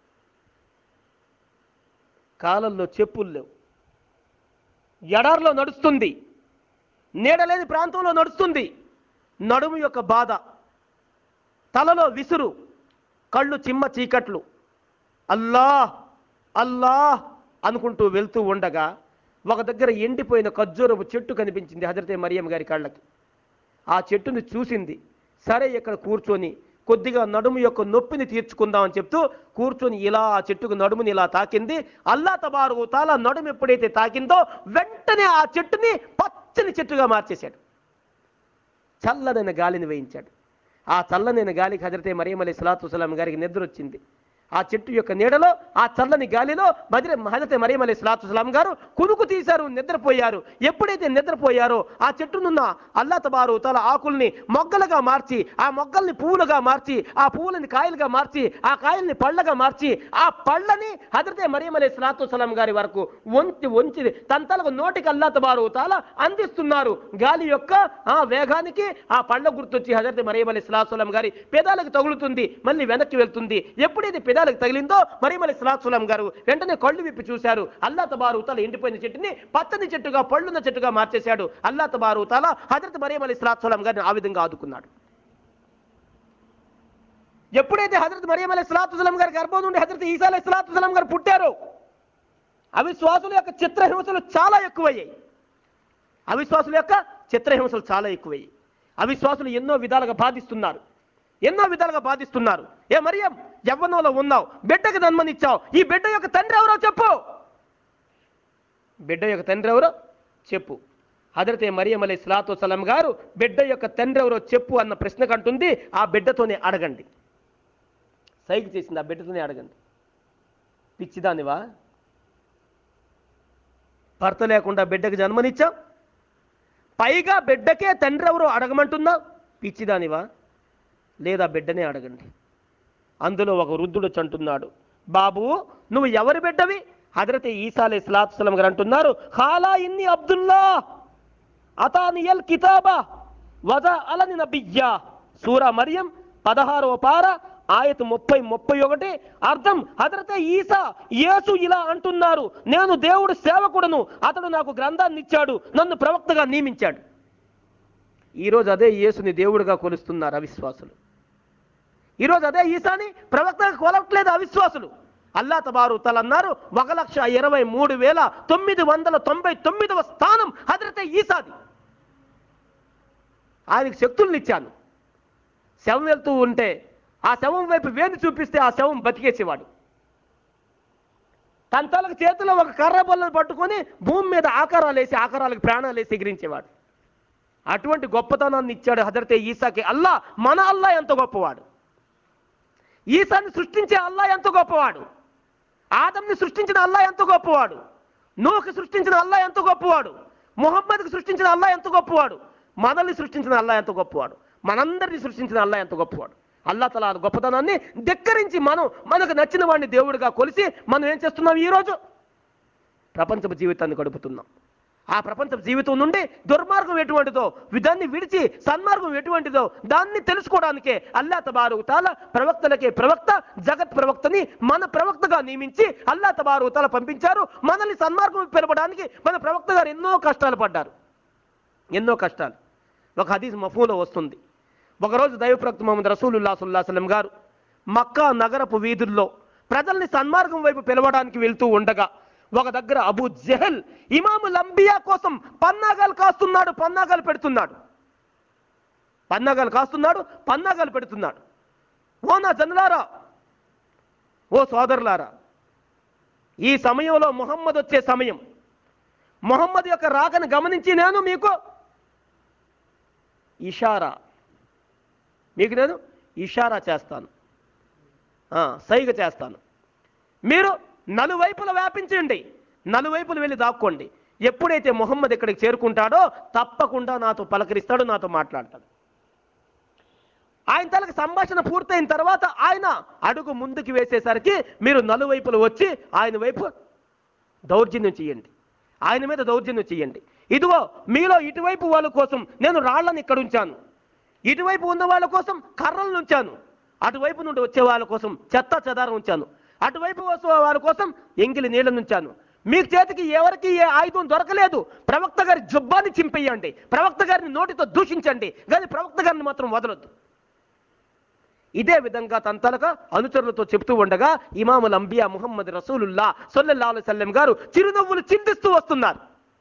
కాలంలో చెప్పులు లేవు ఎడారిలో నడుస్తుంది నీడలేని ప్రాంతంలో నడుస్తుంది నడుము యొక్క బాధ తలలో విసురు కళ్ళు చిమ్మ చీకట్లు అల్లా అల్లా అనుకుంటూ వెళ్తూ ఉండగా ఒక దగ్గర ఎండిపోయిన ఖర్జూరపు చెట్టు కనిపించింది హజరతే మరియం గారి కళ్ళకి ఆ చెట్టుని చూసింది సరే ఇక్కడ కూర్చొని కొద్దిగా నడుము యొక్క నొప్పిని తీర్చుకుందామని చెప్తూ కూర్చొని ఇలా ఆ చెట్టుకు నడుముని ఇలా తాకింది అల్లా తబారు తాలా నడుము ఎప్పుడైతే తాకిందో వెంటనే ఆ చెట్టుని పచ్చని చెట్టుగా మార్చేశాడు చల్లనైన గాలిని వేయించాడు ఆ చల్లనైన గాలికి హజరతే మరియం అలీ సలాతు సలాం గారికి నిద్ర వచ్చింది ఆ చెట్టు యొక్క నీడలో ఆ చల్లని గాలిలో మదిర హజరతే మరియం అలీ సలాతు సలాం గారు కునుకు తీశారు నిద్రపోయారు ఎప్పుడైతే నిద్రపోయారో ఆ చెట్టునున్న అల్లా తబారు తల ఆకుల్ని మొగ్గలుగా మార్చి ఆ మొగ్గల్ని పువ్వులుగా మార్చి ఆ పువ్వులని కాయలుగా మార్చి ఆ కాయల్ని పళ్ళగా మార్చి ఆ పళ్ళని హజరతే మరియం అలీ సలాతు సలాం గారి వరకు వంచి వంచి తంతలకు నోటికి అల్లా తబారు తాల అందిస్తున్నారు గాలి యొక్క ఆ వేగానికి ఆ పళ్ళ గుర్తొచ్చి హజరత్ మరియం అలీ సలాహులం గారి పెదాలకు తగులుతుంది మళ్ళీ వెనక్కి వెళ్తుంది ఎప్పుడైతే పెదాలకు తగిలిందో మరియం అలీ సలాహులం గారు వెంటనే కళ్ళు విప్పి చూశారు అల్లా తబారు తల ఎండిపోయిన చెట్టుని పచ్చని చెట్టుగా పళ్ళున్న చెట్టుగా మార్చేశాడు అల్లా తబారు తల హజరత్ మరియం అలీ సలాహులం గారిని ఆ విధంగా ఆదుకున్నాడు ఎప్పుడైతే హజరత్ మరియం అలీ సలాహులం గారి గర్భం నుండి హజరత్ ఈసా అలీ సలాహులం గారు పుట్టారో అవిశ్వాసుల యొక్క చిత్రహింసలు చాలా ఎక్కువయ్యాయి అవిశ్వాసుల యొక్క చిత్రహింసలు చాలా ఎక్కువయ్యాయి అవిశ్వాసులు ఎన్నో విధాలుగా బాధిస్తున్నారు ఎన్నో విధాలుగా బాధిస్తున్నారు ఏ మరియం యవ్వనంలో ఉన్నావు బిడ్డకు జన్మనిచ్చావు ఈ బిడ్డ యొక్క తండ్రి ఎవరో చెప్పు బిడ్డ యొక్క తండ్రి ఎవరో చెప్పు హజరతే మరియం అలీ సలాతు సలం గారు బిడ్డ యొక్క తండ్రి ఎవరో చెప్పు అన్న ప్రశ్నకు అంటుంది ఆ బిడ్డతోనే అడగండి సైకి చేసింది ఆ బిడ్డతోనే అడగండి పిచ్చిదానివా భర్త లేకుండా బిడ్డకు జన్మనిచ్చావు పైగా బిడ్డకే తండ్రి ఎవరో అడగమంటున్నా పిచ్చిదానివా లేదా బిడ్డనే అడగండి అందులో ఒక వృద్ధుడు చంటున్నాడు బాబు నువ్వు ఎవరి బిడ్డవి హజరతే ఈసా అలీ సలాతుసలం గారు అంటున్నారు ఖాలా ఇన్ని అబ్దుల్లా అతానియల్ కితాబా వజా అలని నబియ్యా సూరా మరియం పదహారవ పార ఆయత ముప్పై ముప్పై ఒకటి అర్థం హజరతే ఈసా యేసు ఇలా అంటున్నారు నేను దేవుడు సేవకుడను అతడు నాకు గ్రంథాన్ని ఇచ్చాడు నన్ను ప్రవక్తగా నియమించాడు ఈరోజు అదే యేసుని దేవుడిగా కొలుస్తున్నారు అవిశ్వాసులు ఈరోజు అదే ఈసాని ప్రవక్తగా కొలవట్లేదు అవిశ్వాసులు అల్లా తబారు తలన్నారు ఒక లక్ష ఇరవై మూడు వేల తొమ్మిది వందల తొంభై తొమ్మిదవ స్థానం హజరతే ఈసాది ఆయనకి శక్తుల్ని ఇచ్చాను శవం వెళ్తూ ఉంటే ఆ శవం వైపు వేలు చూపిస్తే ఆ శవం బతికేసేవాడు తన తలకు చేతిలో ఒక కర్ర బొల్లను పట్టుకొని భూమి మీద ఆకారాలు వేసి ఆకారాలకు ప్రాణాలు వేసి ఎగిరించేవాడు అటువంటి గొప్పతనాన్ని ఇచ్చాడు హజరతే ఈసాకి అల్లా మన అల్లా ఎంత గొప్పవాడు ఈసాని సృష్టించే అల్లా ఎంత గొప్పవాడు ఆదంని సృష్టించిన అల్లా ఎంత గొప్పవాడు నూహ్కి సృష్టించిన అల్లా ఎంత గొప్పవాడు ముహమ్మద్కి సృష్టించిన అల్లా ఎంత గొప్పవాడు మనల్ని సృష్టించిన అల్లా ఎంత గొప్పవాడు మనందరిని సృష్టించిన అల్లా ఎంత గొప్పవాడు అల్లా తలా గొప్పతనాన్ని ధిక్కరించి మనం మనకు నచ్చిన వాడిని దేవుడిగా కొలిసి మనం ఏం చేస్తున్నాం ఈరోజు ప్రపంచ జీవితాన్ని గడుపుతున్నాం ఆ ప్రపంచ జీవితం నుండి దుర్మార్గం ఎటువంటిదో దాన్ని విడిచి సన్మార్గం ఎటువంటిదో దాన్ని తెలుసుకోవడానికే అల్లా తబారు తాల ప్రవక్తలకే ప్రవక్త జగత్ ప్రవక్తని మన ప్రవక్తగా నియమించి అల్లా తబారు తాల పంపించారు మనల్ని సన్మార్గం పిలవడానికి మన ప్రవక్త గారు ఎన్నో కష్టాలు పడ్డారు ఎన్నో కష్టాలు ఒక హదీస్ మఫూలో వస్తుంది ఒకరోజు దైవప్రవక్త మొహమ్మద్ రసూలుల్లా సుల్లాసలం గారు మక్కా నగరపు వీధుల్లో ప్రజల్ని సన్మార్గం వైపు పిలవడానికి వెళ్తూ ఉండగా ఒక దగ్గర అబూ జహల్ ఇమాము లంబియా కోసం పన్నాగాలు కాస్తున్నాడు పన్నాగాలు పెడుతున్నాడు పన్నాగాలు కాస్తున్నాడు పన్నాగాలు పెడుతున్నాడు ఓ నా జనులారా ఓ సోదరులారా ఈ సమయంలో మొహమ్మద్ వచ్చే సమయం మొహమ్మద్ యొక్క రాకను గమనించి నేను మీకు ఇషారా మీకు నేను ఇషారా చేస్తాను ఆ, సైగ చేస్తాను మీరు నలువైపుల వ్యాపించండి నలువైపులు వెళ్ళి దాక్కోండి ఎప్పుడైతే మొహమ్మద్ ఇక్కడికి చేరుకుంటాడో తప్పకుండా నాతో పలకరిస్తాడు నాతో మాట్లాడతాడు ఆయన తనకు సంభాషణ పూర్తయిన తర్వాత ఆయన అడుగు ముందుకు వేసేసరికి మీరు నలువైపులు వచ్చి ఆయన వైపు దౌర్జన్యం చేయండి ఆయన మీద దౌర్జన్యం చేయండి ఇదిగో మీలో ఇటువైపు వాళ్ళ కోసం నేను రాళ్లను ఇక్కడ ఉంచాను ఇటువైపు ఉన్న వాళ్ళ కోసం కర్రలను ఉంచాను అటువైపు నుండి వచ్చే వాళ్ళ కోసం చెత్త చెదారం ఉంచాను అటువైపు వచ్చే వాళ్ళ కోసం ఎంగిలి నీళ్ళను ఉంచాను మీ చేతికి ఎవరికి ఏ ఆయుధం దొరకలేదు ప్రవక్త గారి జుబ్బాన్ని చింపేయండి ప్రవక్త గారిని నోటితో దూషించండి కానీ ప్రవక్త గారిని మాత్రం వదలొద్దు ఇదే విధంగా తంతలక అనుచరులతో చెప్తూ ఉండగా ఇమాముల్ అంబియా ముహమ్మద్ రసూలుల్లా సొల్లల్లా సల్లెం గారు చిరునవ్వులు చిందిస్తూ వస్తున్నారు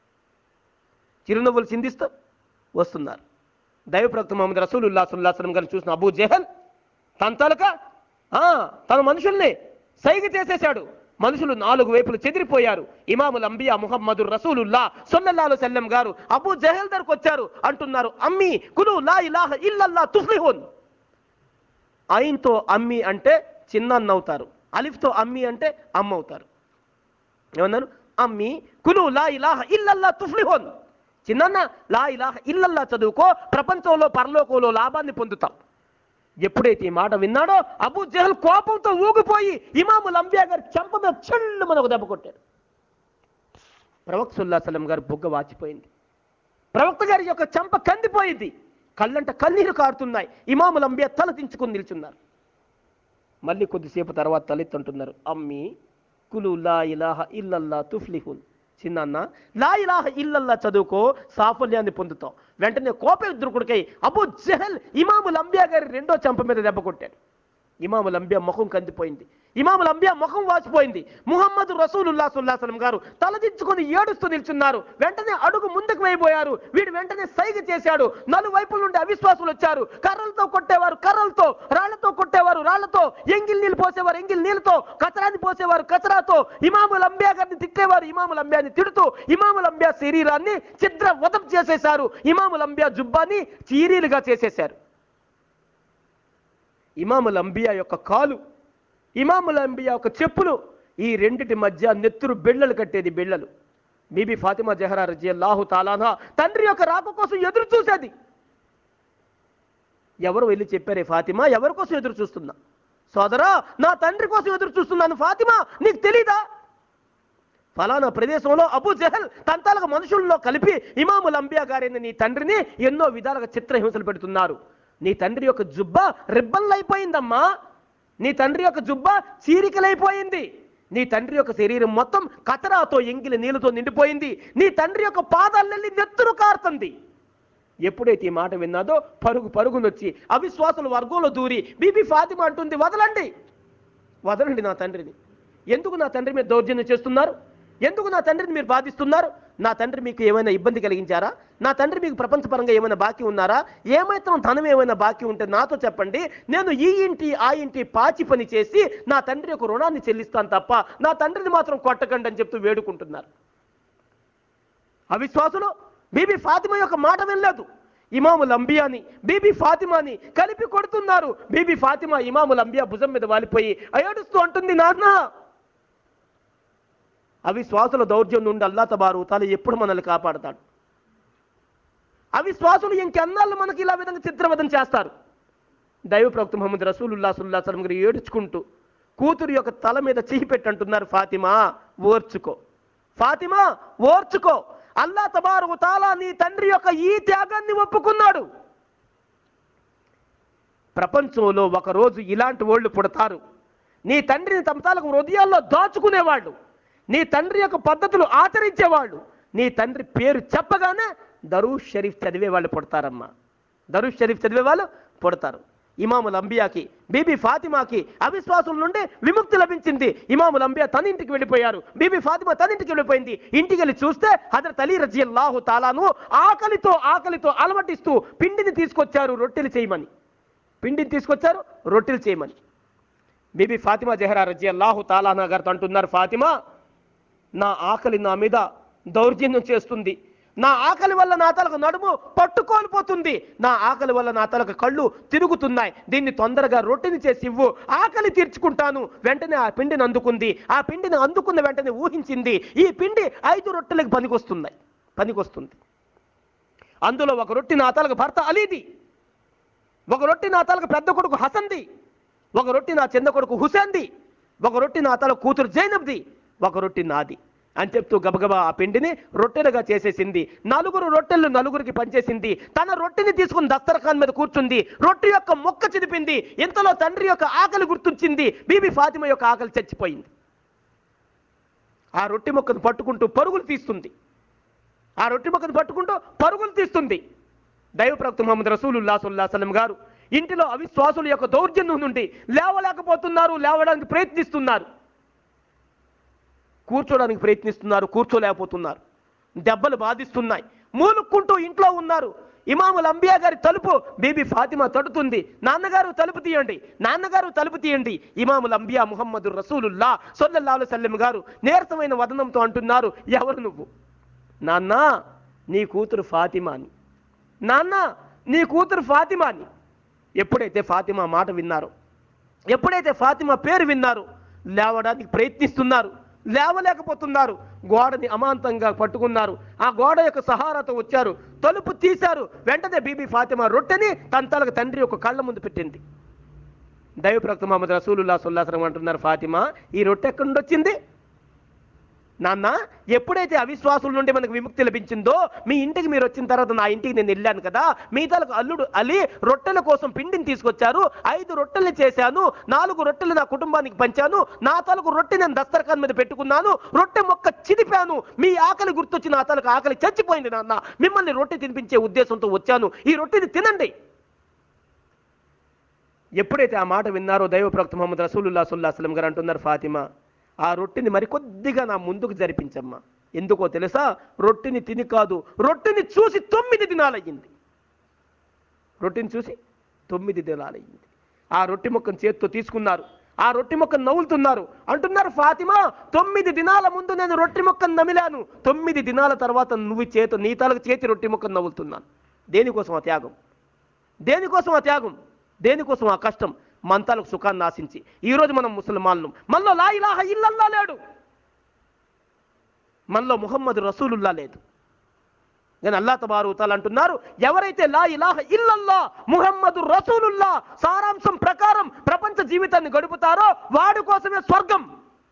చిరునవ్వులు చిందిస్తూ వస్తున్నారు దైవప్రవక్త ముహమ్మద్ రసూలుల్లా సుల్లా సలం గారిని చూసిన అబూ జహల్ తంతలక ఆ, తన మనుషుల్ని సైగ చేసేశాడు మనుషులు నాలుగు వైపులు చెదిరిపోయారు ఇమాముల్ అంబియా ముహమ్మదు రసూలుల్లా సొల్లల్లాలు సల్లెం గారు అబూ జహల్ దగ్గరకు వచ్చారు అంటున్నారు అమ్మి కులు లా ఇలాహ ఇల్లల్లా తుఫ్లిహున్ ఐన్తో అమ్మి అంటే చిన్నన్న అవుతారు అలిఫ్తో అమ్మి అంటే అమ్మ అవుతారు ఏమన్నారు అమ్మి కులు లా ఇలాహ ఇల్లల్లా తుఫ్లిహోన్ చిన్నన్న లా ఇలాహ ఇల్లల్లా చదువుకో ప్రపంచంలో పరలోకంలో లాభాన్ని పొందుతాం ఎప్పుడైతే ఈ మాట విన్నాడో అబూ జహల్ కోపంతో ఊగిపోయి ఇమాము లంబియా గారి చెంప మీద చెల్లు మనకు దెబ్బ కొట్టాడు ప్రవక్త సుల్లా సలం గారు బుగ్గ వాచిపోయింది ప్రవక్త గారి యొక్క చెంప కందిపోయింది కళ్ళంట కన్నీరు కారుతున్నాయి ఇమాముల అంబియా తల దించుకొని నిల్చున్నారు మళ్ళీ కొద్దిసేపు తర్వాత తలెత్తుంటున్నారు అమ్మి కులు లా ఇలాహ ఇల్లల్లా తుఫ్లిహున్ చిన్న లా ఇలాహ ఇల్లల్లా చదువుకో సాఫల్యాన్ని పొందుతావు వెంటనే కోపయుద్రుకుడికై అబూ జహల్ ఇమాముల్ అంబియా గారి రెండో చెంప మీద దెబ్బ కొట్టాడు ఇమాముల్ అంబియా ముఖం కందిపోయింది ఇమాముల్ అంబియా ముఖం వాచిపోయింది ముహమ్మద్ రసూలుల్లా సుల్లాసలం గారు తలదించుకొని ఏడుస్తూ నిల్చున్నారు వెంటనే అడుగు ముందుకు వేయబోయారు వీడు వెంటనే సైగ చేశాడు నలువైపుల నుండి అవిశ్వాసులు వచ్చారు కర్రలతో కొట్టేవారు కర్రలతో రాళ్లతో కొట్టేవారు రాళ్లతో ఎంగిల్ నీళ్ళు పోసేవారు ఎంగిల్ నీళ్ళతో కచరాన్ని పోసేవారు కచరాతో ఇమాముల్ అంబియా గారిని తిట్టేవారు ఇమాముల్ అంబియాని తిడుతూ ఇమాముల్ అంబియా శరీరాన్ని చిత్ర వధం చేసేశారు ఇమాముల్ అంబియా జుబ్బాని చీరీలుగా చేసేశారు ఇమాముల్ అంబియా యొక్క కాలు ఇమాముల్ అంబియా యొక్క చెప్పులు ఈ రెండిటి మధ్య నెత్తురు బిళ్ళలు కట్టేది బిళ్ళలు బీబీ ఫాతిమా జహరా రజియల్లాహు తాలానా తండ్రి యొక్క రాక కోసం ఎదురు చూసేది ఎవరు వెళ్ళి చెప్పారే ఫాతిమా ఎవరి కోసం ఎదురు చూస్తున్నా సోదరా నా తండ్రి కోసం ఎదురు చూస్తున్నాను ఫాతిమా నీకు తెలీదా ఫలానా ప్రదేశంలో అబూ జహల్ తంతాలకు మనుషుల్లో కలిపి ఇమాముల్ అంబియా గారైన నీ తండ్రిని ఎన్నో విధాలుగా చిత్రహింసలు పెడుతున్నారు నీ తండ్రి యొక్క జుబ్బా రిబ్బన్లైపోయిందమ్మా నీ తండ్రి యొక్క జుబ్బా చీరికలైపోయింది నీ తండ్రి యొక్క శరీరం మొత్తం కచరాతో ఎంగిలి నీళ్ళతో నిండిపోయింది నీ తండ్రి యొక్క పాదాలెళ్ళి నెత్తురు కారుతుంది ఎప్పుడైతే ఈ మాట విన్నాదో పరుగు పరుగునొచ్చి అవిశ్వాసుల వర్గంలో దూరి బీబీ ఫాతిమా అంటుంది వదలండి వదలండి నా తండ్రిని ఎందుకు నా తండ్రి మీద దౌర్జన్యం చేస్తున్నారు ఎందుకు నా తండ్రిని మీరు బాధిస్తున్నారు నా తండ్రి మీకు ఏమైనా ఇబ్బంది కలిగించారా నా తండ్రి మీకు ప్రపంచపరంగా ఏమైనా బాకీ ఉన్నారా ఏమైతే ధనం ఏమైనా బాకీ ఉంటే నాతో చెప్పండి నేను ఈ ఇంటి ఆ ఇంటి పాచి పని చేసి నా తండ్రి యొక్క రుణాన్ని చెల్లిస్తాను తప్ప నా తండ్రిని మాత్రం కొట్టకండి అని చెప్తూ వేడుకుంటున్నారు అవిశ్వాసులు బీబీ ఫాతిమా యొక్క మాట వినలేదు ఇమాముల్ అంబియాని బీబీ ఫాతిమాని కలిపి కొడుతున్నారు బీబీ ఫాతిమా ఇమాముల్ అంబియా భుజం మీద వాలిపోయి ఏడుస్తూ అంటుంది నాన్న అవిశ్వాసుల దౌర్జన్యం నుండి అల్లా తబారు తాను ఎప్పుడు మనల్ని కాపాడతాడు అవిశ్వాసులు ఇంకెన్నాళ్ళు మనకి ఇలా విధంగా చిత్రవదం చేస్తారు దైవ ప్రవక్త ముహమ్మద్ రసూలుల్లా సుల్లా సలం గారు ఏడ్చుకుంటూ కూతురు యొక్క తల మీద చెయ్యి పెట్టంటున్నారు ఫాతిమా ఓర్చుకో ఫాతిమా ఓర్చుకో అల్లా తబారు తాలా నీ తండ్రి యొక్క ఈ త్యాగాన్ని ఒప్పుకున్నాడు ప్రపంచంలో ఒకరోజు ఇలాంటి వాళ్ళు పుడతారు నీ తండ్రిని తమ తాలకు హృదయాల్లో దాచుకునేవాళ్ళు నీ తండ్రి యొక్క పద్ధతులు ఆచరించేవాళ్ళు నీ తండ్రి పేరు చెప్పగానే దరూష్ షరీఫ్ చదివే వాళ్ళు పుడతారమ్మా దరూష్ షరీఫ్ చదివే వాళ్ళు పుడతారు ఇమాముల్ అంబియాకి బీబీ ఫాతిమాకి అవిశ్వాసుల నుండి విముక్తి లభించింది ఇమాముల్ అంబియా తన ఇంటికి వెళ్ళిపోయారు బీబీ ఫాతిమా తన ఇంటికి వెళ్ళిపోయింది ఇంటికి వెళ్ళి చూస్తే హజరత్ అలీ రజియల్లాహు తాలాను ఆకలితో ఆకలితో అలమటిస్తూ పిండిని తీసుకొచ్చారు రొట్టెలు చేయమని పిండిని తీసుకొచ్చారు రొట్టెలు చేయమని బీబీ ఫాతిమా జహరా రజీ అల్లాహు తాలానా గారితో అంటున్నారు ఫాతిమా నా ఆకలి నా మీద దౌర్జన్యం చేస్తుంది నా ఆకలి వల్ల నా తలకు నడుము పట్టుకోలిపోతుంది నా ఆకలి వల్ల నా తలకు కళ్ళు తిరుగుతున్నాయి దీన్ని తొందరగా రొట్టెని చేసి ఇవ్వు ఆకలి తీర్చుకుంటాను వెంటనే ఆ పిండిని అందుకుంది ఆ పిండిని అందుకున్న వెంటనే ఊహించింది ఈ పిండి ఐదు రొట్టెలకు పనికొస్తున్నాయి పనికొస్తుంది అందులో ఒక రొట్టె నా తలకు భర్త అలీది ఒక రొట్టె నా తలకు పెద్ద కొడుకు హసన్ది ఒక రొట్టె నా చిన్న కొడుకు హుసేన్ది ఒక రొట్టె నా తల కూతురు జైనబ్ది ఒక రొట్టె నాది అని చెప్తూ గబగబా ఆ పిండిని రొట్టెలుగా చేసేసింది నలుగురు రొట్టెలు నలుగురికి పంచేసింది తన రొట్టెని తీసుకుని దస్తరఖాన్ మీద కూర్చుంది రొట్టె యొక్క మొక్క చిదిపింది ఇంతలో తండ్రి యొక్క ఆకలి గుర్తొచ్చింది బీబీ ఫాతిమ యొక్క ఆకలి చచ్చిపోయింది ఆ రొట్టె మొక్కను పట్టుకుంటూ పరుగులు తీస్తుంది ఆ రొట్టె మొక్కను పట్టుకుంటూ పరుగులు తీస్తుంది దైవ ప్రవక్త ముహమ్మద్ రసూలుల్లా సుల్లా సలం గారు ఇంటిలో అవిశ్వాసుల యొక్క దౌర్జన్యం నుండి లేవలేకపోతున్నారు లేవడానికి ప్రయత్నిస్తున్నారు కూర్చోడానికి ప్రయత్నిస్తున్నారు కూర్చోలేకపోతున్నారు దెబ్బలు బాధిస్తున్నాయి మూలుక్కుంటూ ఇంట్లో ఉన్నారు ఇమాముల్ అంబియా గారి తలుపు బీబీ ఫాతిమా తడుతుంది నాన్నగారు తలుపు తీయండి నాన్నగారు తలుపు తీయండి ఇమాముల్ అంబియా ముహమ్మద్ రసూలుల్లా సొల్లల్లాహు సల్లెం గారు నీరసమైన వదనంతో అంటున్నారు ఎవరు నువ్వు నాన్న నీ కూతురు ఫాతిమాని నాన్న నీ కూతురు ఫాతిమాని ఎప్పుడైతే ఫాతిమా మాట విన్నారో ఎప్పుడైతే ఫాతిమా పేరు విన్నారు లేవడానికి ప్రయత్నిస్తున్నారు లేవలేకపోతున్నారు గోడని అమాంతంగా పట్టుకున్నారు ఆ గోడ యొక్క సహారాతో వచ్చారు తలుపు తీశారు వెంటనే బీబీ ఫాతిమా రొట్టెని తన తలకు తండ్రి యొక్క కళ్ళ ముందు పెట్టింది దైవ ప్రవక్త మహమ్మద్ రసూలుల్లా సుల్లాసరం అంటున్నారు ఫాతిమా ఈ రొట్టె ఎక్కడి నుండి వచ్చింది నాన్న ఎప్పుడైతే అవిశ్వాసుల నుండి మనకు విముక్తి లభించిందో మీ ఇంటికి మీరు వచ్చిన తర్వాత నా ఇంటికి నేను వెళ్ళాను కదా మీ తలకు అల్లుడు అలి రొట్టెల కోసం పిండిని తీసుకొచ్చారు ఐదు రొట్టెలు చేశాను నాలుగు రొట్టెలు నా కుటుంబానికి పంచాను నా తలకు రొట్టె నేను దస్తరఖాన్ మీద పెట్టుకున్నాను రొట్టె మొక్క చిదిపాను మీ ఆకలి గుర్తొచ్చి నా తలకు ఆకలి చచ్చిపోయింది నాన్న మిమ్మల్ని రొట్టె తినిపించే ఉద్దేశంతో వచ్చాను ఈ రొట్టెని తినండి ఎప్పుడైతే ఆ మాట విన్నారో దైవ ప్రవక్త ముహమ్మద్ రసూలుల్లా సుల్లాహం గారు అంటున్నారు ఫాతిమా ఆ రొట్టెని మరికొద్దిగా నా ముందుకు జరిపించమ్మా ఎందుకో తెలుసా రొట్టెని తిని కాదు రొట్టెని చూసి తొమ్మిది దినాలయ్యింది రొట్టెని చూసి తొమ్మిది దినాలయ్యింది ఆ రొట్టె మొక్కను చేత్తో తీసుకున్నారు ఆ రొట్టె మొక్కను నవ్వులుతున్నారు అంటున్నారు ఫాతిమా తొమ్మిది దినాల ముందు నేను రొట్టె మొక్కను నమిలాను తొమ్మిది దినాల తర్వాత నువ్వు చేత నీ తలకు చేతి రొట్టె మొక్కను నవ్వులుతున్నాను దేనికోసం ఆ త్యాగం దేనికోసం ఆ త్యాగం దేనికోసం ఆ కష్టం మంతాలకు సుఖాన్ని ఆశించి ఈరోజు మనం ముసల్మాన్లు మనలో లా ఇలాహ ఇల్లల్లా లేడు మనలో ముహమ్మద్ రసూలుల్లా లేదు కానీ అల్లా తబారు తాలు అంటున్నారు ఎవరైతే లా ఇలాహ ఇల్లల్లా ముహమ్మదు రసూలుల్లా సారాంశం ప్రకారం ప్రపంచ జీవితాన్ని గడుపుతారో వాడి కోసమే స్వర్గం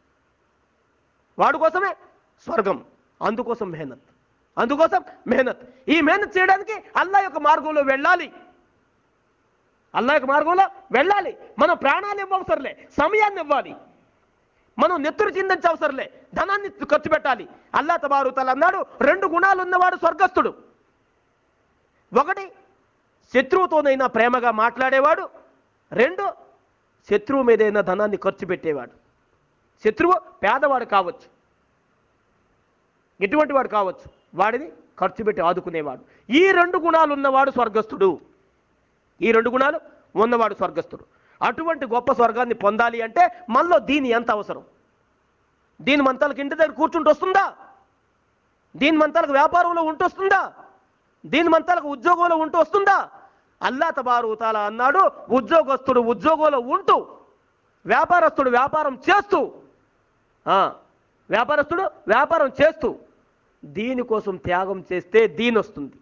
వాడి కోసమే స్వర్గం అందుకోసం మెహనత్ అందుకోసం మెహనత్ ఈ మెహనత్ చేయడానికి అల్లా యొక్క మార్గంలో వెళ్ళాలి అల్లా యొక్క మార్గంలో వెళ్ళాలి మనం ప్రాణాలు ఇవ్వవసరలే సమయాన్ని ఇవ్వాలి మనం నెత్తురు చిందించే అవసరంలే ధనాన్ని ఖర్చు పెట్టాలి అల్లా తబారు తల అన్నాడు రెండు గుణాలు ఉన్నవాడు స్వర్గస్థుడు ఒకటి శత్రువుతోనైనా ప్రేమగా మాట్లాడేవాడు రెండు శత్రువు మీదైనా ధనాన్ని ఖర్చు పెట్టేవాడు శత్రువు పేదవాడు కావచ్చు ఎటువంటి వాడు కావచ్చు వాడిని ఖర్చు పెట్టి ఆదుకునేవాడు ఈ రెండు గుణాలు ఉన్నవాడు స్వర్గస్థుడు ఈ రెండు గుణాలు ఉన్నవాడు స్వర్గస్థుడు అటువంటి గొప్ప స్వర్గాన్ని పొందాలి అంటే మనలో దీని ఎంత అవసరం దీని మంతాలకు ఇంటి దగ్గర కూర్చుంటూ వస్తుందా దీని మంతాలకు వ్యాపారంలో ఉంటూ వస్తుందా దీని మంతాలకు ఉద్యోగంలో ఉంటూ వస్తుందా అల్లా తబారు తాలా అన్నాడు ఉద్యోగస్తుడు ఉద్యోగంలో ఉంటూ వ్యాపారస్తుడు వ్యాపారం చేస్తూ ఆ, వ్యాపారస్తుడు వ్యాపారం చేస్తూ దీనికోసం త్యాగం చేస్తే దీని వస్తుంది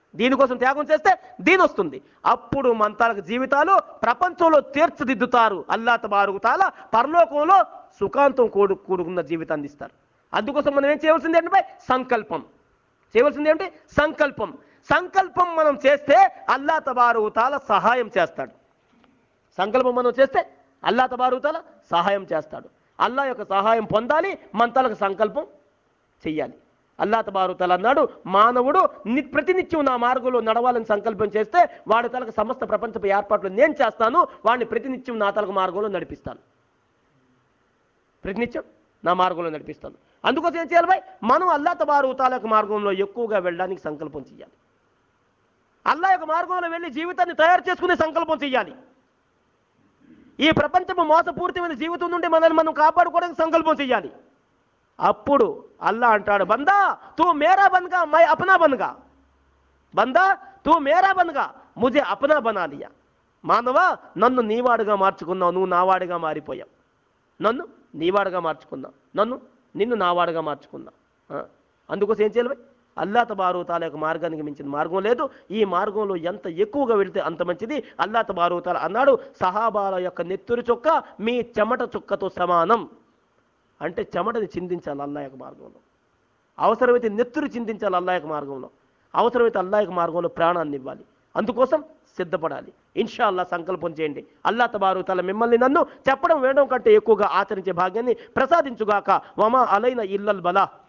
దీనికోసం త్యాగం చేస్తే దీని వస్తుంది అప్పుడు మంతాలకు జీవితాలు ప్రపంచంలో తీర్చిదిద్దుతారు అల్లా తబారుగుతాల పరలోకంలో సుఖాంతం కూడు కూడుకున్న జీవితాన్ని ఇస్తారు అందుకోసం మనం ఏం చేయవలసింది ఏంటంటే సంకల్పం చేయవలసింది ఏంటి సంకల్పం సంకల్పం మనం చేస్తే అల్లా తబారుగుతాల సహాయం చేస్తాడు సంకల్పం మనం చేస్తే అల్లా తబారుగుతాల సహాయం చేస్తాడు అల్లా యొక్క సహాయం పొందాలి మంతాలకు సంకల్పం చెయ్యాలి అల్లా తబారుతల అన్నాడు మానవుడు ని ప్రతినిత్యం నా మార్గంలో నడవాలని సంకల్పం చేస్తే వాడి తలకు సమస్త ప్రపంచపు ఏర్పాట్లు నేను చేస్తాను వాడిని ప్రతినిత్యం నా తలకు మార్గంలో నడిపిస్తాను ప్రతినిత్యం నా మార్గంలో నడిపిస్తాను అందుకోసం ఏం చేయాలి భాయ్ మనం అల్లా తబారు తాలూకు మార్గంలో ఎక్కువగా వెళ్ళడానికి సంకల్పం చేయాలి అల్లా యొక్క మార్గంలో వెళ్ళి జీవితాన్ని తయారు చేసుకునే సంకల్పం చేయాలి ఈ ప్రపంచము మోసపూరితమైన జీవితం నుండి మనల్ని మనం కాపాడుకోవడానికి సంకల్పం చేయాలి అప్పుడు అల్లా అంటాడు బందా తూ మేరా బన్గా మై అపనా బన్గా బందా తూ మేరా బన్గా ముజే అపనా బనా లియా మానవా నన్ను నీవాడుగా మార్చుకున్నావు నువ్వు నావాడిగా మారిపోయావు నన్ను నీవాడుగా మార్చుకున్నావు నన్ను నిన్ను నావాడుగా మార్చుకున్నావు ఆ? అందుకోసం ఏం చేయాలి భయ్? అల్లా తబారు తాల యొక్క మార్గానికి మించిన మార్గం లేదు ఈ మార్గంలో ఎంత ఎక్కువగా వెళితే అంత మంచిది అల్లా తబారు తాల అన్నాడు సహాబాల యొక్క నెత్తురు చొక్క మీ చెమట చుక్కతో సమానం అంటే చెమటని చిందించాలి అల్లా యొక్క మార్గంలో అవసరమైతే నెత్తురు చిందించాలి అల్లా యొక్క మార్గంలో అవసరమైతే అల్లా యొక్క మార్గంలో ప్రాణాన్ని ఇవ్వాలి అందుకోసం సిద్ధపడాలి ఇన్షా అల్లా సంకల్పం చేయండి అల్లా తబారు తల మిమ్మల్ని నన్ను చెప్పడం వేయడం కంటే ఎక్కువగా ఆచరించే భాగ్యాన్ని ప్రసాదించుగాక వమా అలైన ఇల్లల్ బలా